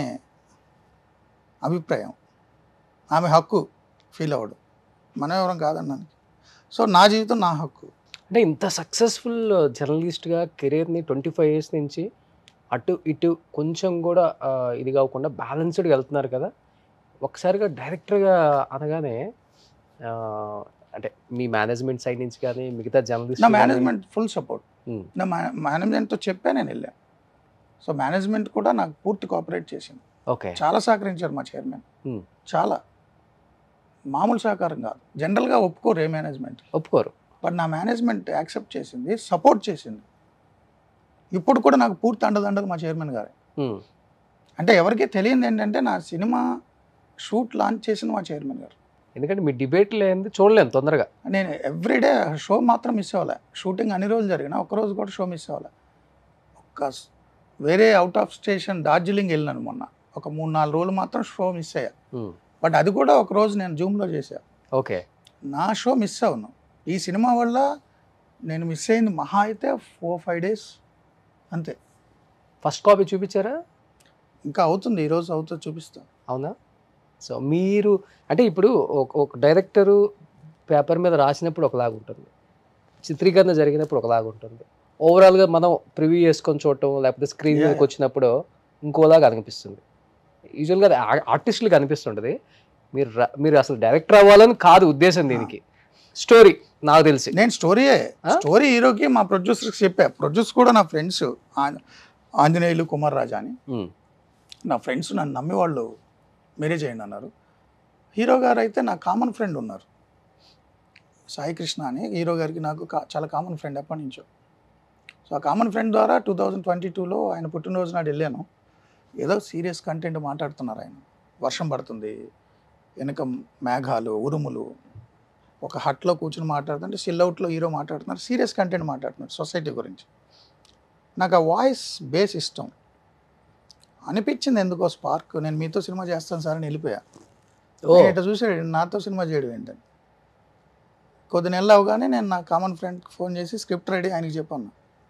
అభిప్రాయం ఆమె హక్కు ఫీల్ అవ్వడం మనం ఎవరం కాదన్నాను సో నా జీవితం నా హక్కు అంటే ఇంత సక్సెస్ఫుల్ జర్నలిస్ట్గా కెరీర్ని ట్వంటీ ఫైవ్ ఇయర్స్ నుంచి అటు ఇటు కొంచెం కూడా ఆ, ఇది కాకుండా బ్యాలెన్స్డ్గా వెళ్తున్నారు కదా ఒకసారిగా డైరెక్టర్గా అనగానే ఆ, అంటే మీ మేనేజ్మెంట్ సైడ్ నుంచి కానీ మిగతా జర్నలిస్ట్ నా మేనేజ్మెంట్ ఫుల్ సపోర్ట్ Hmm. నా మేనేజ్మెంట్తో చెప్పా నేను వెళ్ళాను సో మేనేజ్మెంట్ కూడా నాకు పూర్తి కోఆపరేట్ చేసింది ఓకే చాలా సహకరించారు మా చైర్మన్ Hmm. చాలా మామూలు సహకారం కాదు జనరల్గా ఒప్పుకోరు ఏ మేనేజ్మెంట్ ఒప్పుకోరు బట్ నా మేనేజ్మెంట్ యాక్సెప్ట్ చేసింది సపోర్ట్ చేసింది ఇప్పుడు కూడా నాకు పూర్తి అండదండలు మా చైర్మన్ గారే ఉమ్. అంటే ఎవరికీ తెలియదు ఏంటంటే నా సినిమా షూట్ లాంచ్ చేసిన మా చైర్మన్ గారు ఎందుకంటే మీ డిబేట్ లేనిది చూడలేము తొందరగా నేను ఎవ్రీడే షో మాత్రం మిస్ అవ్వలే షూటింగ్ అన్ని రోజులు జరిగిన ఒక రోజు కూడా షో మిస్ అవ్వలే ఒక్క స్- వేరే అవుట్ ఆఫ్ స్టేషన్ డార్జిలింగ్ వెళ్ళినాను మొన్న ఒక మూడు నాలుగు రోజులు మాత్రం షో మిస్ అయ్యా ఉమ్. బట్ అది కూడా ఒక రోజు నేను జూమ్లో చేశా ఓకే నా షో మిస్ అవును ఈ సినిమా వల్ల నేను మిస్ అయింది మహా అయితే ఫోర్ ఫైవ్ డేస్ అంతే ఫస్ట్ కాపీ చూపించారా ఇంకా అవుతుంది ఈరోజు అవుతుంది చూపిస్తా అవునా సో మీరు అంటే ఇప్పుడు ఒక- ఒక డైరెక్టరు పేపర్ మీద రాసినప్పుడు ఒకలాగా ఉంటుంది చిత్రీకరణ జరిగినప్పుడు ఒకలాగా ఉంటుంది ఓవరాల్గా మనం ప్రివ్యూ చేసుకొని చూడటం లేకపోతే స్క్రీన్ Yeah, మీదకి వచ్చినప్పుడు ఇంకోలాగా అనిపిస్తుంది యూజువల్గా అది ఆర్టిస్టులకు అనిపిస్తుంటుంది మీరు రా- మీరు అసలు డైరెక్టర్ అవ్వాలని కాదు ఉద్దేశం దీనికి స్టోరీ నాకు తెలిసి నేను స్టోరీయే ఆ? స్టోరీ హీరోకి మా ప్రొడ్యూసర్కి చెప్పా ప్రొడ్యూస్ కూడా నా ఫ్రెండ్స్ ఆంజనేయులు కుమార్ రాజా అని ఉమ్, నా ఫ్రెండ్స్ నన్ను నమ్మి వాళ్ళు మీరే చేయండి అన్నారు హీరో గారు అయితే నా కామన్ ఫ్రెండ్ ఉన్నారు సాయి కృష్ణ అని హీరో గారికి నాకు కా- చాలా కామన్ ఫ్రెండ్ ఎప్పటి నుంచో సో ఆ కామన్ ఫ్రెండ్ ద్వారా టూ థౌజండ్ ట్వంటీ టూలో ఆయన పుట్టినరోజు నాడు వెళ్ళాను ఏదో సీరియస్ కంటెంట్ మాట్లాడుతున్నారు ఆయన వర్షం పడుతుంది వెనక మేఘాలు ఉరుములు ఒక హట్లో కూర్చుని మాట్లాడుతుంటే సిల్అవుట్లో హీరో మాట్లాడుతున్నారు సీరియస్ కంటెంట్ మాట్లాడుతున్నారు సొసైటీ గురించి నాకు ఆ వాయిస్ బేస్ ఇష్టం అనిపించింది ఎందుకో స్పార్క్ నేను మీతో సినిమా చేస్తాను సార్ అని వెళ్ళిపోయా ఓ నేను ఇట్లా చూసాడు నాతో సినిమా చేయడం ఏంటని కొద్ది నెలలు అవగానే నేను నా కామన్ ఫ్రెండ్కి ఫోన్ చేసి స్క్రిప్ట్ రెడీ ఆయనకి చెప్పాను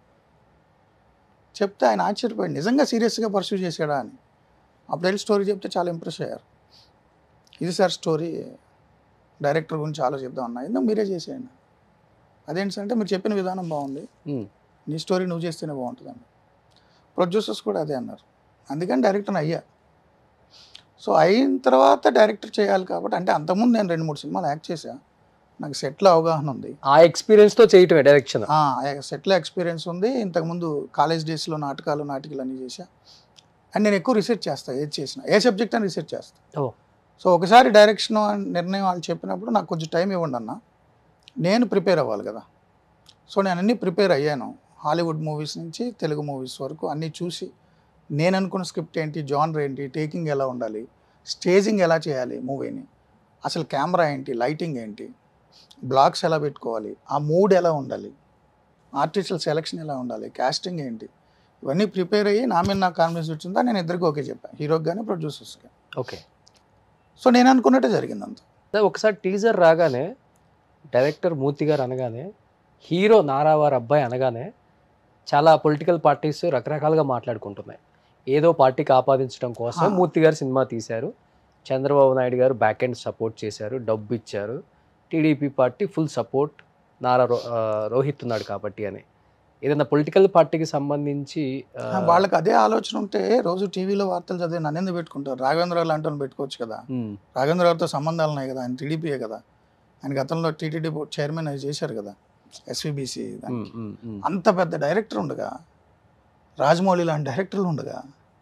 చెప్తే ఆయన ఆశ్చర్యపోయాడు నిజంగా సీరియస్గా పర్సూ చేశాడా అని అప్పుడు వెళ్ళి స్టోరీ చెప్తే చాలా ఇంప్రెస్ అయ్యారు ఇది సార్ స్టోరీ డైరెక్టర్ గురించి చాలా చెప్దాం అన్నా ఎందుకు మీరే చేసేయండి అదేంటి సార్ అంటే మీరు చెప్పిన విధానం బాగుంది ఉమ్, నీ స్టోరీ నువ్వు చేస్తేనే బాగుంటుందండి ప్రొడ్యూసర్స్ కూడా అదే అన్నారు అందుకని డైరెక్టర్ అయ్యా సో అయిన తర్వాత డైరెక్టర్ చేయాలి కాబట్టి అంటే అంతకుముందు నేను రెండు మూడు సినిమాలు యాక్ట్ చేశా నాకు సెట్లో అవగాహన ఉంది ఆ ఎక్స్పీరియన్స్తో చేయటమే డైరెక్షన్ ఆ, సెట్లో ఎక్స్పీరియన్స్ ఉంది ఇంతకుముందు కాలేజ్ డేస్లో నాటకాలు నాటికలు అన్నీ చేశా అండ్ నేను ఎక్కువ రీసెర్చ్ చేస్తాను ఏది చేసినా ఏ సబ్జెక్ట్ అని రీసెర్చ్ చేస్తాను ఓ సో ఒకసారి డైరెక్షన్ నిర్ణయం వాళ్ళు చెప్పినప్పుడు నాకు కొంచెం టైం ఇవ్వండి అన్న నేను ప్రిపేర్ అవ్వాలి కదా సో నేను అన్నీ ప్రిపేర్ అయ్యాను హాలీవుడ్ మూవీస్ నుంచి తెలుగు మూవీస్ వరకు అన్నీ చూసి నేను అనుకున్న స్క్రిప్ట్ ఏంటి జానర్ ఏంటి టేకింగ్ ఎలా ఉండాలి స్టేజింగ్ ఎలా చేయాలి మూవీని అసలు కెమెరా ఏంటి లైటింగ్ ఏంటి బ్లాగ్స్ ఎలా పెట్టుకోవాలి ఆ మూడ్ ఎలా ఉండాలి ఆర్టిస్టుల సెలెక్షన్ ఎలా ఉండాలి కాస్టింగ్ ఏంటి ఇవన్నీ ప్రిపేర్ అయ్యి నా మీద నాకు కాన్ఫిడెన్స్ వచ్చిందా నేను ఇద్దరికి ఓకే చెప్పాను హీరోకి కానీ ప్రొడ్యూసర్స్కి ఓకే సో నేను అనుకున్నట్టే జరిగింది అంత సార్ ఒకసారి టీజర్ రాగానే డైరెక్టర్ మూర్తి గారు అనగానే హీరో నారావారి అబ్బాయి అనగానే చాలా పొలిటికల్ పార్టీస్ రకరకాలుగా మాట్లాడుకుంటున్నాయి ఏదో పార్టీకి ఆపాదించడం కోసం ఆ. మూర్తి గారు సినిమా తీశారు చంద్రబాబు నాయుడు గారు బ్యాక్ ఎండ్ సపోర్ట్ చేశారు డబ్బు ఇచ్చారు TDP party full support Nara రో- ఆ, రోహిత్ ఉన్నాడు కాబట్టి అని ఏదైనా పొలిటికల్ పార్టీకి సంబంధించి ఆ, వాళ్ళకి అదే ఆలోచన ఉంటే రోజు టీవీలో వార్తలు చదివి నన్ను ఎందుకు పెట్టుకుంటారు రాఘవేంద్రరావు లాంటి వాళ్ళని పెట్టుకోవచ్చు కదా ఉమ్, రాఘవేంద్రరావుతో సంబంధాలు ఉన్నాయి కదా ఆయన టీడీపీయే కదా ఆయన గతంలో టీటీడీ బోర్డ్ చైర్మన్ అది చేశారు కదా ఎస్విబిసి ఉమ్, ఉమ్, ఉమ్. అంత పెద్ద డైరెక్టర్ ఉండగా రాజమౌళి లాంటి డైరెక్టర్లు ఉండగా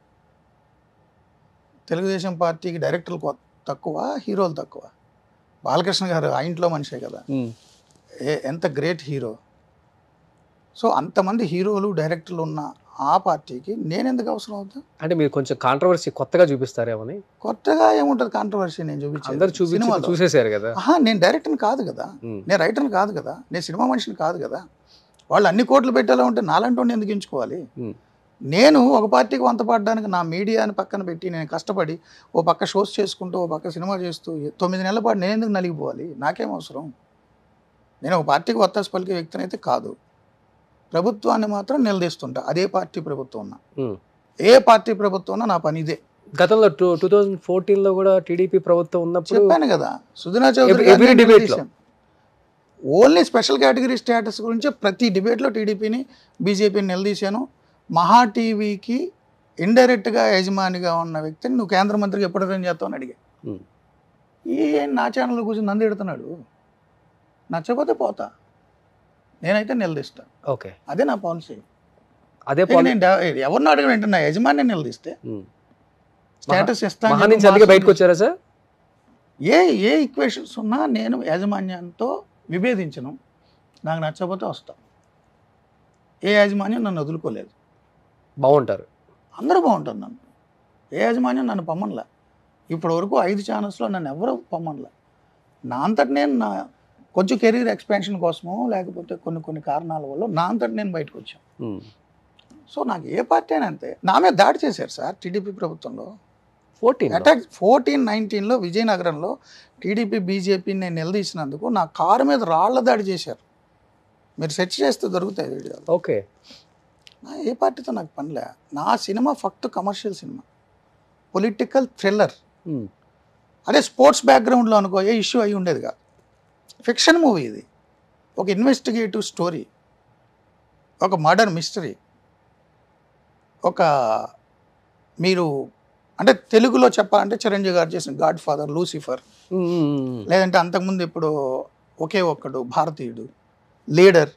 తెలుగుదేశం పార్టీకి డైరెక్టర్లు కొ- తక్కువ హీరోలు తక్కువ బాలకృష్ణ గారు ఆ ఇంట్లో మనిషే కదా ఉమ్, ఏ ఎంత గ్రేట్ హీరో సో అంతమంది హీరోలు డైరెక్టర్లు ఉన్న ఆ పార్టీకి నేను ఎందుకు అవసరం అవుతా అంటే మీరు కొంచెం కాంట్రవర్సీ కొత్తగా చూపిస్తారేమని కొత్తగా ఏముంటుంది కాంట్రవర్సీ నేను అందరు చూపించేది చూపించి సినిమాలో. చూసేశారు కదా ఆహా నేను డైరెక్టర్ని కాదు కదా ఉమ్, నేను రైటర్ని కాదు కదా నేను సినిమా మనిషిని కాదు కదా వాళ్ళు అన్ని కోట్లు పెట్టేలా ఉంటే నాలాంటి వాడిని ఎందుకు ఎంచుకోవాలి ఉమ్. నేను ఒక పార్టీకి వంత పడడానికి నా మీడియాని పక్కన పెట్టి నేను కష్టపడి ఓ పక్క షోస్ చేసుకుంటూ ఓ పక్క సినిమా చేస్తూ తొమ్మిది నెలల పాటు నేను ఎందుకు నలిగిపోవాలి నాకేం అవసరం నేను ఒక పార్టీకి వత్తాసు పలికే వ్యక్తిని అయితే కాదు ప్రభుత్వాన్ని మాత్రం నిలదీస్తుంటా అదే పార్టీ ప్రభుత్వం ఉన్నా ఉమ్. ఏ పార్టీ ప్రభుత్వం ఉన్నా నా పని ఇదే గతంలో టూ టూ థౌజండ్ ఫోర్టీన్ లో కూడా టీడీపీ ప్రభుత్వం ఉన్నప్పుడు చెప్పాను కదా సుధనా Every- చౌదరి every గారిని debate లో. నిలదీశాను. ఓన్లీ స్పెషల్ కేటగిరీ స్టేటస్ గురించి ప్రతి డిబేట్లో టీడీపీని బీజేపీని నిలదీశాను మహా టీవీకి ఇండైరెక్ట్గా యజమానిగా ఉన్న వ్యక్తిని నువ్వు కేంద్ర మంత్రికి ఎప్పుడు రిజైన్ చేస్తావు అని అడిగా Hmm. ఈ నా ఛానల్ కూర్చొని నంది ఎడుతున్నాడు నచ్చకపోతే పోతా నేనైతే నిలదీస్తా ఓకే అదే నా పాలసీ అదే ఇక నేను డా- ఎవరిని అడగను అంటే నా యజమాని నిలదీస్తే స్టేటస్ ఇస్తాను మహా నుంచి అందుకే బయటకు వచ్చారా సార్ ఏ ఏ ఈక్వేషన్స్ ఉన్నా నేను యాజమాన్యంతో విభేదించను నాకు నచ్చకపోతే వస్తా ఏ యాజమాన్యం నన్ను వదులుకోలేదు బాగుంటారు అందరూ బాగుంటారు నన్ను ఏ యాజమాన్యం నన్ను పమ్మన్లా ఇప్పటి వరకు ఐదు ఛానల్స్లో నన్ను ఎవరు పమ్మన్లా నా అంతటి నేను నా కొంచెం కెరీర్ ఎక్స్పాన్షన్ కోసమో లేకపోతే కొన్ని కొన్ని కారణాల వల్ల నా అంతటి నేను బయటకు వచ్చాను ఉమ్. సో నాకు ఏ పార్టీ అయినా అంతే నా మీద దాడి చేశారు సార్ టీడీపీ ప్రభుత్వంలో ఫోర్టీన్ అటాక్ ఫోర్టీన్ నైన్టీన్లో విజయనగరంలో టీడీపీ బీజేపీని నేను నిలదీసినందుకు నా కారు మీద రాళ్ల దాడి చేశారు మీరు సెర్చ్ చేస్తే దొరుకుతాయి వీడియోలు ఓకే నా ఏ పార్టీతో నాకు పనిలే నా సినిమా ఫక్త్ commercial cinema political thriller um. అదే స్పోర్ట్స్ బ్యాక్గ్రౌండ్లో అనుకో ఏ ఇష్యూ అయి ఉండేది కాదు ఫిక్షన్ మూవీ ఇది ఒక ఇన్వెస్టిగేటివ్ స్టోరీ ఒక మర్డర్ మిస్టరీ ఒక మీరు అంటే తెలుగులో చెప్పాలంటే చిరంజీవి గారు చేసిన god father Lucifer um, um, um. లేదంటే అంతకుముందు ఇప్పుడు ఒకే ఒక్కడు భారతీయుడు లీడర్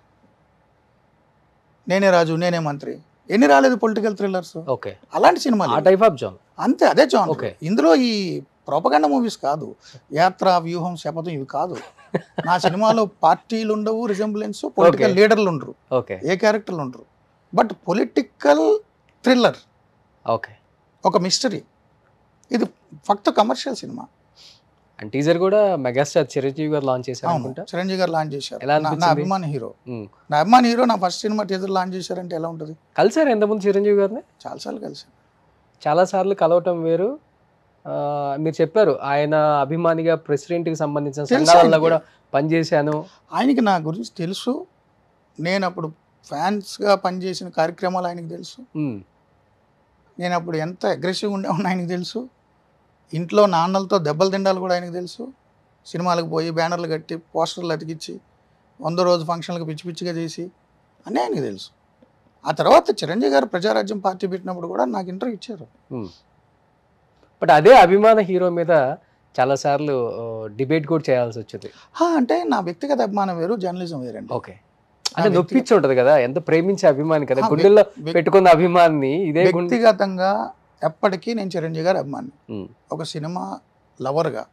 నేనే రాజు నేనే మంత్రి ఎన్ని రాలేదు పొలిటికల్ థ్రిల్లర్స్ ఓకే అలాంటి సినిమాలు ఆ టైప్ ఆఫ్ జాన్ అంతే అదే జాన్ Okay. ఇందులో ఈ ప్రొపగండ మూవీస్ కాదు యాత్ర వ్యూహం శపథం ఇవి కాదు నా సినిమాలో పార్టీలు ఉండవు రిజంబ్లెన్స్ పొలిటికల్ Okay. లీడర్లు ఉండరు ఓకే ఏ క్యారెక్టర్లు ఉండరు బట్ పొలిటికల్ థ్రిల్లర్ ఓకే ఒక మిస్టరీ ఇది ఫక్త్ కమర్షియల్ సినిమా అండ్ టీజర్ కూడా మెగాస్టార్ చిరంజీవి గారు లాంచ్ చేశారు అవును అనుకుంటా చిరంజీవి గారు లాంచ్ చేశారు ఎలా నా- నా అనిపించింది? అభిమాన హీరో ఉమ్. నా అభిమాన హీరో నా ఫస్ట్ సినిమా టీజర్ లాంచ్ చేశారంటే ఎలా ఉంటుంది కలిసారు ఎంతమంది చిరంజీవి గారిని చాలాసార్లు కలిసి చాలా సార్లు కలవటం వేరు ఆ, మీరు చెప్పారు ఆయన అభిమానిగా ప్రెసిడెంట్ కి సంబంధించిన తెలుసు సంఘాలలో ఆయనకి. కూడా పనిచేశాను ఆయనకి నా గురించి తెలుసు నేను అప్పుడు ఫ్యాన్స్గా పనిచేసిన కార్యక్రమాలు ఆయనకి తెలుసు ఉమ్. నేను అప్పుడు ఎంత అగ్రెసివ్గా ఉండేవాడిని ఆయనకి తెలుసు ఇంట్లో నాన్నలతో దెబ్బలు తిండాలి కూడా ఆయనకు తెలుసు సినిమాలకు పోయి బ్యానర్లు కట్టి పోస్టర్లు అతికిచ్చి వంద రోజు ఫంక్షన్లకు పిచ్చి పిచ్చిగా చేసి అన్నీ ఆయనకి తెలుసు ఆ తర్వాత చిరంజీవి గారు ప్రజారాజ్యం పార్టీ పెట్టినప్పుడు కూడా నాకు ఇంటర్వ్యూ ఇచ్చారు బట్ అదే అభిమాన హీరో మీద చాలా సార్లు డిబేట్ కూడా చేయాల్సి వచ్చింది హా, అంటే నా వ్యక్తిగత అభిమానం వేరు జర్నలిజం వేరండి ఓకే అంటే వ్యక్తిగత- నొప్పించి ఉంటది కదా ఎంత ప్రేమించే అభిమాని కదా ఆ, గుండెల్లో వ్యక్- పెట్టుకున్న అభిమాన్ని ఇదే గుండె వ్యక్తిగతంగా ఎప్పటికీ నేను చిరంజీవి గారి అభిమాని ఉమ్. ఒక సినిమా లవర్గా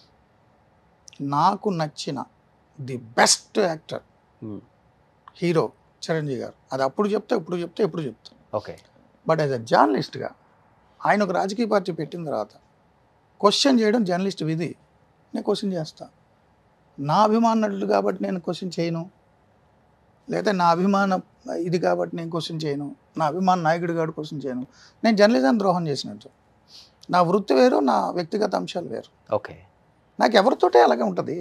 నాకు నచ్చిన the best actor Hmm. Hero Chiranjeevi garu అది అప్పుడు చెప్తే ఇప్పుడు చెప్తే ఎప్పుడు చెప్తా ఓకే బట్ యాజ్ అ జర్నలిస్ట్గా ఆయన ఒక రాజకీయ పార్టీ పెట్టిన తర్వాత క్వశ్చన్ చేయడం జర్నలిస్ట్ విధి నేను క్వశ్చన్ చేస్తా నా అభిమాన నటుడు కాబట్టి నేను క్వశ్చన్ చేయను లేదా నా అభిమాన ఇది కాబట్టి నేను క్వశ్చన్ చేయను నా అభిమాన నాయకుడు కాబట్టి క్వశ్చన్ చేయను నేను జర్నలిజం ద్రోహం చేసినట్టు నా వృత్తి వేరు నా వ్యక్తిగత అంశాలు వేరు ఓకే నాకు ఎవరితోటే అలాగే ఉంటుంది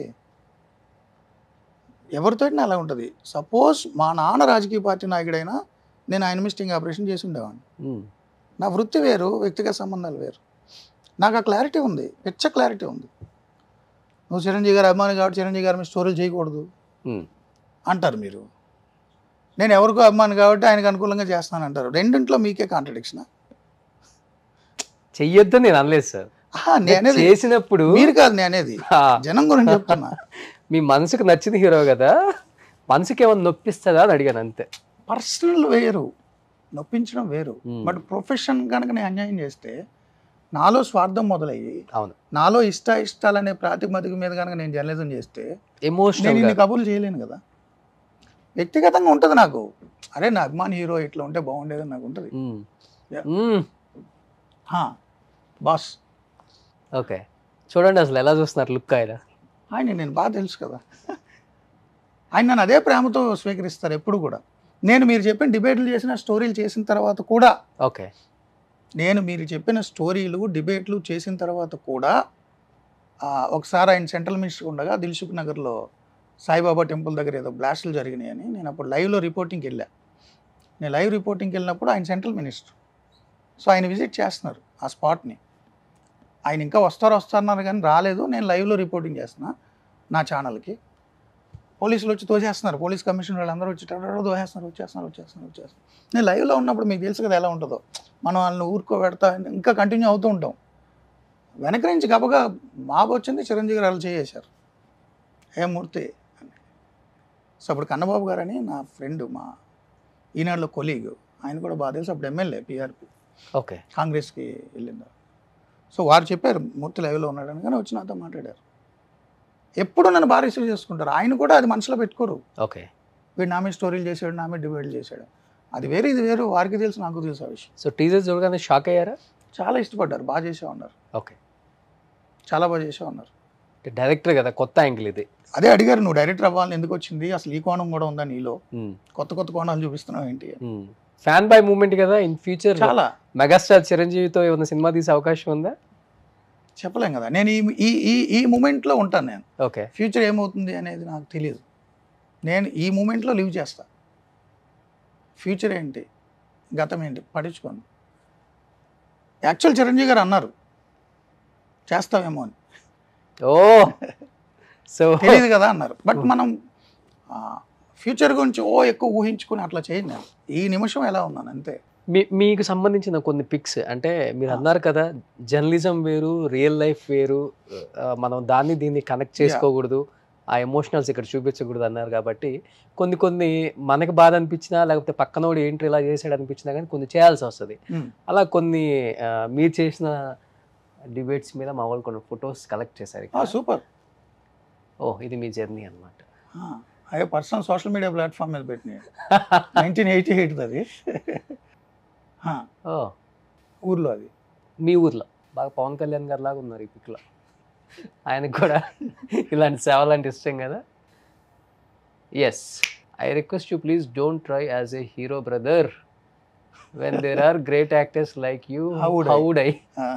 ఎవరితోటి అలా ఉంటుంది సపోజ్ మా నాన్న రాజకీయ పార్టీ నాయకుడైనా నేను ఆయన మిస్టింగ్ ఆపరేషన్ చేసి ఉండేవాడిని ఉమ్. నా వృత్తి వేరు వ్యక్తిగత సంబంధాలు వేరు నాకు ఆ క్లారిటీ ఉంది పిచ్చ క్లారిటీ ఉంది నువ్వు చిరంజీవి గారు అభిమాని కాబట్టి చిరంజీవి గారి మీద స్టోరీలు చేయకూడదు ఉమ్. అంటారు మీరు నేను ఎవరికో అభిమాని కాబట్టి ఆయనకు అనుకూలంగా చేస్తాను అంటారు రెండింట్లో మీకే కాంట్రడిక్షన్ చెయ్యొద్దు నేను అనలేదు సార్ నేనేది చేసినప్పుడు మీరు కాదు నేనేది ఆ, జనం గురించి చెప్తున్నా మీ మనసుకు నచ్చిన హీరో కదా మనసుకి ఏమైనా నొప్పిస్తుందా అని అడిగాను అంతే పర్సనల్ వేరు నొప్పించడం వేరు Hmm. బట్ ప్రొఫెషన్ కనుక నేను అన్యాయం చేస్తే నాలో స్వార్థం మొదలయ్యి అవును నాలో ఇష్ట ఇష్టాలనే ప్రాతిపదిక మీద కనుక నేను జర్నలిజం చేస్తే నేను ఎమోషనల్ ఇన్ని కబుర్లు చేయలేను కదా వ్యక్తిగతంగా ఉంటుంది నాకు అరే నా అభిమాని హీరో ఇట్లా ఉంటే బాగుండేదని నాకు ఉంటుంది హా, బాస్ ఓకే చూడండి అసలు ఎలా చూస్తున్నారు లుక్ ఆయన ఆయన నేను బాగా తెలుసు కదా ఆయన నన్ను అదే ప్రేమతో స్వీకరిస్తారు ఎప్పుడు కూడా నేను మీరు చెప్పిన డిబేట్లు చేసిన స్టోరీలు చేసిన తర్వాత కూడా ఓకే నేను మీరు చెప్పిన స్టోరీలు డిబేట్లు చేసిన తర్వాత కూడా ఆ, ఒకసారి ఆయన సెంట్రల్ మినిస్టర్ ఉండగా దిల్సుఖ్ నగర్లో సాయిబాబా టెంపుల్ దగ్గర ఏదో బ్లాస్టులు జరిగినాయని నేను అప్పుడు లైవ్లో రిపోర్టింగ్కి వెళ్ళా నేను లైవ్ రిపోర్టింగ్కి వెళ్ళినప్పుడు ఆయన సెంట్రల్ మినిస్టర్ సో ఆయన విజిట్ చేస్తున్నారు ఆ స్పాట్ని ఆయన ఇంకా వస్తారు వస్తున్నారు కానీ రాలేదు నేను లైవ్లో రిపోర్టింగ్ చేస్తున్నా నా ఛానల్కి పోలీసులు వచ్చి తోసేస్తున్నారు పోలీస్ కమిషన్ వాళ్ళందరూ వచ్చి టడడడ తోసేస్తున్నారు వచ్చేస్తున్నారు వచ్చేస్తున్నారు వచ్చేస్తున్నారు నేను లైవ్లో ఉన్నప్పుడు మీకు తెలుసు కదా ఎలా ఉంటుందో మనం వాళ్ళని ఊరుకోబెడతా ఇంకా కంటిన్యూ అవుతూ ఉంటాం వెనక నుంచి గబగా మాకు వచ్చింది చిరంజీవి గారు వాళ్ళు చేసేశారు ఏ మూర్తి అని సో అప్పుడు కన్నబాబు గారు అని నా ఫ్రెండ్ మా ఈనాడులో కొలీగ్ ఆయన కూడా బాగా తెలుసు అప్పుడు ఎమ్మెల్యే పిఆర్పి ఓకే కాంగ్రెస్కి వెళ్ళింది సో వారు చెప్పారు మూర్తి లైవ్లో ఉన్నాడని కానీ వచ్చి నాతో మాట్లాడారు ఎప్పుడు నన్ను బాగా రిసీవ్ చేసుకుంటారు ఆయన కూడా అది మనసులో పెట్టుకోరు ఓకే వీడు నా మీద స్టోరీలు చేశాడు నా మీద డిబేట్లు చేశాడు అది వేరే ఇది వేరు వారికి తెలుసు నాకు తెలుసు ఆ విషయం సో టీజర్ చూడగానే షాక్ అయ్యారా చాలా ఇష్టపడ్డారు బాగా చేసే ఉన్నారు ఓకే చాలా బాగా చేసే ఉన్నారు డైరెక్టర్ కదా కొత్త యాంగిల్ ఇది అదే అడిగారు నువ్వు డైరెక్టర్ అవ్వాలని ఎందుకు వచ్చింది అసలు ఈ కోణం కూడా ఉందా నీలో కొత్త కొత్త కోణాలు చూపిస్తున్నావు ఏంటి అని. ఫ్యాన్ బై మూమెంట్ కదా ఇన్ ఫ్యూచర్ చాలా మెగాస్టార్ చిరంజీవితో ఏమైనా సినిమా తీసే అవకాశం ఉందా చెప్పలేం కదా నేను ఈ ఈ ఈ ఈ మూమెంట్లో ఉంటాను నేను ఓకే ఫ్యూచర్ ఏమవుతుంది అనేది నాకు తెలియదు నేను ఈ మూమెంట్లో లివ్ చేస్తా ఫ్యూచర్ ఏంటి గతం ఏంటి పట్టించుకోను యాక్చువల్ చిరంజీవి గారు అన్నారు చేస్తావేమో అని ఓ సో తెలియదు కదా అన్నారు బట్ మనం ఫ్యూచర్ గురించి ఓ ఎక్కువ ఊహించుకుని అట్లా చేయండి నేను ఈ నిమిషం ఎలా ఉన్నాను అంతే మీ మీకు సంబంధించిన కొన్ని పిక్స్ అంటే మీరు అన్నారు కదా జర్నలిజం వేరు రియల్ లైఫ్ వేరు ఆ, మనం దాన్ని దీన్ని కనెక్ట్ చేసుకోకూడదు ఆ ఎమోషనల్స్ ఇక్కడ చూపించకూడదు అన్నారు కాబట్టి కొన్ని కొన్ని మనకి బాధ అనిపించినా లేకపోతే పక్కనోడు ఏంటి ఇలా చేశాడు అనిపించినా కానీ కొన్ని చేయాల్సి వస్తుంది Hmm. అలా కొన్ని ఆ, మీరు చేసిన డిబేట్స్ మీద మా వాళ్ళు కొన్ని ఫొటోస్ కలెక్ట్ చేశారు ఇక్కడ. సూపర్ ఓ ఇది మీ జర్నీ అనమాట అదే పర్సనల్ సోషల్ మీడియా ప్లాట్ఫామ్ మీద పెట్టినాయి నైన్టీన్ ఎయిటీ ఎయిట్ అది ఆ, ఓ ఊర్లో అది మీ ఊర్లో బాగా పవన్ కళ్యాణ్ గారు లాగా ఉన్నారు ఈ పిక్లో ఆయనకు కూడా ఇలాంటి సేవలు అంటే ఇష్టం కదా yes I request you please don't try as a hero brother when there are great actors like you How would I? How'd I ఆ.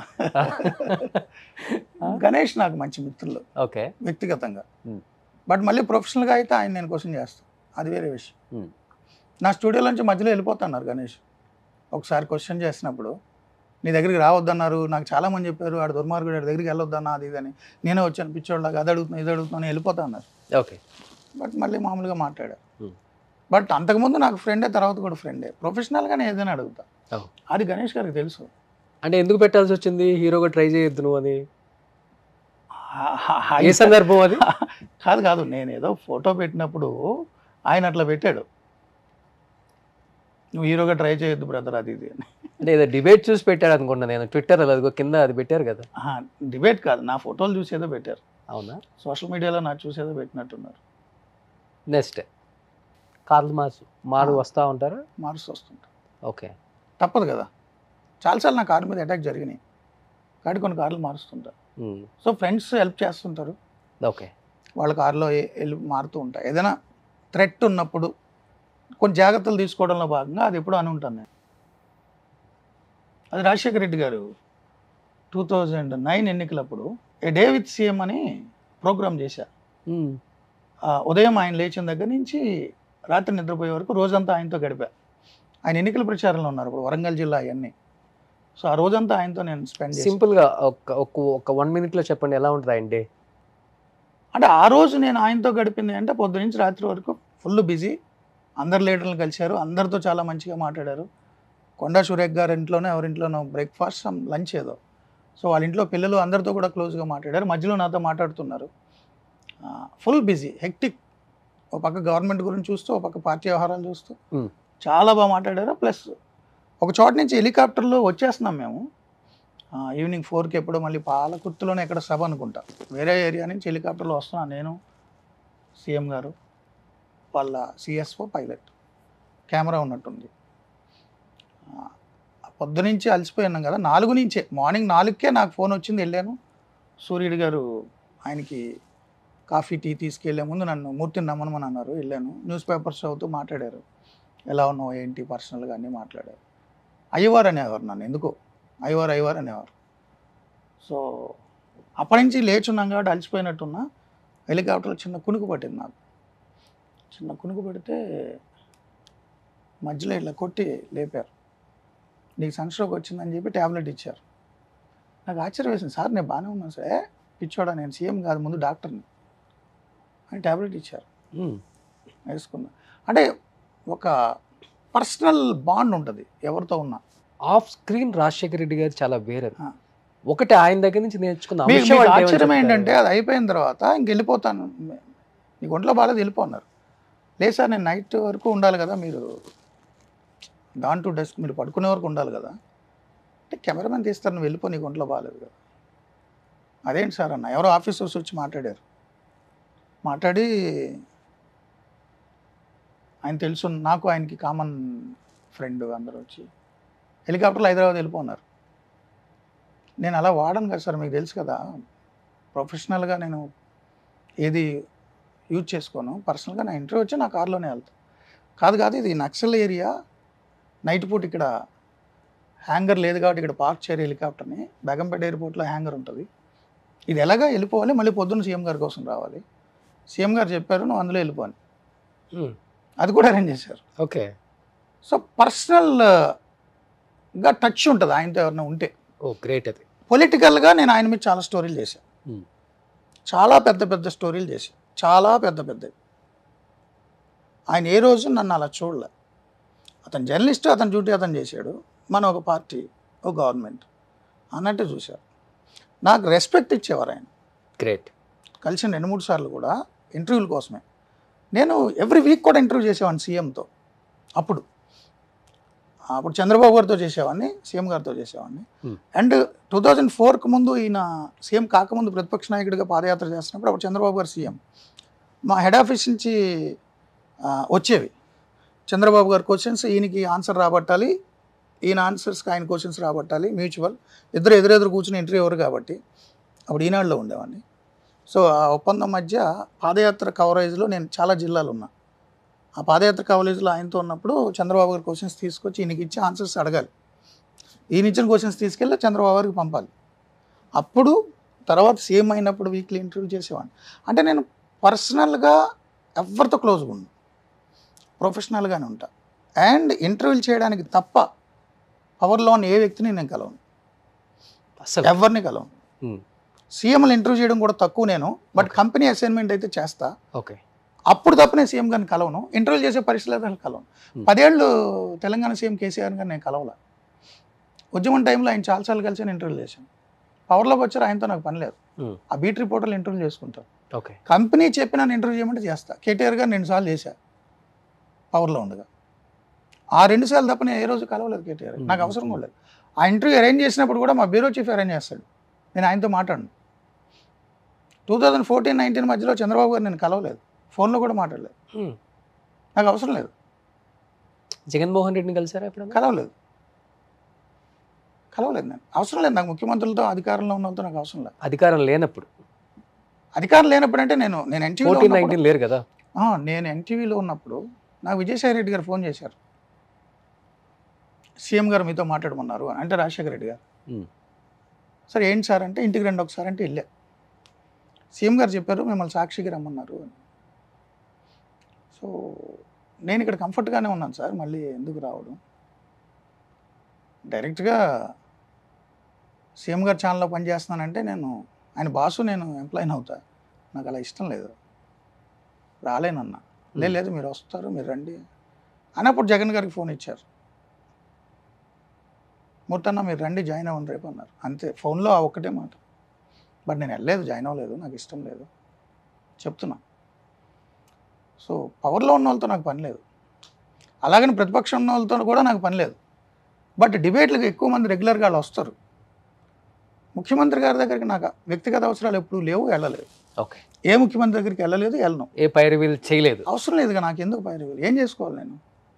గణేష్ నాకు మంచి మిత్రులు ఓకే వ్యక్తిగతంగా Hmm. బట్ మళ్ళీ ప్రొఫెషనల్గా అయితే ఆయన నేను క్వశ్చన్ చేస్తాను అది వేరే విషయం Hmm. నా స్టూడియో నుంచి మధ్యలో వెళ్ళిపోతున్నారు గణేష్ ఒకసారి క్వశ్చన్ చేసినప్పుడు నీ దగ్గరికి రావద్దన్నారు నాకు చాలా మంది చెప్పారు ఆడ దుర్మార్గుడు ఆడి దగ్గరికి వెళ్ళొద్దన్నా అది ఇది అని నేనే వచ్చాను పిచ్చోళ్ళగా అది అడుగుతున్నా ఇది అడుగుతున్నా అని వెళ్ళిపోతా అన్నారు ఓకే బట్ మళ్ళీ మామూలుగా మాట్లాడారు Hmm. బట్ అంతకుముందు నాకు ఫ్రెండే తర్వాత కూడా ఫ్రెండే ప్రొఫెషనల్గానే ఏదైనా అడుగుతా Oh. అది గణేష్ గారికి తెలుసు అంటే ఎందుకు పెట్టాల్సి వచ్చింది హీరోగా ట్రై చేయొద్దు నువ్వు అని ఆ- ఏ సందర్భం అది కాదు కాదు నేను ఏదో ఫోటో పెట్టినప్పుడు ఆయన అట్లా పెట్టాడు నువ్వు హీరోగా ట్రై చేయొద్దు బ్రదర్ అది ఇది అని అంటే ఏదో డిబేట్ చూసి పెట్టాడు అనుకున్నా నేను ట్విట్టర్ అదిగో కింద అది పెట్టారు కదా డిబేట్ కాదు నా ఫోటోలు చూసేదో పెట్టారు అవునా సోషల్ మీడియాలో నా చూసేదో పెట్టినట్టున్నారు నెక్స్ట్ కార్ల్ మార్చు మారు వస్తూ ఉంటారా మార్క్స్ వస్తుంటారు ఓకే తప్పదు కదా చాలాసార్లు నా కారు మీద అటాక్ జరిగినాయి కాబట్టి కొన్ని కార్లు మారుస్తుంటారు ఉమ్, సో ఫ్రెండ్స్ హెల్ప్ చేస్తుంటారు ఓకే వాళ్ళ కారులో ఏ- వెళ్ళి మారుతూ ఉంటాయి ఏదైనా థ్రెట్ ఉన్నప్పుడు కొన్ని జాగ్రత్తలు తీసుకోవడంలో భాగంగా అది ఎప్పుడు అని ఉంటాను నేను అది రాజశేఖర రెడ్డి గారు టూ థౌజండ్ నైన్ ఎన్నికలప్పుడు ఏ డే విత్ సీఎం అని ప్రోగ్రామ్ చేశారు ఉమ్, ఆ, ఉదయం ఆయన లేచిన దగ్గర నుంచి రాత్రి నిద్రపోయే వరకు రోజంతా ఆయనతో గడిపా ఆయన ఎన్నికల ప్రచారంలో ఉన్నారు ఇప్పుడు వరంగల్ జిల్లా అవన్నీ సో ఆ రోజంతా ఆయనతో నేను స్పెండ్ చేసి సింపుల్ గా ఒక ఒక ఒక వన్ మినిట్ లో చెప్పండి ఎలా ఉంటుంది ఆయన డే అంటే ఆ రోజు నేను ఆయనతో గడిపింది అంటే పొద్దు నుంచి రాత్రి వరకు ఫుల్ బిజీ అందరు లీడర్లు కలిశారు అందరితో చాలా మంచిగా మాట్లాడారు కొండా సురేఖ్ గారి ఇంట్లోనే ఎవరింట్లోనో బ్రేక్ఫాస్ట్ లంచ్ ఏదో సో వాళ్ళ ఇంట్లో పిల్లలు అందరితో కూడా క్లోజ్గా మాట్లాడారు మధ్యలో నాతో మాట్లాడుతున్నారు ఫుల్ బిజీ హెక్టిక్ ఒక పక్క గవర్నమెంట్ గురించి చూస్తూ ఒక పక్క పార్టీ వ్యవహారాలు చూస్తూ Hmm. చాలా బాగా మాట్లాడారు ప్లస్ ఒక చోట నుంచి హెలికాప్టర్లో వచ్చేస్తున్నాం మేము ఆ, ఈవినింగ్ ఫోర్కి ఎప్పుడో మళ్ళీ పాలకుర్తిలోనే ఎక్కడ సభ అనుకుంటా వేరే ఏరియా నుంచి హెలికాప్టర్లో వస్తున్నాను నేను సీఎం గారు వాళ్ళ సిఎస్ఓ పైలట్ కెమెరా ఉన్నట్టుంది ఆ, పొద్దు నుంచి అలసిపోయి ఉన్నాం కదా నాలుగు నుంచే మార్నింగ్ నాలుగుకే నాకు ఫోన్ వచ్చింది వెళ్ళాను సూర్యుడు గారు ఆయనకి కాఫీ టీ తీసుకెళ్లే ముందు నన్ను మూర్తిని నమ్మనమని అన్నారు వెళ్ళాను న్యూస్ పేపర్స్ చదువుతూ మాట్లాడారు ఎలా ఉన్నావు ఏంటి పర్సనల్గా అన్నీ మాట్లాడారు అయ్యవారు అనేవారు నన్ను ఎందుకో అయ్యవారు అయ్యవారు అనేవారు సో అప్పటి నుంచి లేచున్నాం కాబట్టి అలసిపోయినట్టున్నా హెలికాప్టర్లో చిన్న కునుకు పట్టింది నాకు చిన్న కునుకు పడితే మధ్యలో ఇట్లా కొట్టి లేపారు నీకు సన్ స్ట్రోక్ వచ్చిందని చెప్పి ట్యాబ్లెట్ ఇచ్చారు నాకు ఆశ్చర్యం వేసింది సార్ నేను బాగానే ఉన్నాను సార్ "ఏ, పిచ్చోడా నేను సీఎం కాదు ముందు డాక్టర్ని అని ట్యాబ్లెట్ ఇచ్చారు ఉమ్, వేసుకున్నా అంటే ఒక పర్సనల్ బాండ్ ఉంటుంది ఎవరితో ఉన్నా ఆఫ్ స్క్రీన్ రాజశేఖర రెడ్డి గారు చాలా వేరే ఆ. ఒకటి ఆయన దగ్గర నుంచి నేర్చుకున్న మీకు అంశం మీకు అంటే ఏమని ఆశ్చర్యం చెప్తారు? ఏంటంటే అది అయిపోయిన తర్వాత ఇంక వెళ్ళిపోతాను నీకు ఒంట్లో బాగాలేదు వెళ్ళిపోన్నారు లేదు సార్ నేను నైట్ వరకు ఉండాలి కదా మీరు డాన్ టు డెస్క్ మీరు పడుకునే వరకు ఉండాలి కదా అంటే కెమెరామెన్ తీస్తారు నువ్వు వెళ్ళిపో నీకు ఒంట్లో బాగాలేదు కదా అదేంటి సార్ అన్న ఎవరో ఆఫీసర్స్ వచ్చి మాట్లాడారు మాట్లాడి ఆయన తెలుసు నాకు ఆయనకి కామన్ ఫ్రెండ్ అందరూ వచ్చి హెలికాప్టర్లో హైదరాబాద్ వెళ్ళిపోన్నారు నేను అలా వాడను కదా సార్ మీకు తెలుసు కదా ప్రొఫెషనల్గా నేను ఏది యూజ్ చేసుకోను పర్సనల్గా నా ఇంటర్వ్యూ వచ్చి నా కార్లోనే వెళ్తాను కాదు కాదు ఇది నక్సల్ ఏరియా నైట్ పూట ఇక్కడ హ్యాంగర్ లేదు కాబట్టి ఇక్కడ పార్క్ చేయరు హెలికాప్టర్ని బేగంపేట ఎయిర్పోర్ట్లో హ్యాంగర్ ఉంటుంది ఇది ఎలాగా వెళ్ళిపోవాలి మళ్ళీ పొద్దున్న సీఎం గారి కోసం రావాలి సీఎం గారు చెప్పారు నువ్వు అందులో వెళ్ళిపోని ఉమ్, అది కూడా అరేంజ్ చేశారు ఓకే సో పర్సనల్గా టచ్ ఉంటుంది ఆయనతో ఎవరైనా ఉంటే ఓ గ్రేట్ అది పొలిటికల్గా నేను ఆయన మీద చాలా స్టోరీలు చేశాను Hmm. చాలా పెద్ద పెద్ద స్టోరీలు చేశాను చాలా పెద్ద పెద్దవి ఆయన ఏ రోజు నన్ను అలా చూడలే అతను జర్నలిస్ట్ అతని డ్యూటీ అతను చేశాడు మన ఒక పార్టీ ఒక గవర్నమెంట్ అన్నట్టు చూశారు నాకు రెస్పెక్ట్ ఇచ్చేవారు ఆయన గ్రేట్ కలిసిన రెండు మూడు సార్లు కూడా ఇంటర్వ్యూల కోసమే నేను ఎవ్రీ వీక్ కూడా ఇంటర్వ్యూ చేసేవాడిని సీఎంతో అప్పుడు అప్పుడు చంద్రబాబు గారితో చేసేవాడిని సీఎం గారితో చేసేవాడిని Hmm. అండ్ టూ థౌజండ్ ఫోర్కి ముందు ఈయన సీఎం కాకముందు ప్రతిపక్ష నాయకుడిగా పాదయాత్ర చేస్తున్నప్పుడు అప్పుడు చంద్రబాబు గారు సీఎం మా హెడ్ ఆఫీస్ నుంచి ఆ, వచ్చేవి చంద్రబాబు గారి క్వశ్చన్స్ ఈయనకి ఆన్సర్ రాబట్టాలి ఈయన ఆన్సర్స్కి ఆయన క్వశ్చన్స్ రాబట్టాలి మ్యూచువల్ ఇద్దరు ఎదురెదురు కూర్చుని ఇంటర్వ్యూ ఎవరు కాబట్టి అప్పుడు ఈనాడులో ఉండేవాడిని సో ఆ ఒప్పందం మధ్య పాదయాత్ర కవరేజ్లో నేను చాలా జిల్లాలు ఉన్నా ఆ పాదయాత్ర కవరేజ్లో ఆయనతో ఉన్నప్పుడు చంద్రబాబు గారి క్వశ్చన్స్ తీసుకొచ్చి ఈయనకి ఇచ్చి ఆన్సర్స్ అడగాలి ఈయన ఇచ్చిన క్వశ్చన్స్ తీసుకెళ్ళి చంద్రబాబు గారికి పంపాలి అప్పుడు తర్వాత సీఎం అయినప్పుడు వీక్లీ ఇంటర్వ్యూ చేసేవాడిని అంటే నేను పర్సనల్గా ఎవరితో క్లోజ్గా ఉన్నాను ప్రొఫెషనల్గానే ఉంటా అండ్ ఇంటర్వ్యూలు చేయడానికి తప్ప పవర్లో ఉన్న ఏ వ్యక్తిని నేను కలవను అసలు ఎవరిని కలవను ఉమ్, సీఎంలు ఇంటర్వ్యూ చేయడం కూడా తక్కువ నేను బట్ కంపెనీ అసైన్మెంట్ అయితే చేస్తా ఓకే అప్పుడు తప్ప నేను సీఎం గారిని కలవను ఇంటర్వ్యూ చేసే పరిస్థితులు అయితే అసలు కలవను Hmm. పదేళ్ళు తెలంగాణ సీఎం కేసీఆర్ గారిని నేను కలవల ఉద్యమం టైంలో ఆయన చాలాసార్లు కలిసి నేను ఇంటర్వ్యూ చేశాను పవర్లోకి వచ్చారు ఆయనతో నాకు పని లేదు ఉమ్, ఆ బీట్ రిపోర్టర్లు ఇంటర్వ్యూ చేసుకుంటారు ఓకే కంపెనీ చెప్పి నన్ను ఇంటర్వ్యూ చేయమంటే చేస్తా కేటీఆర్ గారు రెండు సార్లు చేశా పవర్లో ఉండగా ఆ రెండు సార్లు తప్ప నేను ఏ రోజు కలవలేదు కేటీఆర్ నాకు అవసరం కూడా లేదు ఆ ఇంటర్వ్యూ అరేంజ్ చేసినప్పుడు కూడా మా బ్యూరో చీఫ్ అరేంజ్ చేస్తాడు నేను ఆయనతో మాట్లాడను టూ థౌజండ్ ఫోర్టీన్ నైన్టీన్ మధ్యలో చంద్రబాబు గారు నేను కలవలేదు ఫోన్లో కూడా మాట్లాడలేదు Hmm. నాకు అవసరం లేదు జగన్మోహన్ రెడ్డిని కలిసారా ఎప్పుడన్నా కలవలేదు కలవలేదు నేను అవసరం లేదు నాకు ముఖ్యమంత్రులతో అధికారంలో ఉన్న వాళ్ళతో నాకు అవసరం లేదు అధికారం లేనప్పుడు అధికారం లేనప్పుడు అంటే నేను నేను ఫోర్టీన్ ఎన్టీవీలో నైన్టీన్ లేరు కదా నేను ఎన్టీవీలో ఉన్నప్పుడు నాకు విజయసాయి రెడ్డి గారు ఫోన్ చేశారు సీఎం గారు మీతో మాట్లాడమన్నారు అని. అంటే రాజశేఖర రెడ్డి గారు Hmm. సరే ఏంటి సార్ అంటే ఇంటికి రండి ఒకసారి అంటే వెళ్ళా సీఎం గారు చెప్పారు మిమ్మల్ని సాక్షికి రమ్మన్నారు అని సో నేను ఇక్కడ కంఫర్ట్గానే ఉన్నాను సార్ మళ్ళీ ఎందుకు రావడం డైరెక్ట్గా సీఎం గారు ఛానల్లో పనిచేస్తున్నానంటే నేను ఆయన బాసు నేను ఎంప్లాయిన్ అవుతా నాకు అలా ఇష్టం లేదు రాలేనన్నా లేదు లేదు మీరు వస్తారు మీరు రండి అన్నప్పుడు జగన్ గారికి ఫోన్ ఇచ్చారు మూర్తన్న మీరు రండి జాయిన్ అవ్వండి రేపు అన్నారు అంతే ఫోన్లో ఆ ఒక్కటే మాట బట్ నేను వెళ్ళలేదు జాయిన్ అవ్వలేదు నాకు ఇష్టం లేదు చెప్తున్నా సో పవర్లో ఉన్న వాళ్ళతో నాకు పని లేదు అలాగని ప్రతిపక్షం ఉన్న వాళ్ళతో కూడా నాకు పని లేదు బట్ డిబేట్లకు ఎక్కువ మంది రెగ్యులర్గా వాళ్ళు వస్తారు ముఖ్యమంత్రి గారి దగ్గరికి నాకు వ్యక్తిగత అవసరాలు ఎప్పుడూ లేవు వెళ్ళలేదు ఓకే ఏ ముఖ్యమంత్రి దగ్గరికి వెళ్ళలేదు వెళ్ళను ఏ పైరవీలు చేయలేదు అవసరం లేదుగా నాకు ఎందుకు పైరవి ఏం చేసుకోవాలి నేను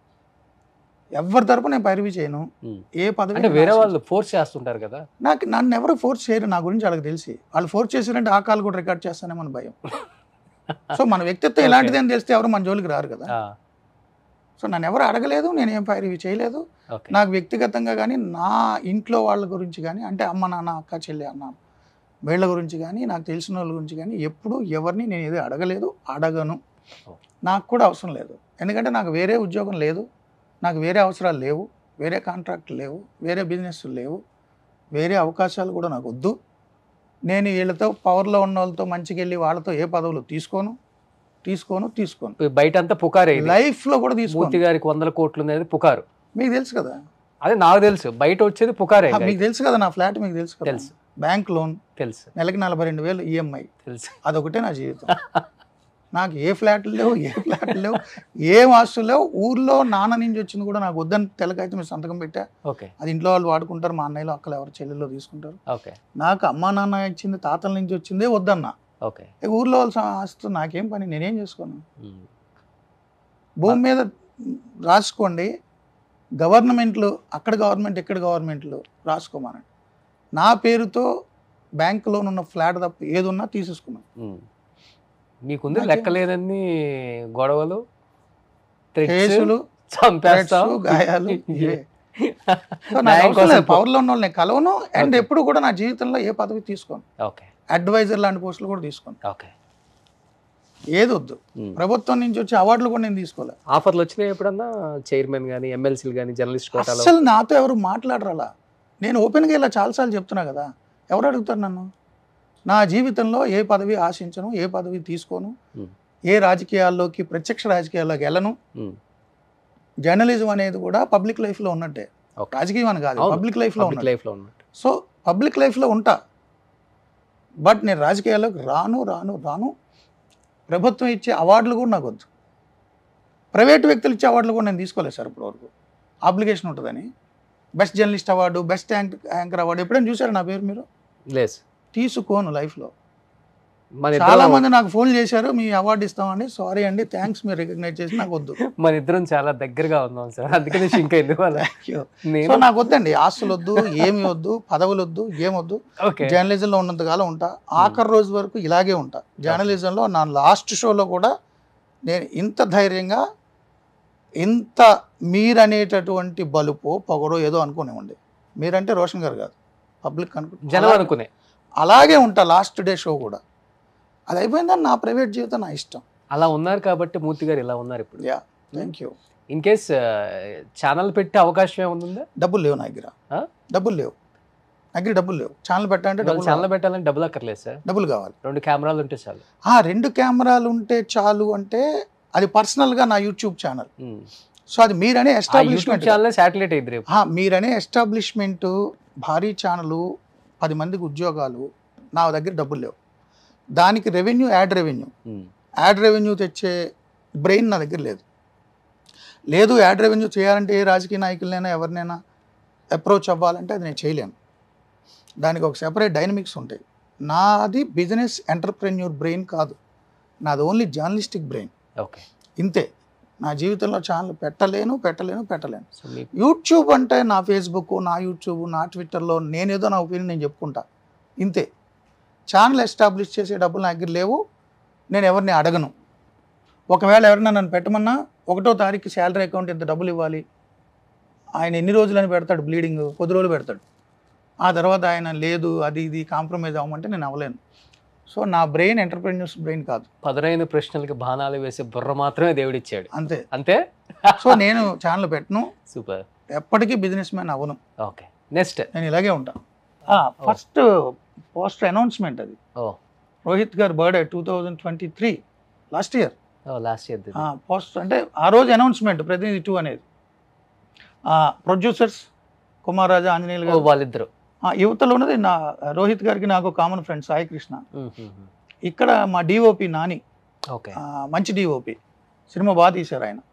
ఎవరి తరపు నేను పైరవి చేయను Hmm. ఏ పదవి అంటే నేను వేరే ఆశించను. వాళ్ళు ఫోర్స్ చేస్తుంటారు కదా నాకు నన్ను ఎవరు ఫోర్స్ చేయరు నా గురించి వాళ్ళకి తెలిసి వాళ్ళు ఫోర్స్ చేశారంటే ఆ కాల్ కూడా రికార్డ్ చేస్తానేమని భయం సో మన వ్యక్తిత్వం ఎలాంటిది అని తెలిస్తే ఎవరు మన జోలికి రారు కదా ఆ, సో నన్ను ఎవరు అడగలేదు నేను ఏం పైరవి చేయలేదు ఓకే నాకు వ్యక్తిగతంగా కానీ నా ఇంట్లో వాళ్ళ గురించి కానీ అంటే అమ్మ నాన్న అక్క చెల్లి అన్న వీళ్ళ గురించి కానీ నాకు తెలిసిన వాళ్ళ గురించి కానీ ఎప్పుడు ఎవరిని నేను ఏది అడగలేదు అడగను నాకు కూడా అవసరం లేదు ఎందుకంటే నాకు వేరే ఉద్యోగం లేదు నాకు వేరే అవసరాలు లేవు వేరే కాంట్రాక్ట్ లేవు వేరే బిజినెస్ లేవు వేరే అవకాశాలు కూడా నాకు వద్దు నేను వీళ్ళతో పవర్లో ఉన్న వాళ్ళతో మంచిగా వెళ్ళి వాళ్ళతో ఏ పదవులు తీసుకోను తీసుకోను తీసుకోను బయట అంతా పుకారే ఇది. లైఫ్లో కూడా మూర్తి తీసుకోను గారికి వందల కోట్లు అనేది పుకారు మీకు తెలుసు కదా అదే నాకు తెలుసు బయట వచ్చేది పుకారే ఆ, మీకు తెలుసు కదా నా ఫ్లాట్ మీకు తెలుసు కదా తెలుసు. బ్యాంక్ లోన్ తెలుసు నెలకి నలభై రెండు వేలు ఈఎంఐ తెలుసు అదొకటే నా జీవితం నాకు ఏ ఫ్లాట్లు లేవు ఏ ఫ్లాట్లు లేవు ఏం ఆస్తులు లేవు ఊర్లో నాన్న నుంచి వచ్చింది కూడా నాకు వద్దని తెలకైతే మీరు సంతకం పెట్టా ఓకే అది ఇంట్లో వాళ్ళు వాడుకుంటారు మా అన్నయ్యలు అక్కలు ఎవరు చెల్లెల్లో తీసుకుంటారు ఓకే నాకు అమ్మా నాన్న ఇచ్చింది తాతల నుంచి వచ్చిందే వద్దన్న ఓకే ఏ ఊర్లో వాళ్ళ ఆస్తు నాకేం పని నేనేం చేసుకోను ఉమ్. భూమి మీద రాసుకోండి గవర్నమెంట్లు అక్కడ గవర్నమెంట్ ఇక్కడ గవర్నమెంట్లు రాసుకోమనండి నా పేరుతో బ్యాంక్ లోన్ ఉన్న ఫ్లాట్ తప్ప ఏది ఉన్నా తీసేసుకున్నాను ఉమ్. మీకుంది నాకేం- లెక్కలేనన్ని గొడవలు threats, కేసులు చంపేస్తాం threats, గాయాలు ఇవే. సో నాకు న్యాయం అవసరం కోసం లేదు. పవర్లో ఉన్న వాళ్ళని కలవను అండ్ Okay. ఎప్పుడు కూడా నా జీవితంలో ఏ పదవి తీసుకోను ఓకే అడ్వైజర్ లాంటి పోస్టులు కూడా తీసుకోను ఓకే ఏది వద్దు ఉమ్. ప్రభుత్వం నుంచి వచ్చే అవార్డులు కూడా నేను తీసుకోలేదు ఆఫర్లు వచ్చినాయి ఎప్పుడన్నా చైర్మన్ కానీ ఎమ్మెల్సీలు కానీ జర్నలిస్ట్ కోటాలో అస్సలు నాతో ఎవరు మాట్లాడరు అలా నేను ఓపెన్గా ఇలా చాలాసార్లు చెప్తున్నా కదా ఎవరు అడుగుతారు నన్ను నా జీవితంలో ఏ పదవి ఆశించను ఏ పదవి తీసుకోను Hmm. ఏ రాజకీయాల్లోకి ప్రత్యక్ష రాజకీయాల్లోకి వెళ్ళను ఉమ్. జర్నలిజం అనేది కూడా పబ్లిక్ లైఫ్లో ఉన్నట్టే ఓకే రాజకీయం అని కాదు అవును. పబ్లిక్ లైఫ్లో పబ్లిక్ ఉన్నట్టు లైఫ్ లో ఉన్నట్టు సో పబ్లిక్ లైఫ్లో ఉంటా బట్ నేను రాజకీయాల్లోకి రాను రాను రాను ప్రభుత్వం ఇచ్చే అవార్డులు కూడా నాకు వద్దు ప్రైవేట్ వ్యక్తులు ఇచ్చే అవార్డులు కూడా నేను తీసుకోలేదు సార్ ఇప్పటివరకు అప్లికేషన్ ఉంటుందని బెస్ట్ జర్నలిస్ట్ అవార్డు బెస్ట్ యాంక్ యాంకర్ అవార్డు ఎప్పుడైనా చూసారు నా పేరు మీరు లేదు తీసుకోను లైఫ్లో మన చాలా ఇద్దరం మంది నాకు ఫోన్ చేశారు మీ అవార్డు ఇస్తామండి సారీ అండి థ్యాంక్స్ మీరు రికగ్నైజ్ చేసి నాకు వద్దు మన ఇద్దరం చాలా దగ్గరగా ఉన్నాం సార్ అందుకనే షింక్ అయింది వాళ్ళ సో నేను నాకు వద్దండి ఆస్తులు వద్దు ఏమి వద్దు పదవులు వద్దు ఏమొద్దు ఓకే జర్నలిజంలో ఉన్నంత కాలం ఉంటా ఆఖరి రోజు వరకు ఇలాగే ఉంటా జర్నలిజంలో నా లాస్ట్ షోలో కూడా నేను ఇంత ధైర్యంగా ఇంత మీరనేటటువంటి బలుపో పొగడో ఏదో అనుకునేవ్వండి మీరంటే రోషన్ గారు కాదు పబ్లిక్ అనుకు జనం అలా- అనుకునే అలాగే ఉంటా లాస్ట్ డే షో కూడా అది అయిపోయిందని నా ప్రైవేట్ జీవితం నా ఇష్టం అలా ఉన్నారు కాబట్టి మూర్తి గారు ఇలా ఉన్నారు ఇప్పుడు yeah thank you in case channel పెట్టే అవకాశం ఏముందా డబ్బులు లేవు నా దగ్గర ఆ? డబ్బులు లేవు నా దగ్గర డబ్బులు లేవు ఛానల్ పెట్టాలంటే డబ్బులు ఛానల్ కావాలి. పెట్టాలంటే డబ్బులు అక్కర్లేదు సార్ డబ్బులు కావాలి రెండు కెమెరాలు ఉంటే చాలు ఆ రెండు కెమెరాలు ఉంటే చాలు అంటే అది పర్సనల్గా నా యూట్యూబ్ ఛానల్ ఉమ్. సో అది మీరనే ఆ యూట్యూబ్ ఎస్టాబ్లిష్మెంట్ ఛానల్ శాటిలైట్ అయింది రేపు మీరనే ఎస్టాబ్లిష్మెంట్ భారీ ఛానల్ పది మందికి ఉద్యోగాలు నా దగ్గర డబ్బులు లేవు దానికి revenue ad revenue um. Ad revenue తెచ్చే బ్రెయిన్ నా దగ్గర లేదు లేదు యాడ్ రెవెన్యూ చేయాలంటే ఏ రాజకీయ నాయకులనైనా ఎవరినైనా అప్రోచ్ అవ్వాలంటే అది నేను చేయలేను దానికి ఒక సెపరేట్ డైనమిక్స్ ఉంటాయి నాది బిజినెస్ ఎంటర్ప్రెన్యూర్ బ్రెయిన్ కాదు నాది ఓన్లీ జర్నలిస్టిక్ బ్రెయిన్ ఓకే ఇంతే నా జీవితంలో ఛానల్ పెట్టలేను పెట్టలేను పెట్టలేను సో మీ యూట్యూబ్ అంటే నా ఫేస్బుక్ నా యూట్యూబ్ నా ట్విట్టర్లో నేనేదో నా ఒపీనియన్ నేను చెప్పుకుంటా ఇంతే ఛానల్ ఎస్టాబ్లిష్ చేసే డబ్బులు నా దగ్గర లేవు నేను ఎవరిని అడగను ఒకవేళ ఎవరైనా నన్ను పెట్టమన్నా ఒకటో తారీఖు శాలరీ అకౌంట్ ఇంత డబ్బులు ఇవ్వాలి ఆయన ఎన్ని రోజులని పెడతాడు బ్లీడింగ్ కొద్ది రోజులు పెడతాడు ఆ తర్వాత ఆయన లేదు అది ఇది కాంప్రమైజ్ అవ్వమంటే నేను అవ్వలేను సో నా బ్రెయిన్ ఎంటర్ప్రెన్యూర్స్ బ్రెయిన్ కాదు పదునైన ప్రశ్నలకి బాణాలు వేసే బుర్ర మాత్రమే దేవుడిచ్చాడు అంతే అంతే సో నేను ఛానల్ పెట్టను సూపర్ ఎప్పటికీ బిజినెస్ మ్యాన్ అవ్వను ఓకే నెక్స్ట్ నేను ఇలాగే ఉంటాను ఫస్ట్ పోస్టర్ అనౌన్స్మెంట్ అది ఓ Rohit garu birthday two thousand twenty three last year ఓ లాస్ట్ ఇయర్ పోస్ట్ అంటే ఆ రోజు అనౌన్స్మెంట్ ప్రతినిధి టూ అనేది ప్రొడ్యూసర్స్ కుమార్ రాజా ఆంజనేయులు ఓ గారు వాళ్ళిద్దరు ఆ, యువతలో ఉన్నది నా రోహిత్ గారికి నాకు కామన్ ఫ్రెండ్ సాయి కృష్ణ ఇక్కడ మా డిఓపి నాని ఓకే ఆ, మంచి డిఓపి సినిమా బాగా తీశారు ఆయన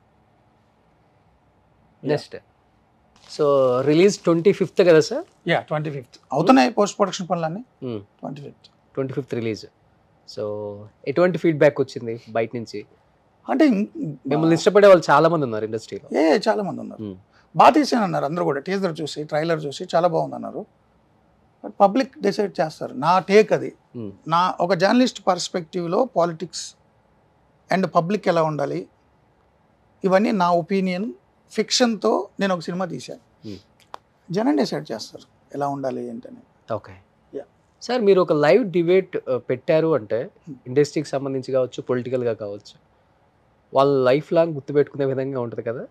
next so release twenty fifth కదా సార్ యా ట్వంటీ ఫిఫ్త్ అవుతున్నాయి పోస్ట్ ప్రొడక్షన్ పనులన్నీ twenty fifth twenty fifth release so ఎటువంటి ఫీడ్బ్యాక్ వచ్చింది బయట నుంచి అంటే ఇం- మిమ్మల్ని ఇష్టపడే వాళ్ళు చాలా మంది ఉన్నారు ఇండస్ట్రీలో ఏ చాలా మంది ఉన్నారు బాగా తీసాను అన్నారు అందరూ కూడా టీజర్ చూసి ట్రైలర్ చూసి చాలా బాగుంది అన్నారు బట్ పబ్లిక్ డిసైడ్ చేస్తారు నా టేక్ అది నా ఒక జర్నలిస్ట్ పర్స్పెక్టివ్లో పాలిటిక్స్ అండ్ పబ్లిక్ ఎలా ఉండాలి ఇవన్నీ నా ఒపీనియన్ ఫిక్షన్తో నేను ఒక సినిమా తీశాను Hmm. జనం డిసైడ్ చేస్తారు ఎలా ఉండాలి ఏంటని ఓకే Yeah. సార్ మీరు ఒక లైవ్ డిబేట్ పెట్టారు అంటే ఇండస్ట్రీకి సంబంధించి కావచ్చు పొలిటికల్గా కావచ్చు వాళ్ళ లైఫ్ లాంగ్ గుర్తుపెట్టుకునే విధంగా ఉంటుంది కదా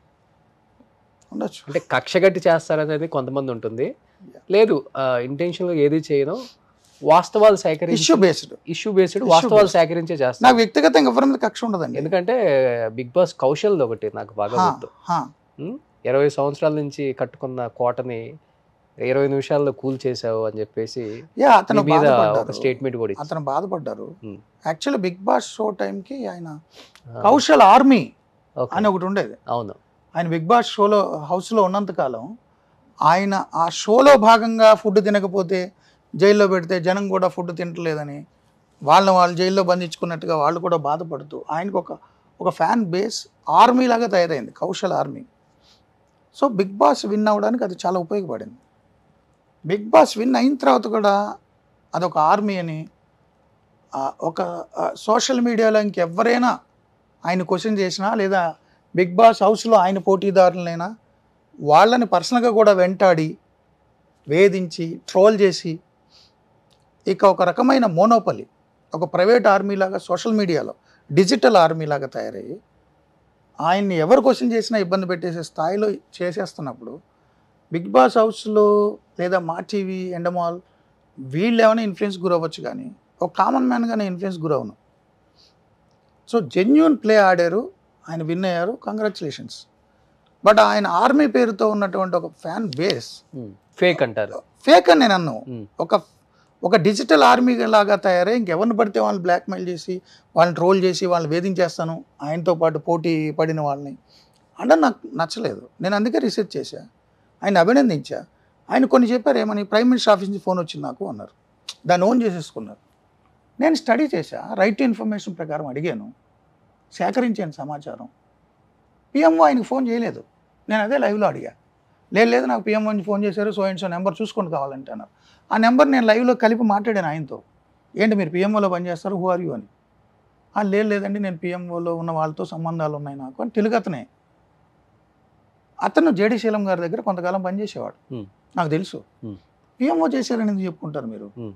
ఉండొచ్చు అంటే కక్ష కట్టి చేస్తారనేది కొంతమంది ఉంటుంది Yeah. లేదు ఇంటెన్షన్గా ఏది చేయను వాస్తవాలు సేకరించి ఇష్యూ బేస్డ్ ఇష్యూ బేస్డ్ వాస్తవాలు సేకరించే చేస్తారు నాకు వ్యక్తిగతంగా ఎవరి మీద కక్ష ఉండదండి ఎందుకంటే బిగ్ బాస్ కౌశల్ ఒకటి నాకు బాగా హా, గుర్తు హా. ఉమ్, ఇరవై సంవత్సరాల నుంచి కట్టుకున్న కోటని ఇరవై నిమిషాల్లో కూల్ చేసావు అని చెప్పేసి యా మీ అతను మీద ఒక బాధపడ్డారు స్టేట్మెంట్ కూడా ఇచ్చారు అతను బాధపడ్డారు Hmm. Actually Bigg Boss show టైంకి ఆయన కౌశల్ ఆర్మీ ఓకే. అని ఒకటి ఉండేది అవును ఆయన బిగ్ బాస్ షోలో హౌస్లో ఉన్నంతకాలం ఆయన ఆ షోలో భాగంగా ఫుడ్ తినకపోతే జైల్లో పెడితే జనం కూడా ఫుడ్ తింటలేదని వాళ్ళని వాళ్ళు జైల్లో బంధించుకున్నట్టుగా వాళ్ళు కూడా బాధపడుతూ ఆయనకు ఒక ఒక ఫ్యాన్ బేస్ ఆర్మీ లాగా తయారైంది Kaushal army so big boss win అవ్వడానికి అది చాలా ఉపయోగపడింది బిగ్ బాస్ విన్ అయిన తర్వాత కూడా అదొక ఆర్మీ అని ఆ, ఒక సోషల్ మీడియాలో ఇంకెవరైనా ఆయన క్వశ్చన్ చేసినా లేదా బిగ్ బాస్ హౌస్లో ఆయన పోటీదారులనైనా వాళ్ళని పర్సనల్గా కూడా వెంటాడి వేధించి ట్రోల్ చేసి ఇక ఒక రకమైన మోనోపలి ఒక ప్రైవేట్ ఆర్మీ లాగా సోషల్ మీడియాలో డిజిటల్ ఆర్మీ లాగా తయారయ్యి ఆయన్ని ఎవరు క్వశ్చన్ చేసినా ఇబ్బంది పెట్టేసే స్థాయిలో చేసేస్తున్నప్పుడు బిగ్ బాస్ హౌస్లో లేదా మా టీవీ ఎండమాల్ వీళ్ళు ఏమైనా ఇన్ఫ్లుయెన్స్ గురవ్వచ్చు కానీ ఒక కామన్ మ్యాన్గా నేను ఇన్ఫ్లుయెన్స్ గురవును సో జెన్యున్ ప్లే ఆడారు ఆయన విన్ అయ్యారు కంగ్రాచులేషన్స్ బట్ ఆయన ఆర్మీ పేరుతో ఉన్నటువంటి ఒక ఫ్యాన్ బేస్ ఫేక్ అంటారు ఫేక్ అని నేను అన్నాను Hmm. ఒక ఒక డిజిటల్ ఆర్మీ లాగా తయారై ఇంకెవరిని పడితే వాళ్ళని బ్లాక్మెయిల్ చేసి వాళ్ళని ట్రోల్ చేసి వాళ్ళని వేధించేస్తాను ఆయనతో పాటు పోటీ పడిన వాళ్ళని అంటే నాకు నచ్చలేదు నేను అందుకే రీసెర్చ్ చేశా ఆయన అభినందించా ఆయన కొన్ని చెప్పారు ఏమని ప్రైమ్ మినిస్టర్ ఆఫీస్ నుంచి ఫోన్ వచ్చింది నాకు అన్నారు దాన్ని ఓన్ చేసేసుకున్నారు నేను స్టడీ చేశా రైట్ టు ఇన్ఫర్మేషన్ ప్రకారం అడిగాను సేకరించాను సమాచారం పిఎంఓ ఆయనకు ఫోన్ చేయలేదు నేను అదే లైవ్లో అడిగా లేదు లేదు నాకు పిఎం నుంచి ఫోన్ చేశారు సో అండ్ సో నెంబర్ చూసుకొని కావాలంటే అన్నారు ఆ నెంబర్ నేను లైవ్లో కలిపి మాట్లాడాను ఆయనతో ఏంటి మీరు పిఎంఓలో పనిచేస్తారు హూ ఆర్ యూ అని "ఆ, లేదు లేదండి నేను పిఎంఓలో ఉన్న వాళ్ళతో సంబంధాలు ఉన్నాయి నాకు అని తెలుగతనే అతను జేడి శీలం గారి దగ్గర కొంతకాలం పనిచేసేవాడు Hmm. నాకు తెలుసు Hmm. పిఎంఓ చేశారని ఎందుకు చెప్పుకుంటారు మీరు Hmm.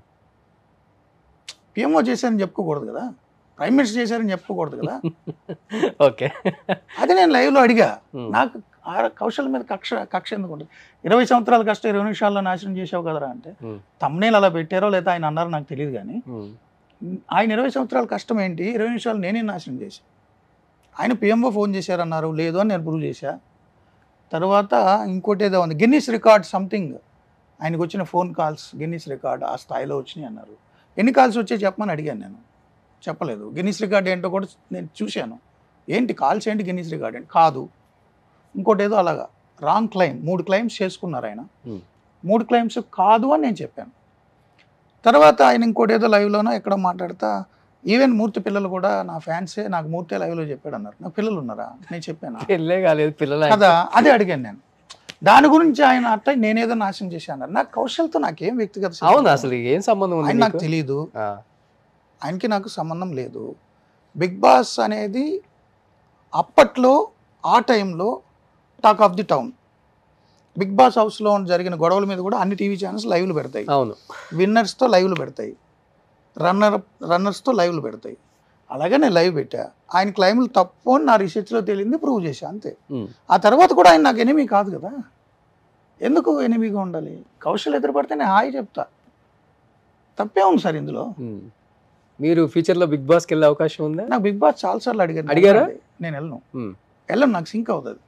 పిఎంఓ చేశారని చెప్పుకోకూడదు కదా ప్రైమ్ మినిస్టర్ చేశారని చెప్పుకోకూడదు కదా ఓకే అది నేను లైవ్లో అడిగా నాకు ఆ కౌశల్ మీద కక్ష కక్ష ఎందుకు ఉంటుంది ఇరవై సంవత్సరాల కష్టం ఇరవై నిమిషాల్లో నాశనం చేసావు కదరా అంటే తమ్నేలు అలా పెట్టారో లేదా ఆయన అన్నారో నాకు తెలియదు కానీ ఆయన ఇరవై సంవత్సరాల కష్టం ఏంటి ఇరవై నిమిషాలు నేనే నాశనం చేశా ఆయన పిఎంఓ ఫోన్ చేశారన్నారు లేదు అని నేను ప్రూవ్ చేశా తర్వాత ఇంకోటి ఏదో ఉంది గిన్నీస్ రికార్డ్ సంథింగ్ ఆయనకు వచ్చిన ఫోన్ కాల్స్ గిన్నీస్ రికార్డ్ ఆ స్థాయిలో వచ్చినాయి అన్నారు ఎన్ని కాల్స్ వచ్చాయి చెప్పమని అడిగాను నేను చెప్పలేదు గిన్నీస్ రికార్డ్ ఏంటో కూడా నేను చూశాను ఏంటి కాల్స్ ఏంటి గిన్నీస్ రికార్డ్ ఏంటి కాదు ఇంకోటి ఏదో అలాగా రాంగ్ క్లైమ్ మూడు క్లైమ్స్ చేసుకున్నారు ఆయన Hmm. మూడు క్లైమ్స్ కాదు అని నేను చెప్పాను తర్వాత ఆయన ఇంకోటి ఏదో లైవ్లోనో ఎక్కడో మాట్లాడతా ఈవెన్ మూర్తి పిల్లలు కూడా నా ఫ్యాన్సే నాకు మూర్తి లైవ్లో చెప్పాడు అన్నారు నాకు పిల్లలు ఉన్నారా నేను చెప్పాను పెళ్ళే కాలేదు పిల్లలు కదా అదే అడిగాను నేను దాని గురించి ఆయన అట్లా నేనేదో నాశనం చేశాను అన్నారు నాకు కౌశల్తో నాకేం వ్యక్తిగత సంబంధం అవును అసలు ఏం సంబంధం ఉంది ఆయన నాకు నీకు? తెలియదు ఆ, ఆయనకి నాకు సంబంధం లేదు బిగ్ బాస్ అనేది అప్పట్లో ఆ టైంలో talk of the town big boss హౌస్లో జరిగిన గొడవల మీద కూడా అన్ని టీవీ ఛానల్స్ లైవ్లు పెడతాయి అవును విన్నర్స్తో లైవ్లు పెడతాయి రన్నర్ రన్నర్స్తో లైవ్లు పెడతాయి అలాగే నేను లైవ్ పెట్టా ఆయన క్లైమ్లు తప్పు అని నా రీసెర్చ్లో తేలింది ప్రూవ్ చేశా అంతే ఉమ్, ఆ తర్వాత కూడా ఆయన నాకు ఎనిమి కాదు కదా ఎందుకు ఎనిమిగా ఉండాలి కౌశల్ ఎదురుపడితే నేను హాయి చెప్తా తప్పే ఉంది సార్ ఇందులో ఉమ్. మీరు ఫ్యూచర్ లో బిగ్ బాస్ కి వెళ్ళే అవకాశం ఉందా నాకు బిగ్ బాస్ చాలాసార్లు అడిగారు అడిగారా? నేను వెళ్ళను ఉమ్. వెళ్ళను నాకు సింక్ అవుతుంది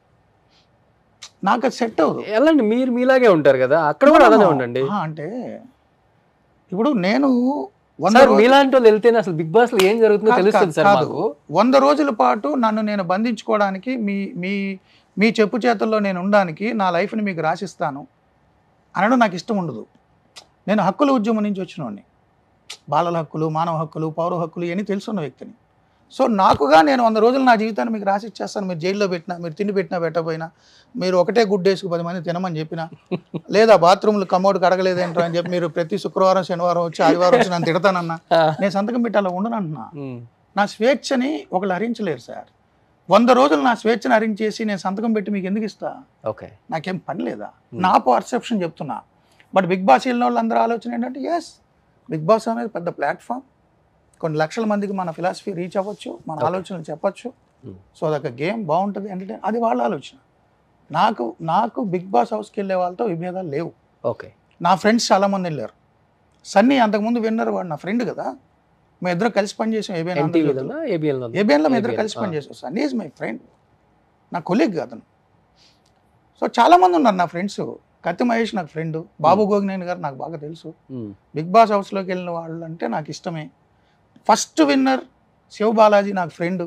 నాకు అది సెట్ అవ్వదు వెళ్ళండి మీరు మీలాగే ఉంటారు కదా అక్కడ కూడా అలానే ఉండండి ఆ, అంటే ఇప్పుడు నేను వంద సార్ రోజులు- మీలాంటి వాళ్ళు వెళ్తేనే అసలు బిగ్ బాస్ లో ఏం జరుగుతుందో కాదు, తెలుస్తుంది సార్ కాదు. మాకు వంద రోజుల పాటు నన్ను నేను బంధించుకోవడానికి మీ మీ మీ చెప్పు చేతుల్లో నేను ఉండడానికి నా లైఫ్ని మీకు రాసిస్తాను అనడం నాకు ఇష్టం ఉండదు నేను హక్కుల ఉద్యమం నుంచి వచ్చినవాడిని బాలల హక్కులు మానవ హక్కులు పౌర హక్కులు ఇవన్నీ తెలుసున్న వ్యక్తిని సో నాకుగా నేను వంద రోజులు నా జీవితాన్ని మీకు రాసి ఇచ్చేస్తాను మీరు జైల్లో పెట్టినా మీరు తిండి పెట్టినా పెట్టకపోయినా మీరు ఒకటే గుడ్ డేస్కి పది మంది తినమని చెప్పినా లేదా బాత్రూమ్లు కమోడ్ కడగలేదేంటో అని చెప్పి మీరు ప్రతి శుక్రవారం శనివారం వచ్చి ఆదివారం వచ్చి నన్ను తిడతానన్నా నేను సంతకం పెట్టి అలా ఉండను అంటున్నా ఉమ్, నా స్వేచ్ఛని ఒకళ్ళు హరించలేరు సార్ వంద రోజులు నా స్వేచ్ఛను హరించేసి నేను సంతకం పెట్టి మీకు ఎందుకు ఇస్తా ఓకే నాకేం పని లేదా Hmm. నా పర్సెప్షన్ చెప్తున్నా బట్ బిగ్ బాస్ వెళ్ళిన వాళ్ళు అందరూ ఆలోచన ఏంటంటే ఎస్ బిగ్ బాస్ అనేది పెద్ద ప్లాట్ఫామ్ కొన్ని లక్షల మందికి మన ఫిలాసఫీ రీచ్ అవ్వచ్చు మన Okay. ఆలోచనలు చెప్పొచ్చు Hmm. సో అదొక గేమ్ బాగుంటుంది ఎంటర్టైన్ అది వాళ్ళ ఆలోచన నాకు నాకు బిగ్ బాస్ హౌస్కి వెళ్ళే వాళ్ళతో విభేదాలు లేవు ఓకే నా ఫ్రెండ్స్ చాలామంది వెళ్ళారు సన్నీ అంతకుముందు విన్నర్ వాడు నా ఫ్రెండ్ కదా మేము ఇద్దరు కలిసి పనిచేసాం ఏబిఎన్ ఎన్టీవీలో ఏబిఎల్ ఏబిఎన్లో మేము ఇద్దరు ABN, కలిసి ఆ. పనిచేసాం సన్నీ ఈజ్ మై ఫ్రెండ్ నా కొలీగ్ అతను సో చాలామంది ఉన్నారు నా ఫ్రెండ్స్ కత్తి మహేష్ నాకు ఫ్రెండ్ బాబు గోగినేని గారు నాకు బాగా తెలుసు బిగ్ బాస్ హౌస్లోకి వెళ్ళిన వాళ్ళు అంటే నాకు ఇష్టమే ఫస్ట్ విన్నర్ శివ బాలాజీ నాకు ఫ్రెండ్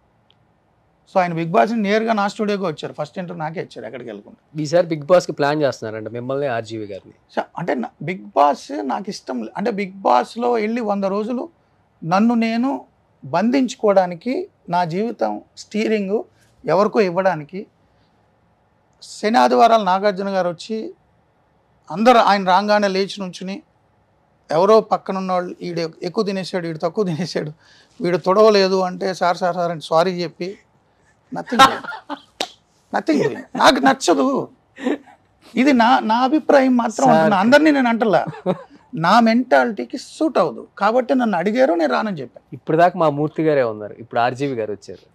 సో ఆయన బిగ్ బాస్ని నేరుగా నా స్టూడియోకి వచ్చారు ఫస్ట్ ఇంటర్ నాకే ఇచ్చారు ఎక్కడికి వెళ్ళకుండా ఈసారి బిగ్ బాస్ కి ప్లాన్ చేస్తున్నారంట మిమ్మల్ని ఆర్జీవి గారిని సో అంటే నా- బిగ్ బాస్ నాకు ఇష్టం లే- అంటే బిగ్ బాస్లో వెళ్ళి వంద రోజులు నన్ను నేను బంధించుకోవడానికి నా జీవితం స్టీరింగ్ ఎవరికో ఇవ్వడానికి శని ఆదివారాలు నాగార్జున గారు వచ్చి అందరూ ఆయన రాగానే లేచి నుంచుని ఎవరో పక్కన ఉన్న వాళ్ళు వీడు ఎక్కువ తినేసాడు వీడు తక్కువ తినేసాడు వీడు తొడవలేదు అంటే సార్ సార్ సార్ అంటే సారీ చెప్పి నథింగ్ నథింగ్ నాకు నచ్చదు ఇది నా నా అభిప్రాయం మాత్రం Sir. అంటున్నా అందరినీ నేను అంటలా నా మెంటాలిటీకి సూట్ అవ్వదు కాబట్టి నన్ను అడిగారు నేను రానని చెప్పాను ఇప్పుడు దాకా మా మూర్తి గారే ఉన్నారు ఇప్పుడు ఆర్జీవి గారు వచ్చారు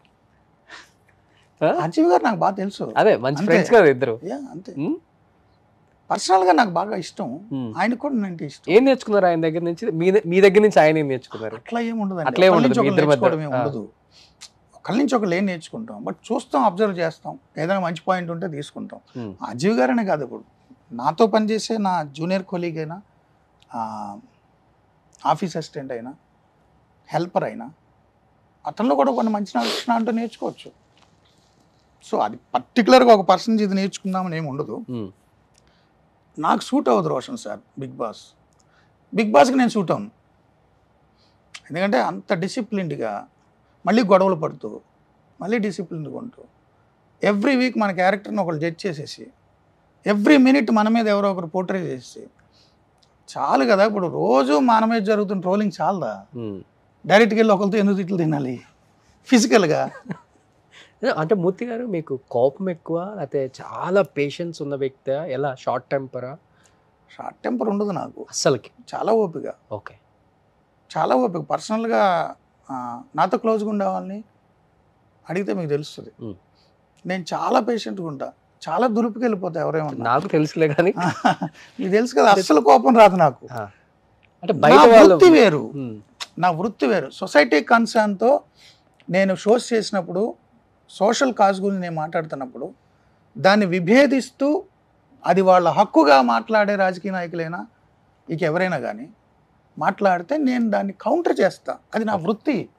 ఆ? అజీవ్ గారు నాకు బాగా తెలుసు అదే మంచి అంతే. ఫ్రెండ్స్ కదా ఇద్దరు యా అంతే ఉమ్, పర్సనల్ గా నాకు బాగా ఇష్టం ఉమ్. ఆయన కూడా అంటే ఇష్టం ఏం నేర్చుకున్నారు ఆయన దగ్గర నుంచి మీ ద- మీ దగ్గర నుంచి ఆయన ఏం నేర్చుకున్నారు అట్లా ఏం ఉండదు అట్లా ఏం ఉండదు, మీ ఇద్దరి మధ్య. నేర్చుకోవడం ఏం ఉండదు ఒకళ్ళ నుంచి ఒకళ్ళు ఏం నేర్చుకుంటాం బట్ చూస్తాం అబ్జర్వ్ చేస్తాం ఏదైనా మంచి పాయింట్ ఉంటే తీసుకుంటాం ఉమ్, అజీవ్ గారనే కాదు ఇప్పుడు నాతో పనిచేసే నా జూనియర్ కొలీగ్ అయినా ఆ, ఆఫీస్ అసిస్టెంట్ అయినా హెల్పర్ అయినా అతనిలో కూడా కొన్ని మంచి లక్షణాలు అంటూ నేర్చుకోవచ్చు సో అది పర్టికులర్గా ఒక పర్సన్ ఇది నేర్చుకుందామని ఏమి ఉండదు ఉమ్, నాకు సూట్ అవ్వదు Roshan sir big boss big బాస్కి నేను సూట్ అవును ఎందుకంటే అంత డిసిప్లిన్డ్గా మళ్ళీ గొడవలు పడుతూ మళ్ళీ డిసిప్లిన్డ్గా ఉంటూ ఎవ్రీ వీక్ మన క్యారెక్టర్ని ఒకళ్ళు జడ్జ్ చేసేసి ఎవ్రీ మినిట్ మన మీద ఎవరో ఒకరు పోర్ట్రే చేసి చాలు కదా ఇప్పుడు రోజు మన మీద జరుగుతున్న ట్రోలింగ్ చాలదా ఉమ్. డైరెక్ట్గా వెళ్ళి ఒకరితో ఎందుకు తిట్లు తినాలి ఫిజికల్గా అంటే మూర్తి గారు మీకు కోపం ఎక్కువ లేకపోతే చాలా పేషెన్స్ ఉన్న వ్యక్తి ఎలా షార్ట్ టెంపరా షార్ట్ టెంపర్ ఉండదు నాకు అస్సలకి చాలా ఓపిక ఓకే చాలా ఓపిక పర్సనల్గా ఆ, నాతో క్లోజ్గా ఉండే వాళ్ళని అడిగితే మీకు తెలుస్తుంది మ్. నేను చాలా పేషెంట్గా ఉంటా చాలా దులుపుకి వెళ్ళిపోతా ఎవరేమన్నా నాకు తెలుసులే కానీ మీకు తెలుసు కదా అస్సలు కోపం రాదు నాకు ఆ. అంటే నా బయట వాళ్ళు వృత్తి వేరు ఉమ్, నా వృత్తి వేరు సొసైటీ కన్సర్న్తో నేను షోస్ చేసినప్పుడు సోషల్ కాజ్ గురించి నేను మాట్లాడుతున్నప్పుడు దాన్ని విభేదిస్తూ అది వాళ్ళ హక్కుగా మాట్లాడే రాజకీయ నాయకులైనా ఇక ఎవరైనా కానీ మాట్లాడితే నేను దాన్ని కౌంటర్ చేస్తా అది నా వృత్తి ఓకే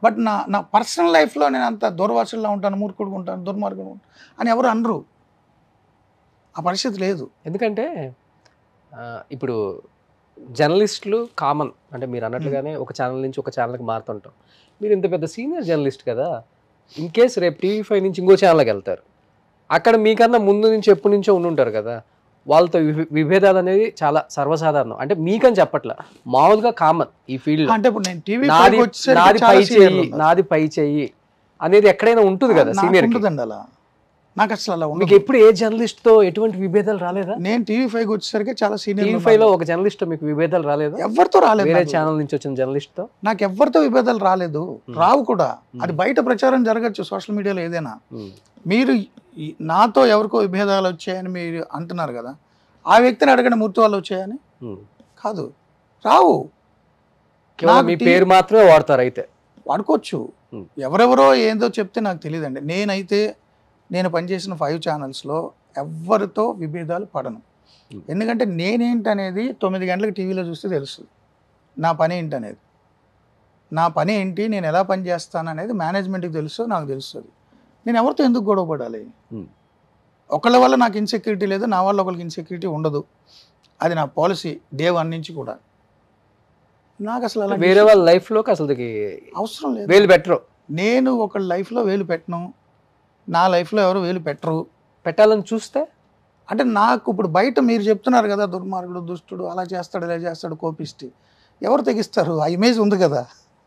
బట్ నా నా పర్సనల్ లైఫ్లో నేను అంత దుర్వాసుల్లో ఉంటాను మూర్ఖుడుగా ఉంటాను దుర్మార్గంగా ఉంటాను అని ఎవరు అనరు ఆ పరిస్థితి లేదు ఎందుకంటే ఆ, ఇప్పుడు జర్నలిస్టులు కామన్ అంటే మీరు అన్నట్లుగానే ఒక ఛానల్ నుంచి ఒక ఛానల్కి మారుతుంటాం మీరు ఇంత పెద్ద సీనియర్ జర్నలిస్ట్ కదా ఇన్ కేస్ రేపు టీవీ ఫైవ్ నుంచి ఇంకో ఛానల్కి వెళ్తారు అక్కడ మీకన్నా ముందు నుంచి ఎప్పటి నుంచో ఉండి ఉంటారు కదా వాళ్ళతో విభే- విభేదాలు అనేది చాలా సర్వసాధారణం అంటే మీకని చెప్పట్లా మామూలుగా కామన్ ఈ ఫీల్డ్ అంటే ఇప్పుడు నేను టీవీ నాది వచ్చేసరికి నాది చాలా పై seniorలు చెయ్యి ఉన్నారు. నాది పై చెయ్యి అనేది ఎక్కడైనా ఉంటుంది కదా నాకు సీనియర్ ఉండదండి అలా నాకు అసలు అలా మీకు ఉండదు ఎప్పుడు ఏ జర్నలిస్ట్ తో ఎటువంటి విభేదాలు రాలేదా నేను టీవీ ఫైవ్ వచ్చేసరికి చాలా టీవీ సీనియర్ ఫైవ్ లో ఒక జర్నలిస్ట్ తో మీకు విభేదాలు రాలేదా ఎవరితో రాలేదు వేరే నాకు. ఛానల్ నుంచి వచ్చిన జర్నలిస్ట్ తో నాకు ఎవరితో విభేదాలు రాలేదు రావు కూడా అది బయట ప్రచారం జరగచ్చు సోషల్ మీడియాలో ఏదైనా మీరు ఈ- నాతో ఎవరికో విభేదాలు వచ్చాయని మీరు అంటున్నారు కదా ఆ వ్యక్తిని అడగండి మూర్తి వాళ్ళు వచ్చాయని కాదు రావు కేవలం నాకు మీ టీ- పేరు మాత్రమే వాడతారు అయితే వాడుకోవచ్చు Hmm. ఎవరెవరో ఏందో చెప్తే నాకు తెలియదండి నేనైతే నేను పనిచేసిన ఫైవ్ ఛానల్స్లో ఎవరితో విభేదాలు పడను Hmm. ఎందుకంటే నేనేంటనేది తొమ్మిది గంటలకు టీవీలో చూస్తే తెలుస్తుంది నా పని ఏంటనేది నా పని ఏంటి నేను ఎలా పని చేస్తాను అనేది మేనేజ్మెంట్కి తెలుసు నాకు తెలుస్తుంది నేను ఎవరితో ఎందుకు గొడవ పడాలి Hmm. ఒకళ్ళ వల్ల నాకు ఇన్సెక్యూరిటీ లేదు నా వల్ల ఒకరికి ఇన్సెక్యూరిటీ ఉండదు అది నా పాలసీ డే వన్ నుంచి కూడా నాకు అసలు అలా వేరే వాళ్ళ లైఫ్ లోకి అసలు అవసరం లేదు వేలు బెటర్ నేను ఒక లైఫ్లో వేలు పెట్టను నా లైఫ్లో ఎవరు వేలు పెట్టరు పెట్టాలని చూస్తే అంటే నాకు ఇప్పుడు బయట మీరు చెప్తున్నారు కదా దుర్మార్గుడు దుష్టుడు అలా చేస్తాడు ఇలా చేస్తాడు కోపిష్టి ఎవరు తెగిస్తారు ఆ ఇమేజ్ ఉంది కదా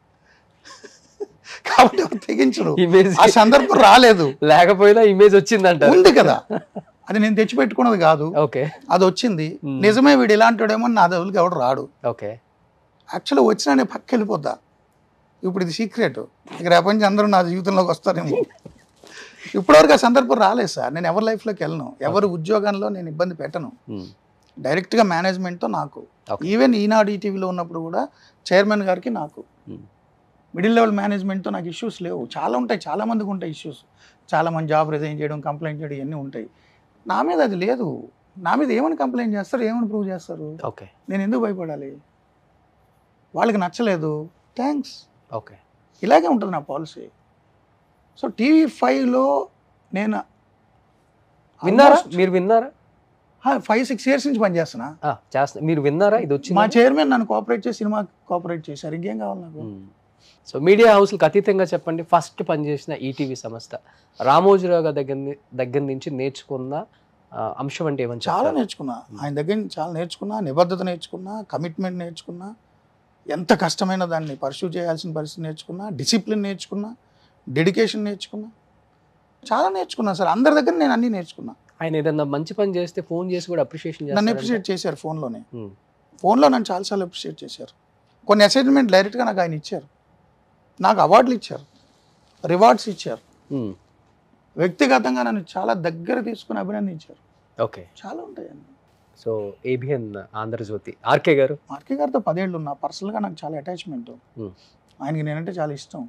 కాబట్టి ఎవరు తెగించరు ఇమేజ్ ఆ సందర్భం రాలేదు లేకపోయినా ఇమేజ్ వచ్చిందంట ఉంది కదా అది నేను తెచ్చిపెట్టుకున్నది కాదు ఓకే అది వచ్చింది Hmm. నిజమే వీడు ఇలాంటివాడేమో నా దేవుడికి ఎవడు రాడు ఓకే యాక్చువల్గా వచ్చినా నేను పక్క వెళ్ళిపోతా ఇప్పుడు ఇది సీక్రెట్ ఇక రేపటి నుంచి అందరూ నా జీవితంలోకి వస్తారేమో ఇప్పటివరకు ఆ సందర్భం రాలేదు సార్ నేను ఎవరి లైఫ్లోకి వెళ్ళను ఎవరి ఉద్యోగంలో నేను ఇబ్బంది పెట్టను డైరెక్ట్గా మేనేజ్మెంట్తో నాకు Okay. ఈవెన్ ఈనాడు ఈటీవీలో ఉన్నప్పుడు కూడా చైర్మన్ గారికి నాకు Hmm. మిడిల్ లెవెల్ మేనేజ్మెంట్తో నాకు ఇష్యూస్ లేవు చాలా ఉంటాయి చాలా మందికి ఉంటాయి ఇష్యూస్ చాలా మంది జాబ్ రిజైన్ చేయడం కంప్లైంట్ చేయడం ఇవన్నీ ఉంటాయి నా మీద అది లేదు నా మీద ఏమని కంప్లైంట్ చేస్తారు ఏమని ప్రూవ్ చేస్తారు ఓకే నేను ఎందుకు భయపడాలి వాళ్ళకి నచ్చలేదు థ్యాంక్స్ ఓకే ఇలాగే ఉంటుంది నా పాలసీ సో టీవీ ఫైవ్లో నేను విన్నారా మీరు విన్నారా ఫైవ్ సిక్స్ ఇయర్స్ నుంచి పనిచేస్తున్నా ఆ, చేస్తా మీరు విన్నారా ఇది మా వచ్చింది చైర్మన్ నన్ను కోఆపరేట్ చేసి సినిమా కోఆపరేట్ చేశారు ఇంకేం కావాలి నాకు సో మీడియా హౌస్లకు అతీతంగా చెప్పండి ఫస్ట్ పనిచేసిన ఈటీవీ సంస్థ రామోజీరావు గారి దగ్గర ని- దగ్గర నుంచి నేర్చుకున్న ఆ, అంశం అంటే ఏమని చాలా చెప్తారు? నేర్చుకున్నా ఆయన దగ్గర నుంచి చాలా నేర్చుకున్నా నిబద్ధత నేర్చుకున్నా కమిట్మెంట్ నేర్చుకున్నా ఎంత కష్టమైన దాన్ని పర్సూ చేయాల్సిన పరిస్థితి నేర్చుకున్నా డిసిప్లిన్ నేర్చుకున్నా డెడికేషన్ నేర్చుకున్నా చాలా నేర్చుకున్నా సార్ అందరి దగ్గర నేను అన్నీ నేర్చుకున్నా ఆయన ఏదన్నా మంచి పని చేస్తే ఫోన్ చేసి కూడా అప్రిషియేషన్ నన్ను చేస్తారు అప్రిషియేట్ చేశారు ఫోన్లోనే ఫోన్లో నన్ను చాలాసార్లు అప్రిషియేట్ చేశారు కొన్ని అసైన్మెంట్ డైరెక్ట్గా నాకు ఆయన ఇచ్చారు నాకు అవార్డులు ఇచ్చారు రివార్డ్స్ ఇచ్చారు వ్యక్తిగతంగా నన్ను చాలా దగ్గర తీసుకుని అభినందించారు ఓకే చాలా ఉంటాయండి సో ఏబిఎన్ ఆంధ్రజ్యోతి ఆర్కే గారు మార్కే గారితో పదేళ్ళు ఉన్నా పర్సనల్గా నాకు చాలా అటాచ్మెంట్ Hmm. ఆయనకి నేనంటే చాలా ఇష్టం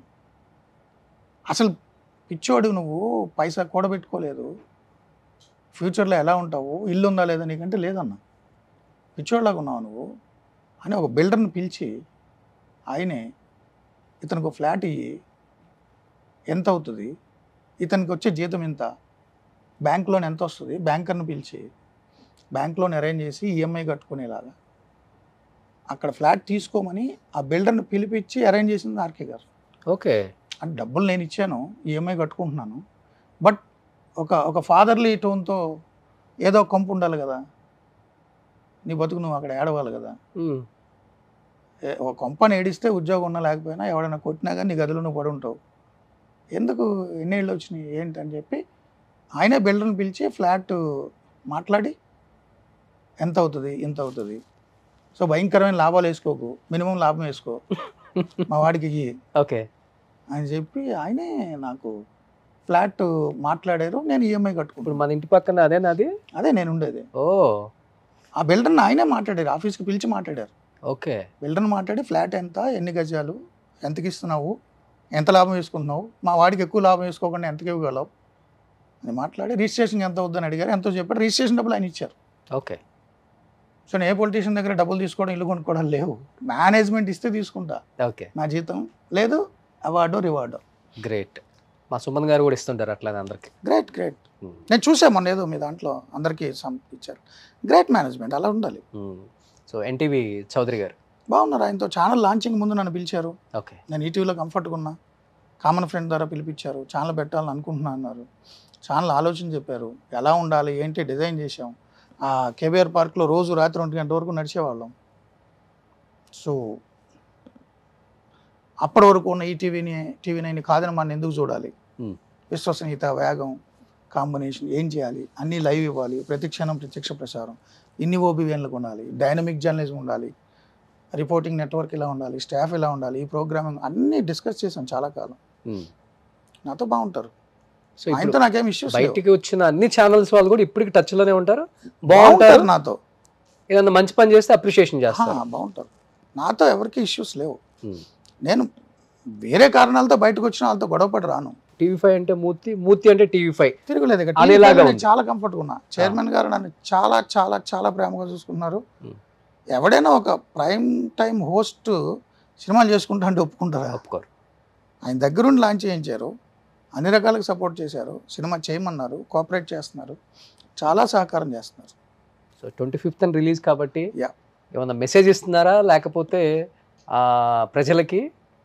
అసలు పిచ్చోడు నువ్వు పైసా కూడబెట్టుకోలేదు ఫ్యూచర్లో ఎలా ఉంటావు ఇల్లు ఉందా లేదా నీకంటే లేదన్న పిచ్చోడ్లాగా ఉన్నావు నువ్వు అని ఒక బిల్డర్ని పిలిచి ఆయనే ఇతనికి ఒక ఫ్లాట్ ఇయ్యి ఎంత అవుతుంది ఇతనికి వచ్చే జీతం ఎంత బ్యాంక్ లోన్ ఎంత వస్తుంది బ్యాంకర్ని పిలిచి బ్యాంక్ లోన్ అరేంజ్ చేసి ఈఎంఐ కట్టుకునేలాగా అక్కడ ఫ్లాట్ తీసుకోమని ఆ బిల్డర్ని పిలిపించి అరేంజ్ చేసింది ఆర్కే గారు ఓకే అంటే డబ్బులు నేను ఇచ్చాను ఈఎంఐ కట్టుకుంటున్నాను బట్ ఒక ఒక ఫాదర్లీ టోన్తో ఏదో ఒక కంపు ఉండాలి కదా నీ బతుకు నువ్వు అక్కడ ఏడవాలి కదా ఏ- ఒక కొంపని ఏడిస్తే ఉద్యోగం ఉన్నా లేకపోయినా ఎవడైనా కొట్టినా కానీ నీ గదిలో నువ్వు పడి ఉంటావు ఎందుకు ఎన్నేళ్ళు వచ్చినాయి ఏంటి అని చెప్పి ఆయనే బిల్డర్ని పిలిచి ఫ్లాట్ మాట్లాడి ఎంత అవుతుంది ఇంత అవుతుంది సో భయంకరమైన లాభాలు వేసుకోకు మినిమం లాభం వేసుకో మా వాడికి ఇయ్యి ఓకే అని చెప్పి ఆయనే నాకు ఫ్లాట్ మాట్లాడారు నేను ఈఎంఐ ఇప్పుడు కట్టుకుంటాను మన ఇంటి పక్కన అదేనా అది అదే నేను ఉండేది ఓ ఆ బిల్డర్ని ఆయనే మాట్లాడారు ఆఫీస్కి పిలిచి మాట్లాడారు ఓకే బిల్డర్ని మాట్లాడి ఫ్లాట్ ఎంత ఎన్ని గజాలు ఎంతకి ఇస్తున్నావు ఎంత లాభం వేసుకుంటున్నావు మా వాడికి ఎక్కువ లాభం వేసుకోకుండా ఎంతకి ఇవ్వగలవు అని మాట్లాడి రిజిస్ట్రేషన్ ఎంత అవుద్దని అడిగారు ఎంతో చెప్పారు రిజిస్ట్రేషన్ డబ్బులు ఆయన ఇచ్చారు ఓకే సో నేను ఏ పొలిటీషియన్ దగ్గర డబ్బులు తీసుకోవడం ఇల్లు కొనుక్కోవడం లేవు మేనేజ్మెంట్ ఇస్తే తీసుకుంటా ఓకే నా జీతం లేదు అవార్డు రివార్డు గ్రేట్ మా సుమన్ గారు కూడా ఇస్తుంటారు అట్లానే అందరికి గ్రేట్ గ్రేట్ నేను చూసా మొన్న ఏదో మీ దాంట్లో అందరికీ సమ్ ఇచ్చారు గ్రేట్ మేనేజ్మెంట్ అలా ఉండాలి సో ఎన్టీవీ చౌదరి గారు బాగున్నారు ఆయనతో ఛానల్ లాంచింగ్ ముందు నన్ను పిలిచారు ఓకే నేను ఈటీవీలో కంఫర్ట్గా ఉన్నా కామన్ ఫ్రెండ్ ద్వారా పిలిపించారు ఛానల్ పెట్టాలని అనుకుంటున్నా అన్నారు ఛానల్ ఆలోచన చెప్పారు ఎలా ఉండాలి ఏంటి డిజైన్ చేసాం ఆ కేబీఆర్ పార్క్లో రోజు రాత్రి ఒంటి గంట వరకు నడిచేవాళ్ళం సో అప్పటి వరకు ఉన్న ఈ టీవీని టీవీ నైన్ కాదని మనం ఎందుకు చూడాలి Hmm. విశ్వసనీయత వేగం కాంబినేషన్ ఏం చేయాలి అన్నీ లైవ్ ఇవ్వాలి ప్రతి క్షణం ప్రత్యక్ష ప్రసారం ఇన్ని ఓబీవీఎన్లకు ఉండాలి డైనమిక్ జర్నలిజం ఉండాలి రిపోర్టింగ్ నెట్వర్క్ ఇలా ఉండాలి స్టాఫ్ ఇలా ఉండాలి ఈ ప్రోగ్రామింగ్ అన్నీ డిస్కస్ చేశాం చాలా కాలం నాతో బాగుంటారు సో ఇప్పుడు ఆయనతో నాకేం ఇష్యూస్ బయటికి వచ్చిన అన్ని ఛానల్స్ వాళ్ళు కూడా ఇప్పటికి టచ్ లోనే ఉంటారు బాగుంటారు బాగుంటారు నాతో ఏదన్నా మంచి పని చేస్తే అప్రిషియేషన్ హా, చేస్తారు బాగుంటారు నాతో ఎవరికి ఇష్యూస్ లేవు Hmm. నేను వేరే కారణాలతో బయటకు వచ్చిన వాళ్ళతో గొడవపడి రాను టీవీ ఫైవ్ అంటే మూర్తి మూర్తి అంటే టీవీ ఫైవ్ తిరగలేదు ఇక. అనేలాగా టీవీ పైన నేను ఉంది. చాలా కంఫర్ట్గా ఉన్నా చైర్మన్ గారు నన్ను చాలా చాలా చాలా ప్రేమగా చూసుకున్నారు Hmm. ఎవడైనా ఒక ప్రైమ్ టైం హోస్ట్ సినిమాలు చేసుకుంటా అంటే ఒప్పుకుంటారా ఒప్పుకోరు ఆయన దగ్గరుండి లాంచ్ చేయించారు అన్ని రకాలకు సపోర్ట్ చేశారు సినిమా చేయమన్నారు కోఆపరేట్ చేస్తున్నారు చాలా సహకారం చేస్తున్నారు సో ట్వంటీ ఫిఫ్త్ అని రిలీజ్ కాబట్టి Yeah. ఏమన్నా మెసేజ్ ఇస్తున్నారా లేకపోతే ఆ ప్రజలకి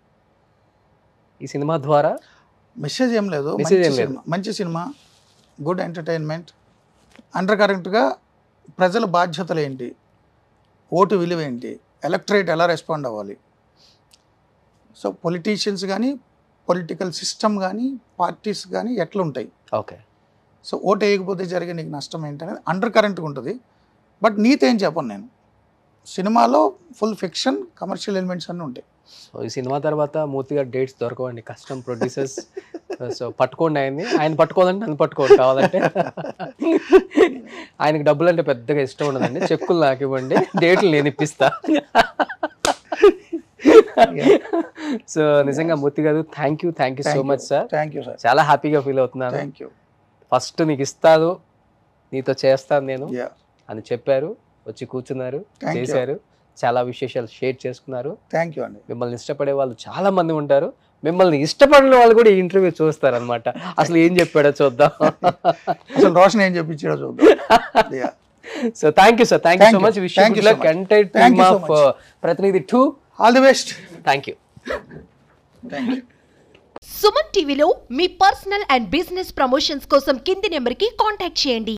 ఈ సినిమా ద్వారా మెసేజ్ ఏం లేదు Message మంచి ఏం లేదు. సినిమా మంచి సినిమా గుడ్ ఎంటర్టైన్మెంట్ అండర్ కరెంట్గా ప్రజల బాధ్యతలు ఏంటి ఓటు విలువ ఏంటి ఎలక్టరేట్ ఎలా రెస్పాండ్ అవ్వాలి సో పొలిటీషియన్స్ కానీ పొలిటికల్ సిస్టమ్ కానీ పార్టీస్ కానీ ఎట్లా ఉంటాయి ఓకే సో ఓటు వేయకపోతే జరిగే నీకు నష్టం ఏంటనేది అండర్ కరెంట్గా ఉంటుంది బట్ నీతి ఏం చెప్పను నేను సినిమాలో ఫుల్ ఫిక్షన్ కమర్షియల్ ఎలిమెంట్స్ అన్నీ ఉంటాయి సో ఈ సినిమా తర్వాత మూర్తి గారు డేట్స్ దొరకవండి కష్టం ప్రొడ్యూసర్స్ సో పట్టుకోండి ఆయన్ని ఆయన పట్టుకోవాలంటే నన్ను పట్టుకోండి కావాలంటే ఆయనకి డబ్బులు అంటే పెద్దగా ఇష్టం ఉండదండి చెక్కులు నాకు ఇవ్వండి డేట్లు నేను ఇప్పిస్తా సో నిజంగా Murthy garu thank you thank you so much sir thank you sir చాలా హ్యాపీగా ఫీల్ అవుతున్నాను థ్యాంక్ యూ ఫస్ట్ నీకు ఇస్తాను నీతో చేస్తాను నేను యా అని చెప్పారు వచ్చి కూర్చున్నారు Thank you. చేశారు చాలా విశేషాలు షేర్ చేసుకున్నారు థ్యాంక్ యూ అండి మిమ్మల్ని ఇష్టపడే వాళ్ళు చాలా మంది ఉంటారు మిమ్మల్ని ఇష్టపడిన వాళ్ళు కూడా ఈ ఇంటర్వ్యూ చూస్తారు అనమాట అసలు ఏం చెప్పాడో చూద్దాం అసలు రోషన్ ఏం చెప్పించాడో చూద్దాం yeah so thank you sir thank you Thank so you. Much wish Thank you so much. Entire Thank team you so of Prathinidhi to all the best thank you thank you Suman టీవీలో మీ పర్సనల్ అండ్ బిజినెస్ ప్రమోషన్స్ కోసం కింది నెంబర్కి contact చేయండి